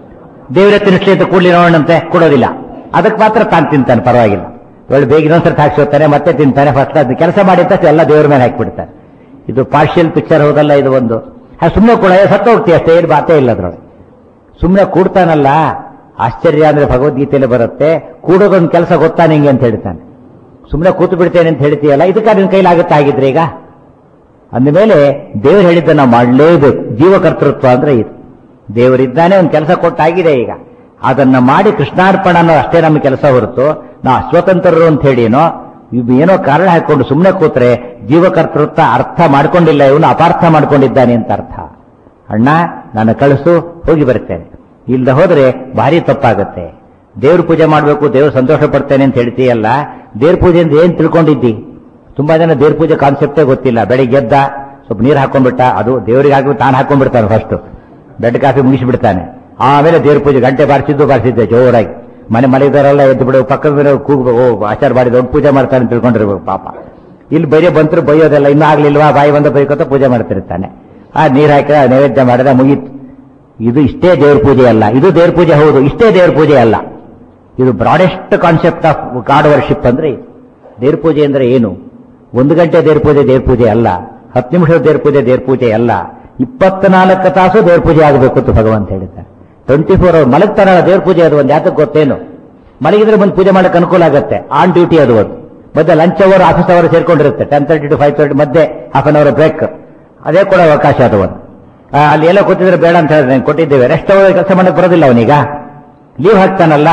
ದೇವರ ತಿನ್ನಿಸ್ಲಿ ಅಂತ ಕೂಡ್ಲಿ ನೋಡೋಣಂತೆ ಕೊಡೋದಿಲ್ಲ ಅದಕ್ಕೆ ಮಾತ್ರ ತಾನು ತಿಂತಾನೆ ಪರವಾಗಿಲ್ಲ ಒಳ್ಳೆ ಬೇಗ ಇನ್ನೊಂದ್ಸರ್ತಿ ಹಾಕ್ಸೋತಾನೆ ಮತ್ತೆ ತಿಂತಾನೆ ಫಸ್ಟ್ ಅದು ಕೆಲಸ ಮಾಡಿದ ತಕ್ಷಣ ಎಲ್ಲ ದೇವರ ಮೇಲೆ ಹಾಕಿಬಿಡ್ತಾನೆ ಇದು ಪಾರ್ಷಿಯಲ್ ಪಿಕ್ಚರ್ ಹೋದಲ್ಲ ಇದು ಒಂದು ಸುಮ್ಮನೆ ಕೂಡ ಸತ್ತು ಹೋಗ್ತೀವಿ ಅಷ್ಟೇ ಏನು ಮಾತೇ ಇಲ್ಲ ಅದ್ರೊಳಗೆ ಸುಮ್ಮನೆ ಕೂಡ್ತಾನಲ್ಲ ಆಶ್ಚರ್ಯ ಅಂದ್ರೆ ಭಗವದ್ಗೀತೆಯಲ್ಲಿ ಬರುತ್ತೆ ಕೂಡೋದೊಂದು ಕೆಲಸ ಗೊತ್ತಾ ನಿಂಗೆ ಅಂತ ಹೇಳ್ತಾನೆ ಸುಮ್ಮನೆ ಕೂತು ಬಿಡ್ತೇನೆ ಅಂತ ಹೇಳ್ತೀಯಲ್ಲ ಇದಕ್ಕೆ ನಿನ್ನ ಕೈಲಾಗುತ್ತಾ ಆಗಿದ್ರೆ ಈಗ ಅಂದಮೇಲೆ ದೇವರು ಹೇಳಿದ್ದ ನಾವು ಮಾಡಲೇಬೇಕು ಜೀವಕರ್ತೃತ್ವ ಅಂದ್ರೆ ಇದು ದೇವರಿದ್ದಾನೆ ಒಂದು ಕೆಲಸ ಕೊಟ್ಟಾಗಿದೆ ಈಗ ಅದನ್ನ ಮಾಡಿ ಕೃಷ್ಣಾರ್ಪಣ ಅನ್ನೋ ಅಷ್ಟೇ ನಮ್ಮ ಕೆಲಸ ಹೊರತು ನಾವು ಸ್ವತಂತ್ರರು ಅಂತ ಹೇಳಿನೋ ಇವ್ ಏನೋ ಕಾರಣ ಹಾಕೊಂಡು ಸುಮ್ಮನೆ ಕೂತ್ರೆ ಜೀವಕರ್ತೃತ್ವ ಅರ್ಥ ಮಾಡ್ಕೊಂಡಿಲ್ಲ ಇವನು ಅಪಾರ್ಥ ಮಾಡ್ಕೊಂಡಿದ್ದಾನೆ ಅಂತ ಅರ್ಥ ಅಣ್ಣ ನನ್ನ ಕಳಿಸು ಹೋಗಿ ಬರ್ತೇನೆ ಇಲ್ದ ಹೋದ್ರೆ ಭಾರಿ ತಪ್ಪಾಗುತ್ತೆ ದೇವ್ರ ಪೂಜೆ ಮಾಡಬೇಕು ದೇವ್ರು ಸಂತೋಷ ಪಡ್ತೇನೆ ಅಂತ ಹೇಳ್ತೀಯಲ್ಲ ದೇವ್ರ ಪೂಜೆ ಅಂತ ಏನ್ ತಿಳ್ಕೊಂಡಿದ್ದಿ ತುಂಬಾ ಜನ ದೇವ್ರ ಪೂಜೆ ಕಾನ್ಸೆಪ್ಟೇ ಗೊತ್ತಿಲ್ಲ ಬೆಳಿಗ್ಗೆ ಎದ್ದ ಸ್ವಲ್ಪ ನೀರು ಹಾಕೊಂಡ್ಬಿಟ್ಟ ಅದು ದೇವರಿಗೆ ಹಾಕಿ ತಾನು ಹಾಕೊಂಡ್ಬಿಡ್ತಾನೆ ಫಸ್ಟ್ ಬೆಡ್ ಕಾಫಿ ಮುಗಿಸಿಬಿಡ್ತಾನೆ ಆಮೇಲೆ ದೇವ್ರ ಪೂಜೆ ಗಂಟೆ ಬಾರಿಸಿದ್ದು ಬಾರಿಸಿದ್ದೆ ಜೋರಾಗಿ ಮನೆ ಮಲಗಿದಾರೆಲ್ಲ ಎದ್ದು ಬಿಡು ಪಕ್ಕದ ಮನೆ ಕೂಗ್ ಓ ಆಚಾರ ಮಾಡಿ ದೊಡ್ಡ ಪೂಜೆ ಮಾಡ್ತಾನೆ ಅಂತ ತಿಳ್ಕೊಂಡಿರ್ಬೇಕು ಪಾಪ ಇಲ್ಲಿ ಬೈರೆ ಬಂತರು ಬೈಯೋದೆಲ್ಲ ಇನ್ನೂ ಆಗ್ಲಿಲ್ವಾ ಬಾಯಿ ಬಂದ ಬೈಕೋತ ಪೂಜೆ ಮಾಡ್ತಿರ್ತಾನೆ ಆ ನೀರ್ ಹಾಕಿದ ನೈವೇದ್ಯ ಮಾಡಿದ ಮುಗೀತು ಇದು ಇಷ್ಟೇ ದೇವ್ರ ಪೂಜೆ ಅಲ್ಲ ಇದು ದೇವ್ರ ಪೂಜೆ ಹೌದು ಇಷ್ಟೇ ದೇವ್ರ ಪೂಜೆ ಅಲ್ಲ ಇದು broadest concept of God worship ಅಂದ್ರೆ ಇದು. ದೇವ್ರ ಪೂಜೆ ಅಂದ್ರೆ ಏನು ಒಂದು ಗಂಟೆ ದೇವ್ರ ಪೂಜೆ ದೇವ್ರ ಪೂಜೆ ಅಲ್ಲ ಹತ್ತು ನಿಮಿಷದ ದೇವ್ರ ಪೂಜೆ ದೇವ್ರ ಪೂಜೆ ಅಲ್ಲ ಇಪ್ಪತ್ನಾಲ್ಕು ತಾಸು ದೇವ್ರ ಪೂಜೆ ಆಗಬೇಕು ಅಂತ ಭಗವಂತ ಹೇಳಿದ್ದಾರೆ ಟ್ವೆಂಟಿ ಫೋರ್ ಅವರ್ ಮಲಗ್ತಾರಲ್ಲ ದೇವ್ರ ಪೂಜೆ ಅದು ಒಂದು ಯಾತಕ್ಕೆ ಗೊತ್ತೇನು ಮಲಗಿದ್ರೆ ಬಂದು ಪೂಜೆ ಮಾಡಕ್ಕೆ ಅನುಕೂಲ ಆಗುತ್ತೆ ಆನ್ ಡ್ಯೂಟಿ ಅದು ಒಂದು ಮಧ್ಯೆ ಲಂಚ್ ಅವರ್ ಆಫೀಸ್ ಅವರ್ ಸೇರ್ಕೊಂಡಿರುತ್ತೆ ten thirty to five thirty ಮಧ್ಯೆ ಹಾಫ್ ಅನ್ ಅವರ್ ಬ್ರೇಕ್ ಅದೇ ಕೂಡ ಅವಕಾಶ ಅದು ಒಂದು ಆ, ಅಲ್ಲಿ ಎಲ್ಲ ಕೂತಿದ್ರೆ ಬೇಡ ಅಂತ ಹೇಳಿದ್ರೆ ಕೊಟ್ಟಿದ್ದೇವೆ ರೆಸ್ಟ್ ಅವರ್ ಕೆಲಸ ಮಾಡಕ್ಕೆ ಬರೋದಿಲ್ಲ ಅವನೀಗ ಲೀವ್ ಹಾಕ್ತಾನಲ್ಲ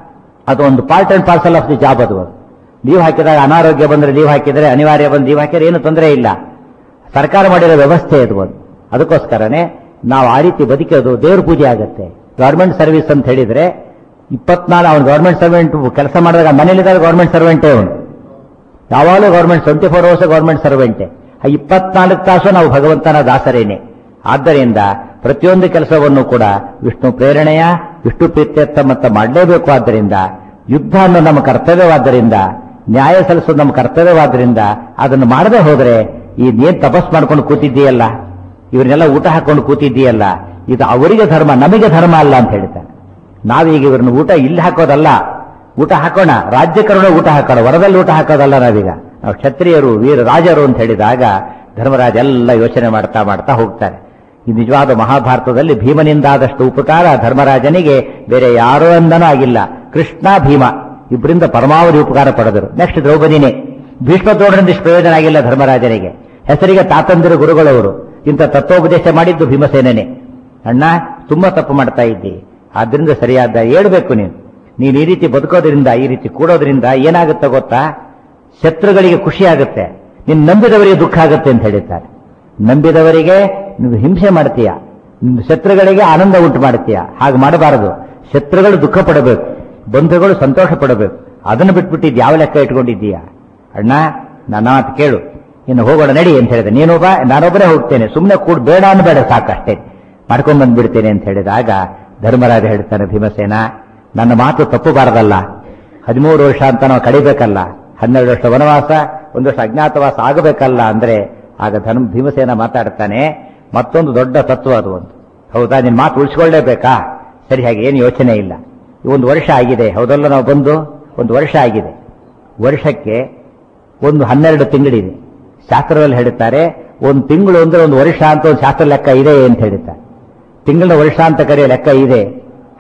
ಅದು ಒಂದು part and parcel of the job ಅದು ಲೀವ್ ಹಾಕಿದಾಗ ಅನಾರೋಗ್ಯ ಬಂದ್ರೆ ಲೀವ್ ಹಾಕಿದ್ರೆ ಅನಿವಾರ್ಯ ಬಂದು ಲೀವ್ ಹಾಕಿದ್ರೆ ಏನು ತೊಂದರೆ ಇಲ್ಲ ಸರ್ಕಾರ ಮಾಡಿರೋ ವ್ಯವಸ್ಥೆ ಅದು ಒಂದು ಅದಕ್ಕೋಸ್ಕರನೇ ನಾವು ಆ ರೀತಿ ಬದುಕೋದು ದೇವ್ರ ಪೂಜೆ ಆಗುತ್ತೆ ಗೌರ್ಮೆಂಟ್ ಸರ್ವಿಸ್ ಅಂತ ಹೇಳಿದ್ರೆ ಇಪ್ಪತ್ನಾಲ್ಕು ಅವನು ಗೌರ್ಮೆಂಟ್ ಸರ್ವೆಂಟ್ ಕೆಲಸ ಮಾಡಿದಾಗ ಮನೇಲಿದ್ದಾಗ ಗೌರ್ಮೆಂಟ್ ಸರ್ವೆಂಟೇ ಅವನು ಯಾವಾಗಲೂ government twenty four hours government ಸರ್ವೆಂಟೆ ಆ ಇಪ್ಪತ್ನಾಲ್ಕು ತಾಸು ನಾವು ಭಗವಂತನ ದಾಸರೇನೆ ಆದ್ದರಿಂದ ಪ್ರತಿಯೊಂದು ಕೆಲಸವನ್ನು ಕೂಡ ವಿಷ್ಣು ಪ್ರೇರಣೆಯ ವಿಷ್ಣು ಪ್ರೀತ್ಯರ್ಥ ಮತ್ತ ಮಾಡಲೇಬೇಕು ಆದ್ದರಿಂದ ಯುದ್ಧ ಅನ್ನೋ ನಮ್ಮ ಕರ್ತವ್ಯವಾದ್ದರಿಂದ ನ್ಯಾಯ ಸಲ್ಲಿಸೋದು ನಮ್ಮ ಕರ್ತವ್ಯವಾದ್ದರಿಂದ ಅದನ್ನು ಮಾಡದೆ ಹೋದ್ರೆ ಈ ನೀನ್ ತಪಸ್ ಮಾಡ್ಕೊಂಡು ಕೂತಿದ್ದೀಯಲ್ಲ ಇವ್ರನ್ನೆಲ್ಲ ಊಟ ಹಾಕೊಂಡು ಕೂತಿದ್ದೀಯಲ್ಲ ಇದು ಅವರಿಗೆ ಧರ್ಮ ನಮಗೆ ಧರ್ಮ ಅಲ್ಲ ಅಂತ ಹೇಳ್ತಾರೆ ನಾವೀಗ ಇವ್ರನ್ನ ಊಟ ಇಲ್ಲಿ ಹಾಕೋದಲ್ಲ ಊಟ ಹಾಕೋಣ ರಾಜ್ಯಕರಣ ಊಟ ಹಾಕೋಣ ವರದಲ್ಲಿ ಊಟ ಹಾಕೋದಲ್ಲ ನಾವೀಗ ನಾವು ಕ್ಷತ್ರಿಯರು ವೀರ ರಾಜರು ಅಂತ ಹೇಳಿದಾಗ ಧರ್ಮರಾಜ ಎಲ್ಲ ಯೋಚನೆ ಮಾಡ್ತಾ ಮಾಡ್ತಾ ಹೋಗ್ತಾರೆ ಈ ನಿಜವಾದ ಮಹಾಭಾರತದಲ್ಲಿ ಭೀಮನಿಂದಾದಷ್ಟು ಉಪಕಾರ ಧರ್ಮರಾಜನಿಗೆ ಬೇರೆ ಯಾರೋ ಅಂದನೂ ಆಗಿಲ್ಲ ಕೃಷ್ಣ ಭೀಮ ಇಬ್ಬರಿಂದ ಪರಮಾವಧಿ ಉಪಕಾರ ಪಡೆದರು ನೆಕ್ಸ್ಟ್ ದ್ರೌಪದಿನೇ ಭೀಷ್ಮ ದ್ರೋಣರಿಂದ ಇಷ್ಟು ಪ್ರಯೋಜನ ಆಗಿಲ್ಲ ಧರ್ಮರಾಜನಿಗೆ ಹೆಸರಿಗೆ ತಾತಂದಿರು ಗುರುಗಳವರು ಇಂಥ ತತ್ವೋಪದೇಶ ಮಾಡಿದ್ದು ಭೀಮಸೇನನೇ ಅಣ್ಣ ತುಂಬಾ ತಪ್ಪು ಮಾಡ್ತಾ ಇದ್ದಿ ಆದ್ರಿಂದ ಸರಿಯಾದ ಹೇಳ್ಬೇಕು ನೀನು ನೀನು ಈ ರೀತಿ ಬದುಕೋದ್ರಿಂದ ಈ ರೀತಿ ಕೂಡೋದ್ರಿಂದ ಏನಾಗುತ್ತೆ ಗೊತ್ತಾ ಶತ್ರುಗಳಿಗೆ ಖುಷಿ ಆಗುತ್ತೆ ನೀನು ನಂಬಿದವರಿಗೆ ದುಃಖ ಆಗುತ್ತೆ ಅಂತ ಹೇಳಿದ್ದಾರೆ ನಂಬಿದವರಿಗೆ ನೀವು ಹಿಂಸೆ ಮಾಡ್ತೀಯ ಶತ್ರುಗಳಿಗೆ ಆನಂದ ಉಂಟು ಮಾಡ್ತೀಯ ಹಾಗೆ ಮಾಡಬಾರದು ಶತ್ರುಗಳು ದುಃಖ ಪಡಬೇಕು ಬಂಧುಗಳು ಸಂತೋಷ ಪಡಬೇಕು ಅದನ್ನು ಬಿಟ್ಬಿಟ್ಟಿದ್ದು ಯಾವ ಲೆಕ್ಕ ಇಟ್ಕೊಂಡಿದ್ದೀಯ ಅಣ್ಣ ನನ್ನ ಮಾತು ಕೇಳು ಇನ್ನು ಹೋಗೋಣ ನಡಿ ಅಂತ ಹೇಳಿದೆ ನೀನೊಬ್ಬ ನಾನೊಬ್ಬನೇ ಹೋಗ್ತೇನೆ ಸುಮ್ಮನೆ ಕೂಡ ಬೇಡ ಅನ್ಬೇಡ ಸಾಕಷ್ಟೇ ಮಾಡ್ಕೊಂಡ್ ಬಂದ್ಬಿಡ್ತೇನೆ ಅಂತ ಹೇಳಿದಾಗ ಧರ್ಮರಾಜ ಹೇಳ್ತಾನೆ ಭೀಮಸೇನ ನನ್ನ ಮಾತು ತಪ್ಪಬಾರದಲ್ಲ ಹದಿಮೂರು ವರ್ಷ ಅಂತ ನಾವು ಕಡಿಬೇಕಲ್ಲ ಹನ್ನೆರಡು ವರ್ಷ ವನವಾಸ ಒಂದು ವರ್ಷ ಅಜ್ಞಾತವಾಸ ಆಗಬೇಕಲ್ಲ ಅಂದ್ರೆ ಆಗ ಧರ್ಮ ಭೀಮಸೇನ ಮಾತಾಡ್ತಾನೆ ಮತ್ತೊಂದು ದೊಡ್ಡ ತತ್ವ ಅದು ಒಂದು ಹೌದಾ ನಿನ್ ಮಾತು ಉಳಿಸ್ಕೊಳ್ಳೇಬೇಕಾ ಸರಿ ಹಾಗೆ ಏನು ಯೋಚನೆ ಇಲ್ಲ ಈ ಒಂದು ವರ್ಷ ಆಗಿದೆ ಹೌದಲ್ಲ ನಾವು ಬಂದು ಒಂದು ವರ್ಷ ಆಗಿದೆ ವರ್ಷಕ್ಕೆ ಒಂದು ಹನ್ನೆರಡು ತಿಂಗಳಿದೆ ಶಾಸ್ತ್ರದಲ್ಲಿ ಹೇಳುತ್ತಾರೆ ಒಂದು ತಿಂಗಳು ಅಂದ್ರೆ ಒಂದು ವರ್ಷ ಅಂತ ಒಂದು ಶಾಸ್ತ್ರ ಲೆಕ್ಕ ಇದೆ ಅಂತ ಹೇಳ್ತಾರೆ ತಿಂಗಳ ವರ್ಷ ಅಂತ ಕರೆಯೋ ಲೆಕ್ಕ ಇದೆ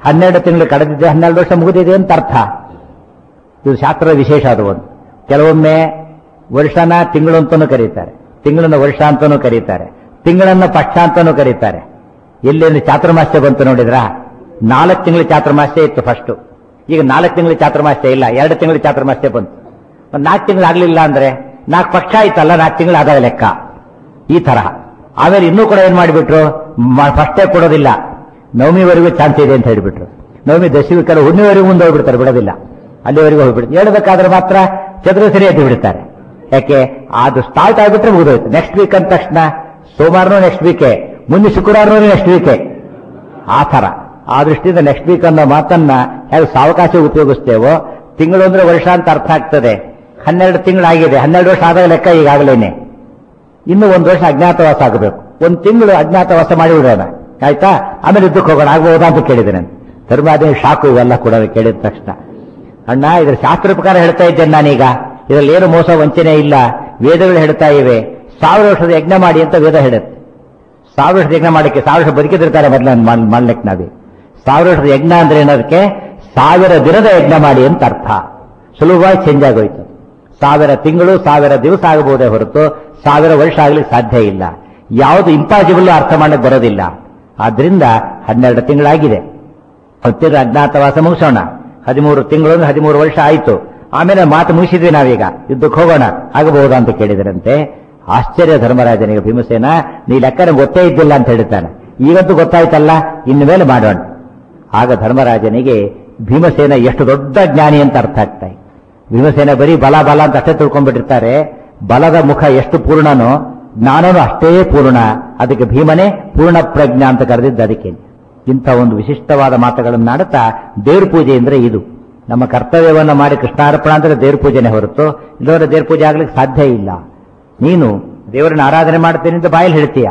ಹನ್ನೆರಡು ತಿಂಗಳು ಕಳೆದಿದೆ ಹನ್ನೆರಡು ವರ್ಷ ಮುಗಿದಿದೆ ಅಂತ ಅರ್ಥ ಇದು ಶಾಸ್ತ್ರದ ವಿಶೇಷ ಅದು ಒಂದು ಕೆಲವೊಮ್ಮೆ ವರ್ಷನ ತಿಂಗಳು ಅಂತಾನೂ ಕರೀತಾರೆ ತಿಂಗಳನ್ನ ವರ್ಷ ಅಂತಾನೂ ಕರೀತಾರೆ ತಿಂಗಳನ್ನ ಪಕ್ಷ ಅಂತಾನೂ ಕರೀತಾರೆ ಎಲ್ಲಿ ಚಾತುರ್ಮಾಸ್ಯ ಬಂತು ನೋಡಿದ್ರ ನಾಲ್ಕು ತಿಂಗಳು ಚಾತುರ್ಮಾಸ್ಯ ಇತ್ತು ಫಸ್ಟ್ ಈಗ ನಾಲ್ಕು ತಿಂಗಳು ಚಾತುರ್ಮಾಸ್ಯ ಇಲ್ಲ ಎರಡು ತಿಂಗಳು ಚಾತುರ್ಮಾಸ್ಯ ಬಂತು ಒಂದು ನಾಲ್ಕು ತಿಂಗಳು ಆಗ್ಲಿಲ್ಲ ಅಂದ್ರೆ ನಾಲ್ಕು ಪಕ್ಷ ಆಯ್ತಲ್ಲ ನಾಲ್ಕು ತಿಂಗಳು ಆದಾಗ ಲೆಕ್ಕ ಈ ತರಹ ಆಮೇಲೆ ಇನ್ನೂ ಕೂಡ ಏನ್ ಮಾಡಿಬಿಟ್ರು ಫಸ್ಟೇ ಕೊಡೋದಿಲ್ಲ ನವಮಿವರೆಗೂ ಚಾನ್ಸ್ ಇದೆ ಅಂತ ಹೇಳಿಬಿಟ್ರು ನವಮಿ ದಶಮಿ ಕೆಲವು ಹುಣ್ಣಿವರೆಗೂ ಮುಂದೆ ಹೋಗ್ಬಿಡ್ತಾರೆ ಬಿಡೋದಿಲ್ಲ ಅಲ್ಲಿವರೆಗೂ ಹೋಗ್ಬಿಡ್ತಾರೆ ಹೇಳ್ಬೇಕಾದ್ರೆ ಮಾತ್ರ ಚದುರ ಸರಿ ಎದ್ದು ಬಿಡ್ತಾರೆ ಯಾಕೆ ಅದು ಸ್ಟಾರ್ಟ್ ಆಗ್ಬಿಟ್ರೆ ಮುಗಿದೋಯ್ತು ನೆಕ್ಸ್ಟ್ ವೀಕ್ ಅಂದ ತಕ್ಷಣ ಸೋಮವಾರನೂ ನೆಕ್ಸ್ಟ್ ವೀಕೆ ಮುಂದೆ ಶುಕ್ರವಾರನೂ ನೆಕ್ಸ್ಟ್ ವೀಕೆ ಆ ತರ ಆ ದೃಷ್ಟಿಯಿಂದ ನೆಕ್ಸ್ಟ್ ವೀಕ್ ಅನ್ನೋ ಮಾತನ್ನ ಹೇಗೆ ಸಾವಕಾಶ ಉಪಯೋಗಿಸ್ತೇವೋ ತಿಂಗಳು ಅಂದ್ರೆ ವರ್ಷ ಅಂತ ಅರ್ಥ ಆಗ್ತದೆ ಹನ್ನೆರಡು ತಿಂಗಳಾಗಿದೆ ಹನ್ನೆರಡು ವರ್ಷ ಆದಾಗ ಲೆಕ್ಕ ಈಗಾಗಲೇನೆ ಇನ್ನು ಒಂದು ವರ್ಷ ಅಜ್ಞಾತವಾಸ ಆಗಬೇಕು ಒಂದು ತಿಂಗಳು ಅಜ್ಞಾತವಾಸ ಮಾಡಿ ಬಿಡೋಣ ಆಯ್ತಾ ಆಮೇಲೆ ಯುದ್ಧಕ್ಕೆ ಹೋಗೋಣ ಆಗ್ಬಹುದಾ ಅಂತ ಕೇಳಿದ್ದೇನೆ ಧರ್ಮಾದೇ ಶಾಕು ಇವೆಲ್ಲ ಕೂಡ ಕೇಳಿದ ತಕ್ಷಣ ಅಣ್ಣ ಇದ್ರ ಶಾಸ್ತ್ರ ಪ್ರಕಾರ ಹೇಳ್ತಾ ಇದ್ದೇನೆ ನಾನೀಗ ಇದರಲ್ಲಿ ಏನು ಮೋಸ ವಂಚನೆ ಇಲ್ಲ ವೇದಗಳು ಹೇಳ್ತಾ ಇವೆ ಸಾವಿರ ವರ್ಷದ ಯಜ್ಞ ಮಾಡಿ ಅಂತ ವೇದ ಹೇಳುತ್ತೆ ಸಾವಿರ ವರ್ಷದ ಯಜ್ಞ ಮಾಡಲಿಕ್ಕೆ ಸಾವಿರ ವರ್ಷ ಬದುಕಿದಿರ್ತಾರೆ ಮೊದಲ ಮಾಡ್ಲಿಕ್ಕೆ ನಾವೇ ಸಾವಿರ ವರ್ಷದ ಯಜ್ಞ ಅಂದ್ರೆ ಏನದಕ್ಕೆ ಸಾವಿರ ದಿನದ ಯಜ್ಞ ಮಾಡಿ ಅಂತ ಅರ್ಥ ಸುಲಭವಾಗಿ ಚೇಂಜ್ ಆಗೋಯ್ತು ಸಾವಿರ ತಿಂಗಳು ಸಾವಿರ ದಿವಸ ಆಗಬಹುದೇ ಹೊರತು ಸಾವಿರ ವರ್ಷ ಆಗ್ಲಿಕ್ಕೆ ಸಾಧ್ಯ ಇಲ್ಲ ಯಾವುದು ಇಂಪಾಸಿಬಲ್ ಅರ್ಥ ಮಾಡಕ್ಕೆ ಬರೋದಿಲ್ಲ ಆದ್ರಿಂದ ಹನ್ನೆರಡು ತಿಂಗಳಾಗಿದೆ ಹತ್ತಿರ ಅಜ್ಞಾತವಾಸ ಮುಗಿಸೋಣ ಹದಿಮೂರು ತಿಂಗಳು ಅಂದ್ರೆ ಹದಿಮೂರು ವರ್ಷ ಆಯ್ತು ಆಮೇಲೆ ಮಾತು ಮುಗಿಸಿದ್ವಿ ನಾವೀಗ ಯುದ್ಧಕ್ಕೆ ಹೋಗೋಣ ಆಗಬಹುದಾ ಅಂತ ಕೇಳಿದ್ರಂತೆ ಆಶ್ಚರ್ಯ ಧರ್ಮರಾಜನಿಗೆ ಭೀಮಸೇನ ನೀ ಲೆಕ್ಕನ ಗೊತ್ತೇ ಇದ್ದಿಲ್ಲ ಅಂತ ಹೇಳ್ತಾನೆ ಈಗಂತೂ ಗೊತ್ತಾಯ್ತಲ್ಲ ಇನ್ನು ಮೇಲೆ ಮಾಡೋಣ ಆಗ ಧರ್ಮರಾಜನಿಗೆ ಭೀಮಸೇನ ಎಷ್ಟು ದೊಡ್ಡ ಜ್ಞಾನಿ ಅಂತ ಅರ್ಥ ಆಗ್ತಾ ಇದೆ ಭೀಮಸೇನ ಬರೀ ಬಲ ಬಲ ಅಂತ ಅಷ್ಟೇ ತಿಳ್ಕೊಂಡ್ಬಿಟ್ಟಿರ್ತಾರೆ ಬಲದ ಮುಖ ಎಷ್ಟು ಪೂರ್ಣನೋ ಜ್ಞಾನನೂ ಅಷ್ಟೇ ಪೂರ್ಣ ಅದಕ್ಕೆ ಭೀಮನೇ ಪೂರ್ಣ ಪ್ರಜ್ಞಾ ಅಂತ ಕರೆದಿದ್ದು ಅದಕ್ಕೆ ಇಂಥ ಒಂದು ವಿಶಿಷ್ಟವಾದ ಮಾತುಗಳನ್ನು ಮಾಡುತ್ತಾ ದೇವ್ರ ಪೂಜೆ ಅಂದ್ರೆ ಇದು ನಮ್ಮ ಕರ್ತವ್ಯವನ್ನು ಮಾಡಿ ಕೃಷ್ಣಾರ್ಪಣ ಅಂದ್ರೆ ದೇವ್ರ ಪೂಜೆನೆ ಹೊರತು ಇಲ್ಲವರ ದೇವ್ರ ಪೂಜೆ ಆಗ್ಲಿಕ್ಕೆ ಸಾಧ್ಯ ಇಲ್ಲ ನೀನು ದೇವರನ್ನ ಆರಾಧನೆ ಮಾಡ್ತೇನೆ ಅಂತ ಬಾಯಲ್ಲಿ ಹೇಳ್ತೀಯ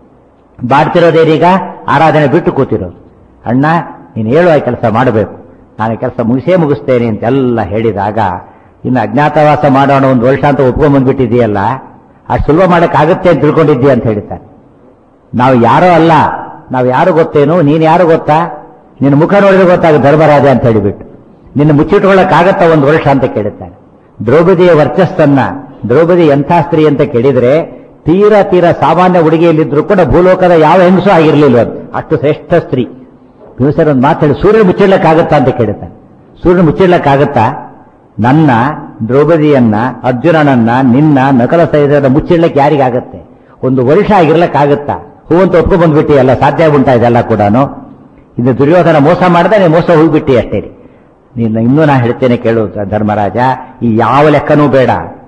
ಬಾಡ್ತಿರೋದೇನೀಗ ಆರಾಧನೆ ಬಿಟ್ಟು ಕೂತಿರೋದು ಅಣ್ಣ ನೀನು ಹೇಳುವ ಕೆಲಸ ಮಾಡಬೇಕು ನಾನು ಕೆಲಸ ಮುಗಿಸೇ ಮುಗಿಸ್ತೇನೆ ಅಂತೆಲ್ಲ ಹೇಳಿದಾಗ ಇನ್ನು ಅಜ್ಞಾತವಾಸ ಮಾಡೋಣ ಒಂದು ವರ್ಷ ಅಂತ ಒಪ್ಕೊಂಡ್ಬಂದ್ಬಿಟ್ಟಿದೆಯಲ್ಲ ಅಷ್ಟು ಸುಲಭ ಮಾಡಕ್ಕಾಗತ್ತೆ ಅಂತ ತಿಳ್ಕೊಂಡಿದ್ದೀಯ ಅಂತ ಹೇಳ್ತಾರೆ ನಾವು ಯಾರೋ ಅಲ್ಲ ನಾವು ಯಾರು ಗೊತ್ತೇನು ನೀನು ಯಾರು ಗೊತ್ತಾ ನಿನ್ನ ಮುಖ ನೋಡಿದ್ರೆ ಗೊತ್ತಾಗ ಧರ್ಮರಾಜ ಅಂತ ಹೇಳಿಬಿಟ್ಟು ನಿನ್ನ ಮುಚ್ಚಿಟ್ಕೊಳ್ಳಕ್ಕಾಗತ್ತ ಒಂದು ವರ್ಷ ಅಂತ ಕೇಳುತ್ತಾನೆ ದ್ರೌಪದಿಯ ವರ್ಚಸ್ಸನ್ನ ದ್ರೌಪದಿ ಎಂಥ ಸ್ತ್ರೀ ಅಂತ ಕೇಳಿದ್ರೆ ತೀರಾ ತೀರಾ ಸಾಮಾನ್ಯ ಹುಡುಗಿಯಲ್ಲಿದ್ರು ಕೂಡ ಭೂಲೋಕದ ಯಾವ ಹೆಂಗಸೂ ಆಗಿರ್ಲಿಲ್ಲ ಅದು ಅಷ್ಟು ಶ್ರೇಷ್ಠ ಸ್ತ್ರೀ ಭೀಮಸೇನ ಒಂದು ಮಾತಾಡಿ ಸೂರ್ಯ ಮುಚ್ಚಿಡ್ಲಕ್ಕಾಗತ್ತಾ ಅಂತ ಕೇಳುತ್ತಾನೆ ಸೂರ್ಯ ಮುಚ್ಚಿಡ್ಲಕ್ಕಾಗತ್ತಾ ನನ್ನ ದ್ರೌಪದಿಯನ್ನ ಅರ್ಜುನನನ್ನ ನಿನ್ನ ನಕಲ ಸೈನ್ಯದ ಮುಚ್ಚಿಡ್ಲಕ್ಕೆ ಯಾರಿಗಾಗತ್ತೆ ಒಂದು ವರ್ಷ ಆಗಿರ್ಲಕ್ಕಾಗತ್ತಾ ಹೂ ಅಂತ ಒಪ್ಕೊಂಡ್ ಬಂದ್ಬಿಟ್ಟಿ ಅಲ್ಲ ಸಾಧ್ಯ ಉಂಟಾ ಇದೆಲ್ಲ ಕೂಡ ಇದು ದುರ್ಯೋಧನ ಮೋಸ ಮಾಡಿದ್ರೆ ನೀನು ಮೋಸ ಹೋಗ್ಬಿಟ್ಟಿ ಅಷ್ಟೇ ನೀನು ಇನ್ನೂ ನಾ ಹೇಳ್ತೇನೆ ಕೇಳು ಧರ್ಮರಾಜ ಈ ಯಾವ ಲೆಕ್ಕನೂ ಬೇಡ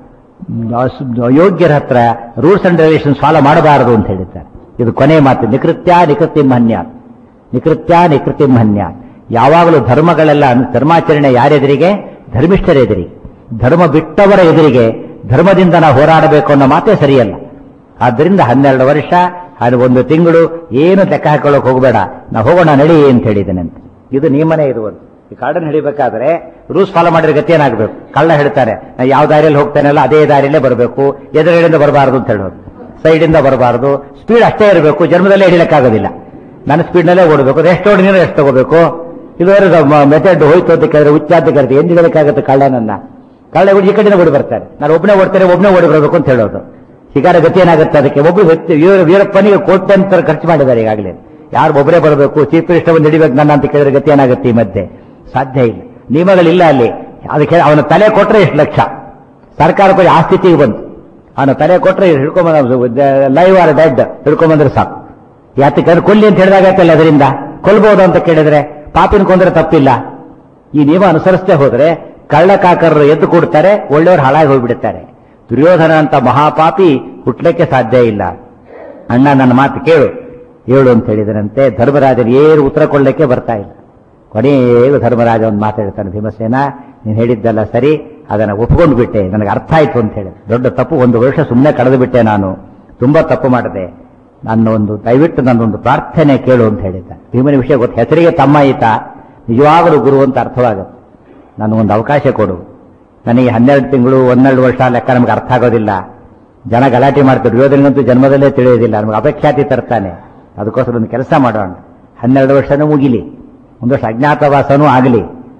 ಅಯೋಗ್ಯರ ಹತ್ರ ರೂಲ್ಸ್ ಅಂಡ್ ರೆಗ್ಯುಲೇಷನ್ಸ್ ಫಾಲೋ ಮಾಡಬಾರದು ಅಂತ ಹೇಳಿದ್ದಾರೆ ಇದು ಕೊನೆ ಮಾತು ನಿಕೃತ್ಯ ನಿಕೃತಿಮನ್ಯ ನಿಕೃತ್ಯ ನಿಕೃತಿಮನ್ಯ ಯಾವಾಗಲೂ ಧರ್ಮಗಳೆಲ್ಲ ಧರ್ಮಾಚರಣೆ ಯಾರೆದುರಿಗೆ ಧರ್ಮಿಷ್ಠರ ಎದುರಿಗೆ ಧರ್ಮ ಬಿಟ್ಟವರ ಎದುರಿಗೆ ಧರ್ಮದಿಂದ ನಾವು ಹೋರಾಡಬೇಕು ಅನ್ನೋ ಮಾತೇ ಸರಿಯಲ್ಲ ಆದ್ದರಿಂದ ಹನ್ನೆರಡು ವರ್ಷ ಅದು ಒಂದು ತಿಂಗಳು ಏನು ಲೆಕ್ಕ ಹಾಕೊಳ್ಳೋಕೆ ಹೋಗಬೇಡ ನಾವು ಹೋಗೋಣ ನಡಿ ಅಂತ ಹೇಳಿದ್ದೇನಂತೆ ಇದು ನಿಯಮನೇ ಇರುವುದು ಈ ಕಾಡನ್ನು ಹಿಡಿಬೇಕಾದ್ರೆ ರೂಲ್ಸ್ ಫಾಲೋ ಮಾಡಿದ್ರೆ ಗತಿ ಏನಾಗಬೇಕು ಕಳ್ಳ ಹೇಳ್ತಾರೆ ನಾ ಯಾವ ದಾರಿಯಲ್ಲಿ ಹೋಗ್ತಾನಲ್ಲ ಅದೇ ದಾರಿಯಲ್ಲೇ ಬರಬೇಕು ಎದುರುಗಡೆಯಿಂದ ಬರಬಾರದು ಅಂತ ಹೇಳೋದು ಸೈಡಿಂದ ಬರಬಾರದು ಸ್ಪೀಡ್ ಅಷ್ಟೇ ಇರಬೇಕು ಜನ್ಮದಲ್ಲೇ ಹಿಡಿಯಕ್ಕಾಗೋದಿಲ್ಲ ನನ್ನ ಸ್ಪೀಡ್ನಲ್ಲೇ ಓಡಬೇಕು ಎಷ್ಟು ಓಡಿ ನೀನು ಎಷ್ಟು ತಗೋಬೇಕು ಇದುವರೆಗೆ ಮೆಥಡ್ ಹೋಯ್ತು ಅಂತ ಕೇಳಿದ್ರೆ ಹುಚ್ಚ ಅಂತ ಕರಿತೀವಿ ಎಂದು ಹಿಡಕ್ಕಾಗುತ್ತೆ ಕಳ್ಳನನ್ನ ಕಳ್ಳ ಹುಡುಗಿ ಈ ಕಡೆನೇ ಓಡಿ ಬರ್ತಾರೆ ನಾನು ಒಬ್ಬನೇ ಓಡ್ತಾರೆ ಒಬ್ಬನೇ ಓಡಿ ಬರಬೇಕು ಅಂತ ಹೇಳೋದು ಹೀಗಾದ್ರೆ ಗತಿ ಏನಾಗುತ್ತೆ ಅದಕ್ಕೆ ಒಬ್ಬ ವ್ಯಕ್ತಿ ವೀರ ವೀರಪ್ಪನಿಗೆ ಕೋಟ್ಯಂತರ ಖರ್ಚು ಮಾಡಿದ್ದಾರೆ ಈಗಾಗಲೇ ಯಾರು ಒಬ್ಬರೇ ಬರಬೇಕು ಚೀಫ್ ಮಿನಿಸ್ಟರ್ ಒಂದು ಹಿಡಿಬೇಕು ನನ್ನ ಅಂತ ಕೇಳಿದ್ರೆ ಗತಿ ಏನಾಗುತ್ತೆ ಈ ಮಧ್ಯೆ ಸಾಧ್ಯ ಇಲ್ಲ ನಿಯಮಗಳಿಲ್ಲ ಅಲ್ಲಿ ಅದಕ್ಕೆ ಅವನ ತಲೆ ಕೊಟ್ರೆ ಎಷ್ಟು ಲಕ್ಷ ಸರ್ಕಾರಕ್ಕೆ ಆ ಸ್ಥಿತಿಗೆ ಬಂತು ಅವನ ತಲೆ ಕೊಟ್ರೆ ಹಿಡ್ಕೊಂಬಂದ ಲೈವ್ ಆರ್ ಡೆಡ್ ಹಿಡ್ಕೊಂಬಂದ್ರೆ ಸಾಕು ಯಾತಕ್ಕೆ ಕೊಲ್ಲಿ ಅಂತ ಹೇಳಿದಾಗತ್ತಲ್ಲ ಅದರಿಂದ ಕೊಲ್ಬಹುದು ಅಂತ ಕೇಳಿದ್ರೆ ಪಾಪಿನ ಕೊಂದ್ರೆ ತಪ್ಪಿಲ್ಲ ಈ ನಿಯಮ ಅನುಸರಿಸದೆ ಹೋದ್ರೆ ಕಳ್ಳಕಾಕರರು ಎದ್ದು ಕೊಡ್ತಾರೆ ಒಳ್ಳೆಯವರು ಹಾಳಾಗಿ ಹೋಗ್ಬಿಡುತ್ತಾರೆ ದುರ್ಯೋಧನ ಅಂತ ಮಹಾಪಾಪಿ ಹುಟ್ಲಿಕ್ಕೆ ಸಾಧ್ಯ ಇಲ್ಲ ಅಣ್ಣ ನನ್ನ ಮಾತು ಕೇಳು ಹೇಳು ಅಂತ ಹೇಳಿದರಂತೆ ಧರ್ಮರಾಜರು ಏನು ಉತ್ತರ ಕೊಡ್ಲಿಕ್ಕೆ ಬರ್ತಾ ಇಲ್ಲ ಕೊನೆಗೂ ಧರ್ಮರಾಜ ಒಂದು ಮಾತಾಡ್ತಾನೆ ಭೀಮಸೇನ ನೀನು ಹೇಳಿದ್ದಲ್ಲ ಸರಿ ಅದನ್ನು ಒಪ್ಕೊಂಡು ಬಿಟ್ಟೆ ನನಗೆ ಅರ್ಥ ಆಯ್ತು ಅಂತ ಹೇಳಿ ದೊಡ್ಡ ತಪ್ಪು ಒಂದು ವರ್ಷ ಸುಮ್ಮನೆ ಕಳೆದು ಬಿಟ್ಟೆ ನಾನು ತುಂಬಾ ತಪ್ಪು ಮಾಡಿದೆ ನನ್ನ ಒಂದು ದಯವಿಟ್ಟು ನನ್ನೊಂದು ಪ್ರಾರ್ಥನೆ ಕೇಳು ಅಂತ ಹೇಳಿದ್ದ ಭೀಮನ ವಿಷಯ ಗೊತ್ತು ಹೆಸರಿಗೆ ತಮ್ಮ ಈತ ನಿಜವಾಗಲೂ ಗುರು ಅಂತ ಅರ್ಥವಾಗುತ್ತೆ ನನಗೊಂದು ಅವಕಾಶ ಕೊಡು ನನಗೆ ಹನ್ನೆರಡು ತಿಂಗಳು ಒಂದೆರಡು ವರ್ಷ ಲೆಕ್ಕ ನಮಗೆ ಅರ್ಥ ಆಗೋದಿಲ್ಲ ಜನ ಗಲಾಟೆ ಮಾಡ್ತಾರೆ ದುರ್ಯೋಧನಂತೂ ಜನ್ಮದಲ್ಲೇ ತಿಳಿಯೋದಿಲ್ಲ ನಮಗೆ ಅಪೇಕ್ಷಾತಿ ತರ್ತಾನೆ ಅದಕ್ಕೋಸ್ಕರ ಒಂದು ಕೆಲಸ ಮಾಡೋಣ ಹನ್ನೆರಡು ವರ್ಷನೂ ಮುಗಿಲಿ ಒಂದಷ್ಟು ಅಜ್ಞಾತವಾಸನೂ ಆಗಲಿ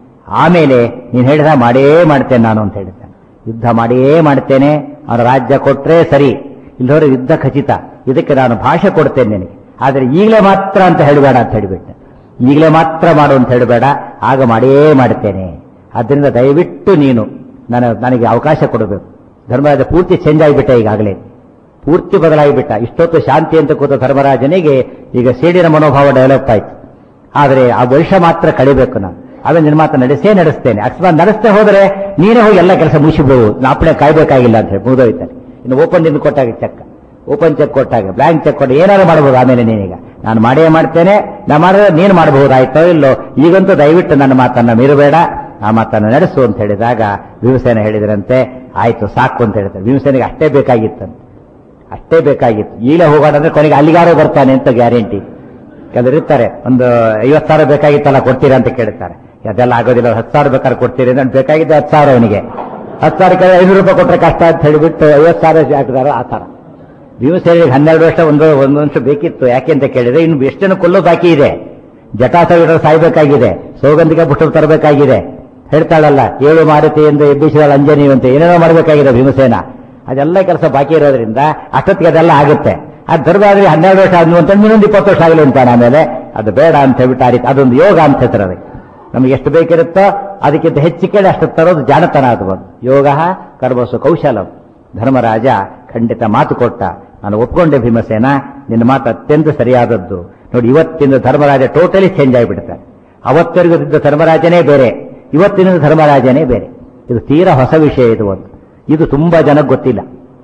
ಆಮೇಲೆ ನೀನು ಹೇಳಿದ ಮಾಡೇ ಮಾಡ್ತೇನೆ ನಾನು ಅಂತ ಹೇಳ್ತೇನೆ ಯುದ್ಧ ಮಾಡಿಯೇ ಮಾಡ್ತೇನೆ ಅವನ ರಾಜ್ಯ ಕೊಟ್ರೆ ಸರಿ ಇಲ್ಲದವರು ಯುದ್ಧ ಖಚಿತ ಇದಕ್ಕೆ ನಾನು ಭಾಷೆ ಕೊಡ್ತೇನೆ ನಿನಗೆ ಆದರೆ ಈಗಲೇ ಮಾತ್ರ ಅಂತ ಹೇಳಬೇಡ ಅಂತ ಹೇಳಿಬಿಟ್ಟೆ ಈಗಲೇ ಮಾತ್ರ ಮಾಡು ಅಂತ ಹೇಳಬೇಡ ಆಗ ಮಾಡೇ ಮಾಡ್ತೇನೆ ಆದ್ದರಿಂದ ದಯವಿಟ್ಟು ನೀನು ನನ್ನ ನನಗೆ ಅವಕಾಶ ಕೊಡಬೇಕು ಧರ್ಮರಾಜ ಪೂರ್ತಿ ಚೇಂಜ್ ಆಗಿಬಿಟ್ಟ ಈಗಾಗಲೇ ಪೂರ್ತಿ ಬದಲಾಗಿಬಿಟ್ಟ ಇಷ್ಟೊತ್ತು ಶಾಂತಿ ಅಂತ ಕೂತ ಧರ್ಮರಾಜನಿಗೆ ಈಗ ಸೇಡಿನ ಮನೋಭಾವ ಡೆವಲಪ್ ಆಯ್ತು ಆದರೆ ಆ ವರ್ಷ ಮಾತ್ರ ಕಳಿಬೇಕು ನಾನು ಆಮೇಲೆ ನಿನ್ನ ಮಾತು ನಡೆಸೇ ನಡೆಸ್ತೇನೆ ಅಕಸ್ಮಾತ್ ನಡೆಸ್ತೇ ಹೋದರೆ ನೀನೇ ಹೋಗಿ ಎಲ್ಲ ಕೆಲಸ ಮುಗಿಸಿಬಿಡು ನಾಪಣೆ ಕಾಯ್ಬೇಕಾಗಿಲ್ಲ ಅಂತ ಹೇಳಿ ಮುಗಿದೋಯ್ತಾನೆ ಇನ್ನು ಓಪನ್ ನಿಂದು ಕೊಟ್ಟಾಗ ಚೆಕ್ ಓಪನ್ ಚೆಕ್ ಕೊಟ್ಟಾಗ ಬ್ಲಾಂಕ್ ಚೆಕ್ ಕೊಟ್ಟು ಏನಾದ್ರು ಮಾಡಬಹುದು ಆಮೇಲೆ ನೀನೀಗ ನಾನು ಮಾಡೇ ಮಾಡ್ತೇನೆ ನಾ ಮಾಡಿದ್ರೆ ನೀನು ಮಾಡಬಹುದಾಯ್ತೋ ಇಲ್ಲೋ ಈಗಂತೂ ದಯವಿಟ್ಟು ನನ್ನ ಮಾತನ್ನ ಮೀರಬೇಡ ಆ ಮಾತನ್ನು ನಡೆಸು ಅಂತ ಹೇಳಿದಾಗ ಭೀಮಸೇನ ಹೇಳಿದ್ರಂತೆ ಆಯ್ತು ಸಾಕು ಅಂತ ಹೇಳ್ತಾರೆ ಭೀಮಸೇನಿಗೆ ಅಷ್ಟೇ ಬೇಕಾಗಿತ್ತಂತೆ ಅಷ್ಟೇ ಬೇಕಾಗಿತ್ತು ಈಗಲೇ ಹೋಗೋಣ ಅಂದ್ರೆ ಕೊನೆಗೆ ಅಲ್ಲಿಗಾರೋ ಬರ್ತಾನೆ ಅಂತ ಗ್ಯಾರಂಟಿ ಕೆಲವರು ಇರ್ತಾರೆ ಒಂದು ಐವತ್ತು ಸಾವಿರ ಬೇಕಾಗಿತ್ತಲ್ಲ ಕೊಡ್ತೀರಾ ಅಂತ ಕೇಳ್ತಾರೆ ಅದೆಲ್ಲ ಆಗೋದಿಲ್ಲ ಹತ್ತು ಸಾವಿರ ಬೇಕಾದ್ರೆ ಕೊಡ್ತೀರಿ ಅಂದ್ರೆ ಬೇಕಾಗಿದ್ದ ಹತ್ತು ಸಾವಿರ ಅವನಿಗೆ ಹತ್ತು ಸಾವಿರ ಕೇಳಿದ್ರೆ ಐನೂರು ರೂಪಾಯಿ ಕೊಟ್ಟರೆ ಕಷ್ಟ ಅಂತ ಹೇಳಿಬಿಟ್ಟು ಐವತ್ತು ಸಾವಿರ ಹಾಕಿದಾರೋ ಆ ಥರ ಭೀಮಸೇನಿಗೆ ಹನ್ನೆರಡು ವರ್ಷ ಒಂದು ಒಂದು ವರ್ಷ ಬೇಕಿತ್ತು ಯಾಕೆ ಅಂತ ಕೇಳಿದ್ರೆ ಇನ್ನು ಎಷ್ಟು ಜನ ಕೊಲ್ಲೋ ಬಾಕಿ ಇದೆ ಜಟಾಸವಿರ ಸಾಯ್ಬೇಕಾಗಿದೆ ಸೌಗಂಧಿಕ ಪುಷ್ಪ ತರಬೇಕಾಗಿದೆ ಹೇಳ್ತಾಳಲ್ಲ ಏಳು ಮಾರುತಿ ಎಂದು ಎಬ್ಬಿಸಿದ ಅಂಜನಿ ಅಂತ ಏನೇನೋ ಮಾಡಬೇಕಾಗಿದೆ ಭೀಮಸೇನ ಅದೆಲ್ಲ ಕೆಲಸ ಬಾಕಿ ಇರೋದ್ರಿಂದ ಅಷ್ಟೊತ್ತಿಗೆ ಅದೆಲ್ಲ ಆಗುತ್ತೆ ಅದು ಧರ್ಮಾದ್ರೆ ಹನ್ನೆರಡು ವರ್ಷ ಆದ್ನು ಅಂತ ಇನ್ನೊಂದು ಇಪ್ಪತ್ತು ವರ್ಷ ಆಗಲಿ ಅಂತಾನೆ ಆಮೇಲೆ ಅದು ಬೇಡ ಅಂತ ಹೇಳ್ಬಿಟ್ಟು ಆ ರೀತಿ ಅದೊಂದು ಯೋಗ ಅಂತ ಹೇಳ್ತಾರೆ ಅದಕ್ಕೆ ನಮಗೆ ಎಷ್ಟು ಬೇಕಿರುತ್ತೋ ಅದಕ್ಕಿಂತ ಹೆಚ್ಚು ಕೇಳಿ ಅಷ್ಟು ತರೋದು ಜಾಣತನ ಅದು ಒಂದು ಯೋಗ ಕರ್ಮಸು ಕೌಶಲಂ ಧರ್ಮರಾಜ ಖಂಡಿತ ಮಾತು ಕೊಟ್ಟ ನಾನು ಒಪ್ಕೊಂಡೆ ಭೀಮಸೇನ ನಿನ್ನ ಮಾತು ಅತ್ಯಂತ ಸರಿಯಾದದ್ದು ನೋಡಿ ಇವತ್ತಿನ ಧರ್ಮರಾಜ ಟೋಟಲಿ ಚೇಂಜ್ ಆಗಿಬಿಡ್ತಾರೆ ಅವತ್ತರೆಗೂ ಇದ್ದ ಧರ್ಮರಾಜನೇ ಬೇರೆ ಇವತ್ತಿನ ಧರ್ಮರಾಜನೇ ಬೇರೆ ಇದು ತೀರಾ ಹೊಸ ವಿಷಯ ಇದು ಒಂದು ಇದು ತುಂಬಾ ಜನಕ್ಕೆ ಗೊತ್ತಿಲ್ಲ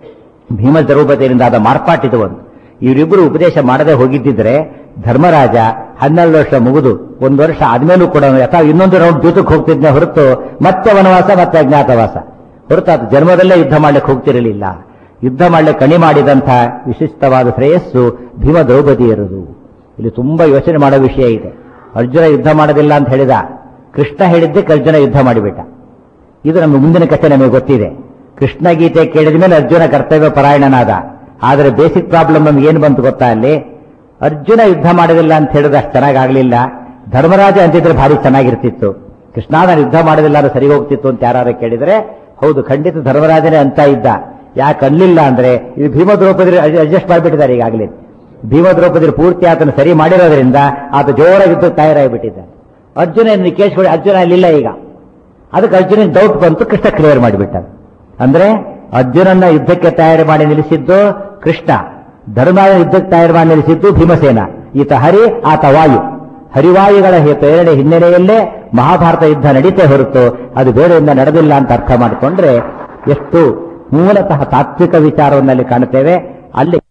ಭೀಮ ದ್ರೌಪದಿಯಿಂದ ಆದ ಮಾರ್ಪಾಟಿದು ಒಂದು ಇವರಿಬ್ಬರು ಉಪದೇಶ ಮಾಡದೆ ಹೋಗಿದ್ದಿದ್ರೆ ಧರ್ಮರಾಜ ಹನ್ನೆರಡು ವರ್ಷ ಮುಗಿದು ಒಂದು ವರ್ಷ ಆದ್ಮೇಲೂ ಕೂಡ ಅಥವಾ ಇನ್ನೊಂದು ರೌಂಡ್ ಜೂತಕ್ಕೆ ಹೋಗ್ತಿದ್ನೆ ಹೊರತು ಮತ್ತೆ ವನವಾಸ ಮತ್ತೆ ಅಜ್ಞಾತವಾಸ ಹೊರತು ಅದು ಜನ್ಮದಲ್ಲೇ ಯುದ್ಧ ಮಾಡ್ಲಿಕ್ಕೆ ಹೋಗ್ತಿರಲಿಲ್ಲ ಯುದ್ಧ ಮಾಡ್ಲಿಕ್ಕೆ ಕಣಿ ಮಾಡಿದಂಥ ವಿಶಿಷ್ಟವಾದ ಶ್ರೇಯಸ್ಸು ಭೀಮ ದ್ರೌಪದಿ ಇರುವುದು ಇಲ್ಲಿ ತುಂಬಾ ಯೋಚನೆ ಮಾಡೋ ವಿಷಯ ಇದೆ ಅರ್ಜುನ ಯುದ್ಧ ಮಾಡೋದಿಲ್ಲ ಅಂತ ಹೇಳಿದ ಕೃಷ್ಣ ಹೇಳಿದ್ದಕ್ಕೆ ಅರ್ಜುನ ಯುದ್ಧ ಮಾಡಿಬಿಟ್ಟ ಇದು ನಮ್ಮ ಮುಂದಿನ ಕಥೆ ನಮಗೆ ಗೊತ್ತಿದೆ ಕೃಷ್ಣ ಗೀತೆ ಕೇಳಿದ ಮೇಲೆ ಅರ್ಜುನ ಕರ್ತವ್ಯ ಪರಾಯಣನಾದ ಆದರೆ ಬೇಸಿಕ್ ಪ್ರಾಬ್ಲಮ್ ನಮ್ಗೆ ಏನು ಬಂತು ಗೊತ್ತಾ ಅಲ್ಲಿ ಅರ್ಜುನ ಯುದ್ಧ ಮಾಡೋದಿಲ್ಲ ಅಂತ ಹೇಳಿದ್ರೆ ಅಷ್ಟು ಚೆನ್ನಾಗಾಗ್ಲಿಲ್ಲ ಧರ್ಮರಾಜ ಅಂತಿದ್ರೆ ಭಾರಿ ಚೆನ್ನಾಗಿರ್ತಿತ್ತು ಕೃಷ್ಣ ನಾನು ಯುದ್ಧ ಮಾಡೋದಿಲ್ಲ ಅಂದ್ರೆ ಸರಿ ಹೋಗ್ತಿತ್ತು ಅಂತ ಯಾರು ಕೇಳಿದ್ರೆ ಹೌದು ಖಂಡಿತ ಧರ್ಮರಾಜನೇ ಅಂತ ಇದ್ದ ಯಾಕೆ ಅನ್ಲಿಲ್ಲ ಅಂದ್ರೆ ಇದು ಭೀಮ ದ್ರೌಪದಿ ಅಡ್ಜಸ್ಟ್ ಮಾಡಿಬಿಟ್ಟಿದ್ದಾರೆ ಈಗಾಗಲೇ ಭೀಮ ದ್ರೌಪದಿ ಪೂರ್ತಿ ಆತನ ಸರಿ ಮಾಡಿರೋದ್ರಿಂದ ಆತ ಜೋರಾಗಿ ಯುದ್ಧಕ್ಕೆ ತಯಾರಾಗಿಬಿಟ್ಟಿದ್ದ ಅರ್ಜುನ ಕೇಳಿಸ್ಕೊಳ್ಳಿ ಅರ್ಜುನ ಅಲ್ಲಿಲ್ಲ ಈಗ ಅದಕ್ಕೆ ಅರ್ಜುನ ಡೌಟ್ ಬಂತು ಕೃಷ್ಣ ಕ್ಲಿಯರ್ ಮಾಡಿಬಿಟ್ಟ ಅಂದ್ರೆ ಅರ್ಜುನನ್ನ ಯುದ್ಧಕ್ಕೆ ತಯಾರಿ ಮಾಡಿ ನಿಲ್ಲಿಸಿದ್ದು ಕೃಷ್ಣ ಧರ್ಮನ ಯುದ್ಧಕ್ಕೆ ತಯಾರಿ ಮಾಡಿ ನಿಲ್ಲಿಸಿದ್ದು ಭೀಮಸೇನ ಈತ ಹರಿ ಆತ ವಾಯು ಹರಿವಾಯುಗಳ ಹೆ- ಪ್ರೇರಣೆ ಹಿನ್ನೆಲೆಯಲ್ಲೇ ಮಹಾಭಾರತ ಯುದ್ಧ ನಡೀತೇ ಹೊರತು ಅದು ಬೇರೆಯಿಂದ ನಡೆದಿಲ್ಲ ಅಂತ ಅರ್ಥ ಮಾಡಿಕೊಂಡ್ರೆ ಎಷ್ಟು ಮೂಲತಃ ತಾತ್ವಿಕ ವಿಚಾರವನ್ನಲ್ಲಿ ಕಾಣುತ್ತೇವೆ ಅಲ್ಲಿ